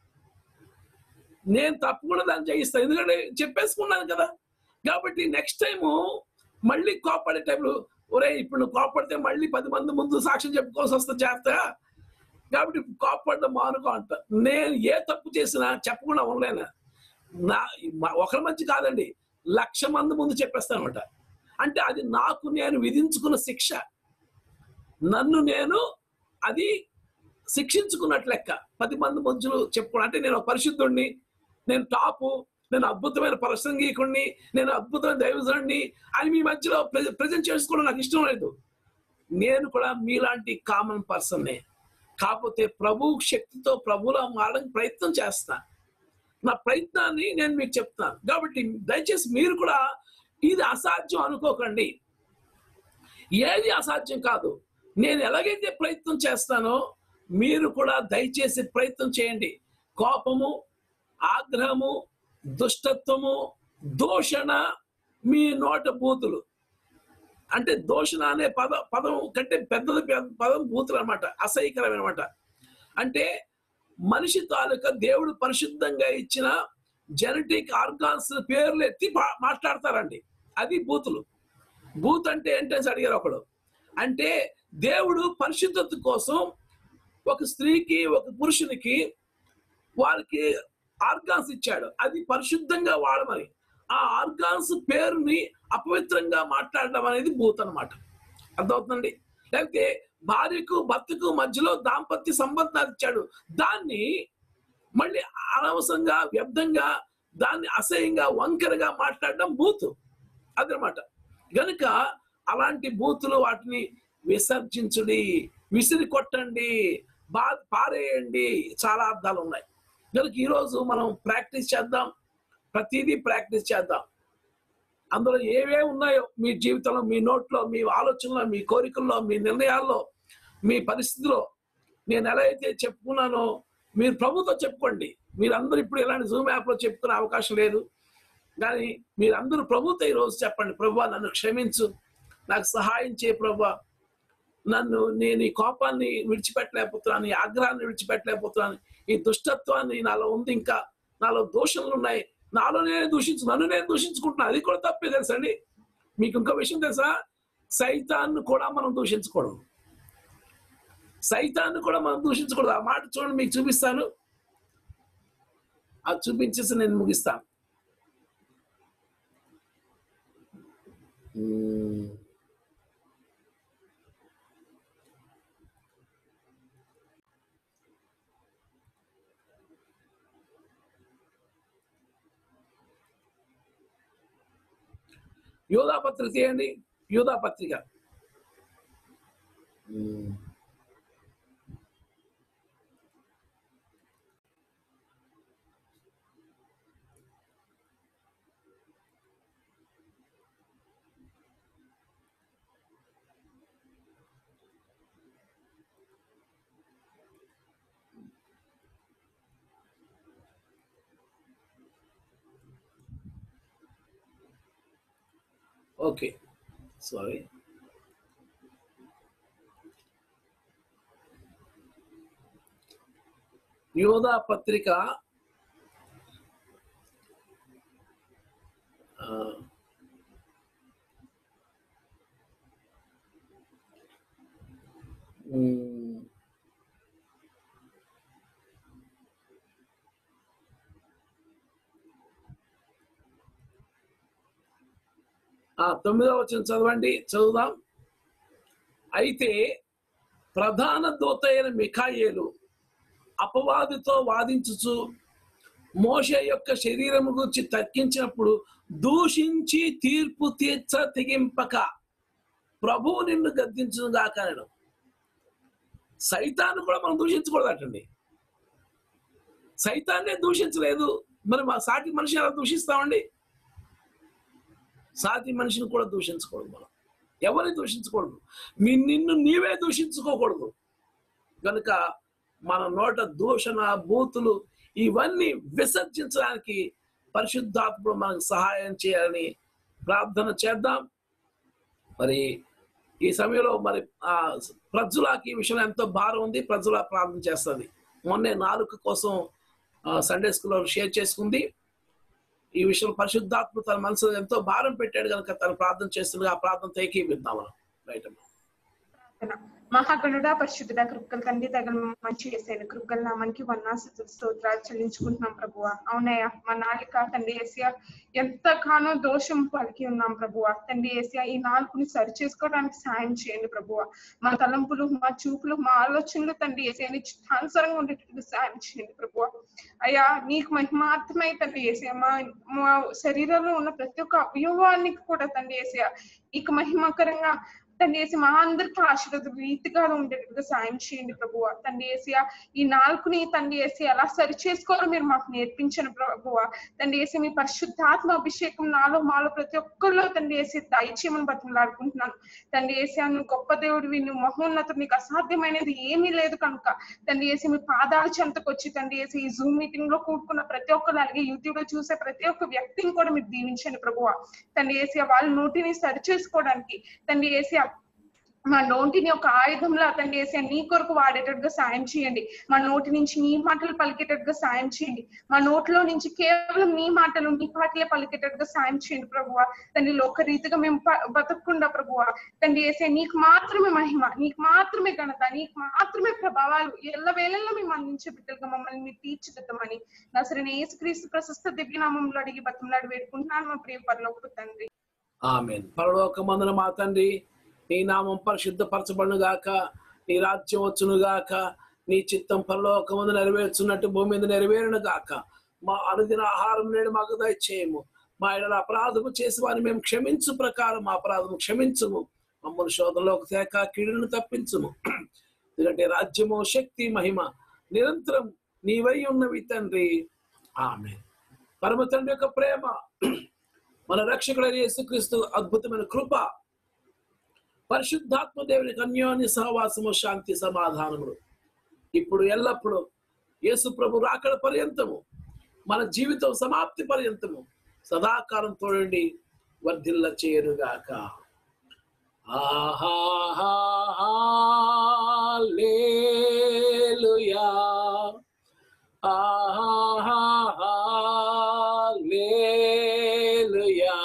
నేను తప్పకుండా దాన్ని జయిస్తాను ఎందుకంటే చెప్పేసుకున్నాను కదా కాబట్టి నెక్స్ట్ టైము మళ్ళీ కోపడే టైంలో ఒరే ఇప్పుడు నువ్వు కోపడితే మళ్ళీ పది మంది ముందు సాక్ష్యం చెప్పుకోవాల్సి వస్తుంది జాగ్రత్త కాబట్టి కోపడడం మానుకో అంట నేను ఏ తప్పు చేసినా చెప్పకుండా ఉండలేనా నా మ- ఒకరి మధ్య కాదండి లక్ష మంది ముందు చెప్పేస్తాను అనమాట అంటే అది నాకు నేను విధించుకున్న శిక్ష నన్ను నేను అది శిక్షించుకున్నట్లు లెక్క పది మంది మధ్యలో చెప్పుకోవడం అంటే నేను ఒక పరిశుద్ధుడిని నేను టాపు నేను అద్భుతమైన ప్రసంగీకుడిని నేను అద్భుతమైన దైవజుడిని అని మీ మధ్యలో ప్రజెంట్ చేసుకోవడం నాకు ఇష్టం లేదు నేను కూడా మీలాంటి కామన్ పర్సన్నే కాకపోతే ప్రభు శక్తితో ప్రభులా మారడానికి ప్రయత్నం చేస్తా నా ప్రయత్నాన్ని నేను మీకు చెప్తాను కాబట్టి దయచేసి మీరు కూడా ఇది అసాధ్యం అనుకోకండి ఏది అసాధ్యం కాదు నేను ఎలాగైతే ప్రయత్నం చేస్తానో మీరు కూడా దయచేసి ప్రయత్నం చేయండి కోపము ఆగ్రహము దుష్టత్వము దూషణ మీ నోట బూతులు అంటే దూషణ అనే పద పదం కంటే పెద్దది పెద్ద పదం బూతులు అనమాట అసహ్యకరమైన అనమాట అంటే మనిషి తాలూకా దేవుడు పరిశుద్ధంగా ఇచ్చిన జెనెటిక్ ఆర్గాన్స్ పేర్లు ఎత్తి మా- మాట్లాడతారండి అది బూతులు బూత్ అంటే ఏంటని అడిగారు ఒకడు అంటే దేవుడు పరిశుద్ధత కోసం ఒక స్త్రీకి ఒక పురుషునికి వారికి ఆర్గాన్స్ ఇచ్చాడు అది పరిశుద్ధంగా వాడమని ఆ ఆర్గాన్స్ పేరుని అపవిత్రంగా మాట్లాడడం అనేది బూత్ అనమాట అర్థమవుతుందండి లేకపోతే భార్యకు భర్తకు మధ్యలో దాంపత్య సంబంధాలు ఇచ్చాడు దాన్ని మళ్ళీ అనవసరంగా వ్యర్థంగా దాన్ని అసహ్యంగా వంకరగా మాట్లాడడం బూత్ అదనమాట గనుక అలాంటి బూతులు వాటిని విసర్జించుడి విసిరి కొట్టండి బా పారేయండి చాలా అర్థాలు ఉన్నాయి కనుక ఈరోజు మనం ప్రాక్టీస్ చేద్దాం ప్రతిదీ ప్రాక్టీస్ చేద్దాం అందులో ఏవే ఉన్నాయో మీ జీవితంలో మీ నోట్లో మీ ఆలోచనలో మీ కోరికల్లో మీ నిర్ణయాల్లో మీ పరిస్థితిలో నేను ఎలా అయితే చెప్పుకున్నానో మీరు ప్రభుతో చెప్పుకోండి మీరందరూ ఇప్పుడు ఇలాంటి జూమ్ యాప్లో చెప్పుకునే అవకాశం లేదు కానీ మీరందరూ ప్రభుతో ఈరోజు చెప్పండి ప్రభు నన్ను క్షమించు నాకు సహాయం చేయ ప్రభు నన్ను నేను ఈ కోపాన్ని విడిచిపెట్టలేకపోతున్నాను ఈ ఆగ్రహాన్ని విడిచిపెట్టలేకపోతున్నాను ఈ దుష్టత్వాన్ని నాలో ఉంది ఇంకా నాలో దోషములు ఉన్నాయి నాలో నేనే దూషించు నన్ను నేను దూషించుకుంటున్నాను అది కూడా తప్పే తెలుసండి మీకు ఇంకో విషయం తెలుసా సైతాన్ని కూడా మనం దూషించకూడదు సైతాన్ని కూడా మనం దూషించకూడదు ఆ మాట చూడండి మీకు చూపిస్తాను అది చూపించేసి నేను ముగిస్తాను మ్మ్. యోధా పత్రిక తీయండి యోధా పత్రిక మ్మ్. ఓకే సారీ యోధా పత్రిక ఆ, మ్మ్. ఆ తొమ్మిదో వచ్చిన చదవండి చదువుదాం అయితే ప్రధాన దూత అయిన మిఖాయేలు అపవాదితో వాదించుచు మోష యొక్క శరీరము గురించి తర్కించినప్పుడు దూషించి తీర్పు తీర్చ తెగింపక ప్రభువు నిన్ను గద్దించును గాకనడం సైతాన్ని కూడా మనం దూషించకూడదటండి సైతాన్నే దూషించలేదు మరి మా సాటి మనిషి ఎలా దూషిస్తామండి సాటి మనిషిని కూడా దూషించకూడదు మనం ఎవరిని దూషించకూడదు మీ నిన్ను నీవే దూషించుకోకూడదు కనుక మన నోట దూషణ బూతులు ఇవన్నీ విసర్జించడానికి పరిశుద్ధాత్ముడు మనకు సహాయం చేయాలని ప్రార్థన చేద్దాం మరి ఈ సమయంలో మరి ఆ ప్రజలకి ఈ విషయంలో ఎంతో భారం ఉంది ప్రజల ప్రార్థన చేస్తుంది మొన్నే నాలుక కోసం సండే స్కూల్లో షేర్ చేసుకుంది ఈ విషయం పరిశుద్ధాత్మ తన మనసులో ఎంతో భారం పెట్టాడు కనుక తను ప్రార్థన చేస్తుంది ఆ ప్రార్థన ఏకీపిద్దాం మనం రైట్ అమ్మా మహాగణుడా పరిశుద్ధుడా కృపకల తండ్రి తగిన మంచి చేసాను కృపకల నామానికి వన్నాసు స్తోత్రాలు చెల్లించుకుంటున్నాం ప్రభువ అవునయ్యా మా నాలుక తండ్రి ఏసియా ఎంతగానో దోషం పలికి ఉన్నాం ప్రభువ తండ్రి ఏసియా ఈ నాలుగుని సరి చేసుకోవడానికి సాయం చేయండి ప్రభువ మా తలంపులు మా చూపులు మా ఆలోచనలు తండ్రి ఏసియాని చిత్తానుసారంగా ఉండేటట్టు సాయం చేయండి ప్రభువ అయ్యా నీకు మహిమార్థమై తండ్రి ఏసియా మా మా శరీరంలో ఉన్న ప్రతి ఒక్క అవయవానికి కూడా తండ్రి ఏసియా ఇక మహిమకరంగా తండ్రి వేసి మా అందరికి ఆశీర్వాద రీతిగా ఉండేటట్టుగా సాయం చేయండి ప్రభువ తండ్రి వేసి ఈ నాలుగుని తండ్రి వేసి ఎలా సరి చేసుకోవాలో మీరు మాకు నేర్పించండి ప్రభువ తండ్రి వేసి మీ పరిశుద్ధాత్మ అభిషేకం నాలో మాలో ప్రతి ఒక్కరిలో తండ్రి వేసి దయచేయమని బతిమలాడుకుంటున్నాను తండ్రి వేసి నువ్వు గొప్ప దేవుడివి నువ్వు మహోన్నతుడు నీకు అసాధ్యమైనది ఏమీ లేదు కనుక తండ్రి వేసి మీ పాదాల చెంతకు వచ్చి తండ్రి వేసి ఈ జూమ్ మీటింగ్ లో కూడుకున్న ప్రతి ఒక్కరు అలాగే యూట్యూబ్ లో చూసే ప్రతి ఒక్క వ్యక్తిని కూడా మీరు దీవించండి ప్రభువ తండ్రి వేసి వాళ్ళ నోటిని సరి చేసుకోవడానికి తండ్రి వేసి మా నోటిని ఒక ఆయుధంలో అతన్ని వేసి నీ కొరకు వాడేటట్టుగా సాయం చేయండి మా నోటి నుంచి నీ మాటలు పలికేటట్టుగా సాయం చేయండి మా నోట్లో నుంచి కేవలం నీ మాటలు నీ పాటలే పలికేటట్టుగా సాయం చేయండి ప్రభువ తండ్రి లోక రీతిగా మేము ప- బతకకుండా ప్రభువ తండ్రి వేసే నీకు మాత్రమే మహిమ నీకు మాత్రమే ఘనత నీకు మాత్రమే ప్రభావాలు ఎల్ల వేళల్లో మేము అందించే బిడ్డలుగా మమ్మల్ని మీరు తీర్చిదిద్దమని నా సరే యేసుక్రీస్తు ప్రశస్త దివ్యనామంలో అడిగి బతంలాడి వేడుకుంటున్నాను మా ప్రియ పరలోకపు తండ్రి ఆమెన్ పరలోకమందున మా తండ్రి నీ నామం పరిశుద్ధపరచబడును గాక నీ రాజ్యం వచ్చును గాక నీ చిత్తం పరలోకమందు నెరవేర్చున్నట్టు భూమి మీద నెరవేరును గాక మా అనుదిన ఆహారం నేడు మాకు దయచేయము మా ఇళ్ళ అపరాధము చేసి వారిని మేము క్షమించు ప్రకారం మా అపరాధము క్షమించుము మమ్మల్ని శోధనలోకి తేక కీడును తప్పించుము ఎందుకంటే రాజ్యము శక్తి మహిమ నిరంతరం నీవై ఉన్నవి తండ్రి ఆమె పరమ తండ్రి యొక్క ప్రేమ మన రక్షకుడైన యేసుక్రీస్తు అద్భుతమైన కృప పరిశుద్ధాత్మ దేవునికి అన్యోన్య సహవాసము శాంతి సమాధానములు ఇప్పుడు ఎల్లప్పుడూ యేసు ప్రభు రాకడ పర్యంతము మన జీవితం సమాప్తి పర్యంతము సదాకాలం తోడండి వర్ధిల్ల చేరుగాక ఆహాలేలుయా ఆహాలేలుయా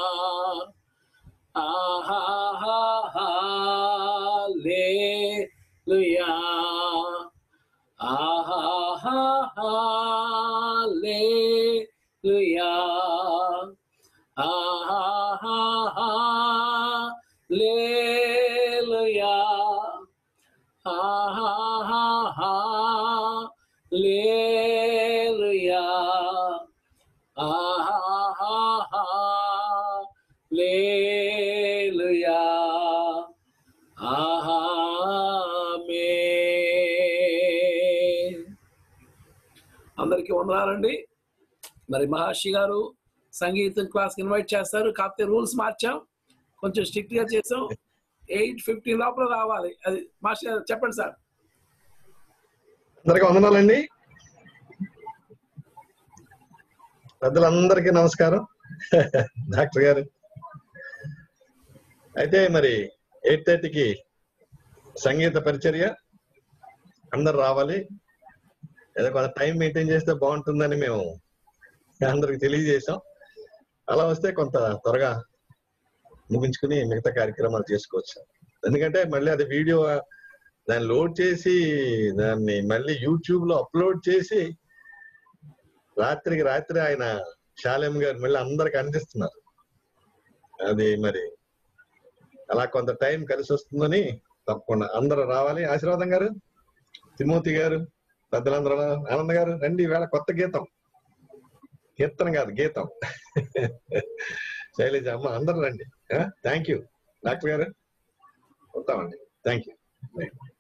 ఆహాలేలుయా ఆహాలేలుయా ఆహాలేలుయా ఆహాలేలుయా ఆహాలేలుయా ఆమేన్ అందరికీ వందనాలండి మరి మహర్షి గారు సంగీతం క్లాస్ ఇన్వైట్ చేస్తారు కాకపోతే రూల్స్ మార్చాం కొంచెం స్ట్రిక్ట్ గా చేసాం ఎయిట్ ఫిఫ్టీన్ లోపల రావాలి అది మాస్టర్ గారు చెప్పండి సార్ అందరికి వందనాలండి పెద్దలందరికీ నమస్కారం డాక్టర్ గారు అయితే మరి ఎయిట్ థర్టీకి సంగీత పరిచర్య అందరు రావాలి ఏదో కొంత టైం మెయింటైన్ చేస్తే బాగుంటుందని మేము అందరికి తెలియజేశాం అలా వస్తే కొంత త్వరగా ముగించుకుని మిగతా కార్యక్రమాలు చేసుకోవచ్చు ఎందుకంటే మళ్ళీ అది వీడియో దాన్ని లోడ్ చేసి దాన్ని మళ్ళీ యూట్యూబ్ లో అప్లోడ్ చేసి రాత్రికి రాత్రి ఆయన శాలేం గారు మళ్ళీ అందరికి అందిస్తున్నారు అది మరి అలా కొంత టైం కలిసి వస్తుందని తప్పకుండా అందరూ రావాలి ఆశీర్వాదం గారు తిమోతి గారు పెద్దలందరూ ఆనంద్ గారు రండి ఈవేళ కొత్త గీతం కీర్తన కాదు గీతం శైలజ అమ్మ అందరూ రండి థ్యాంక్ యూ డాక్టర్ గారు వస్తామండి థ్యాంక్ యూ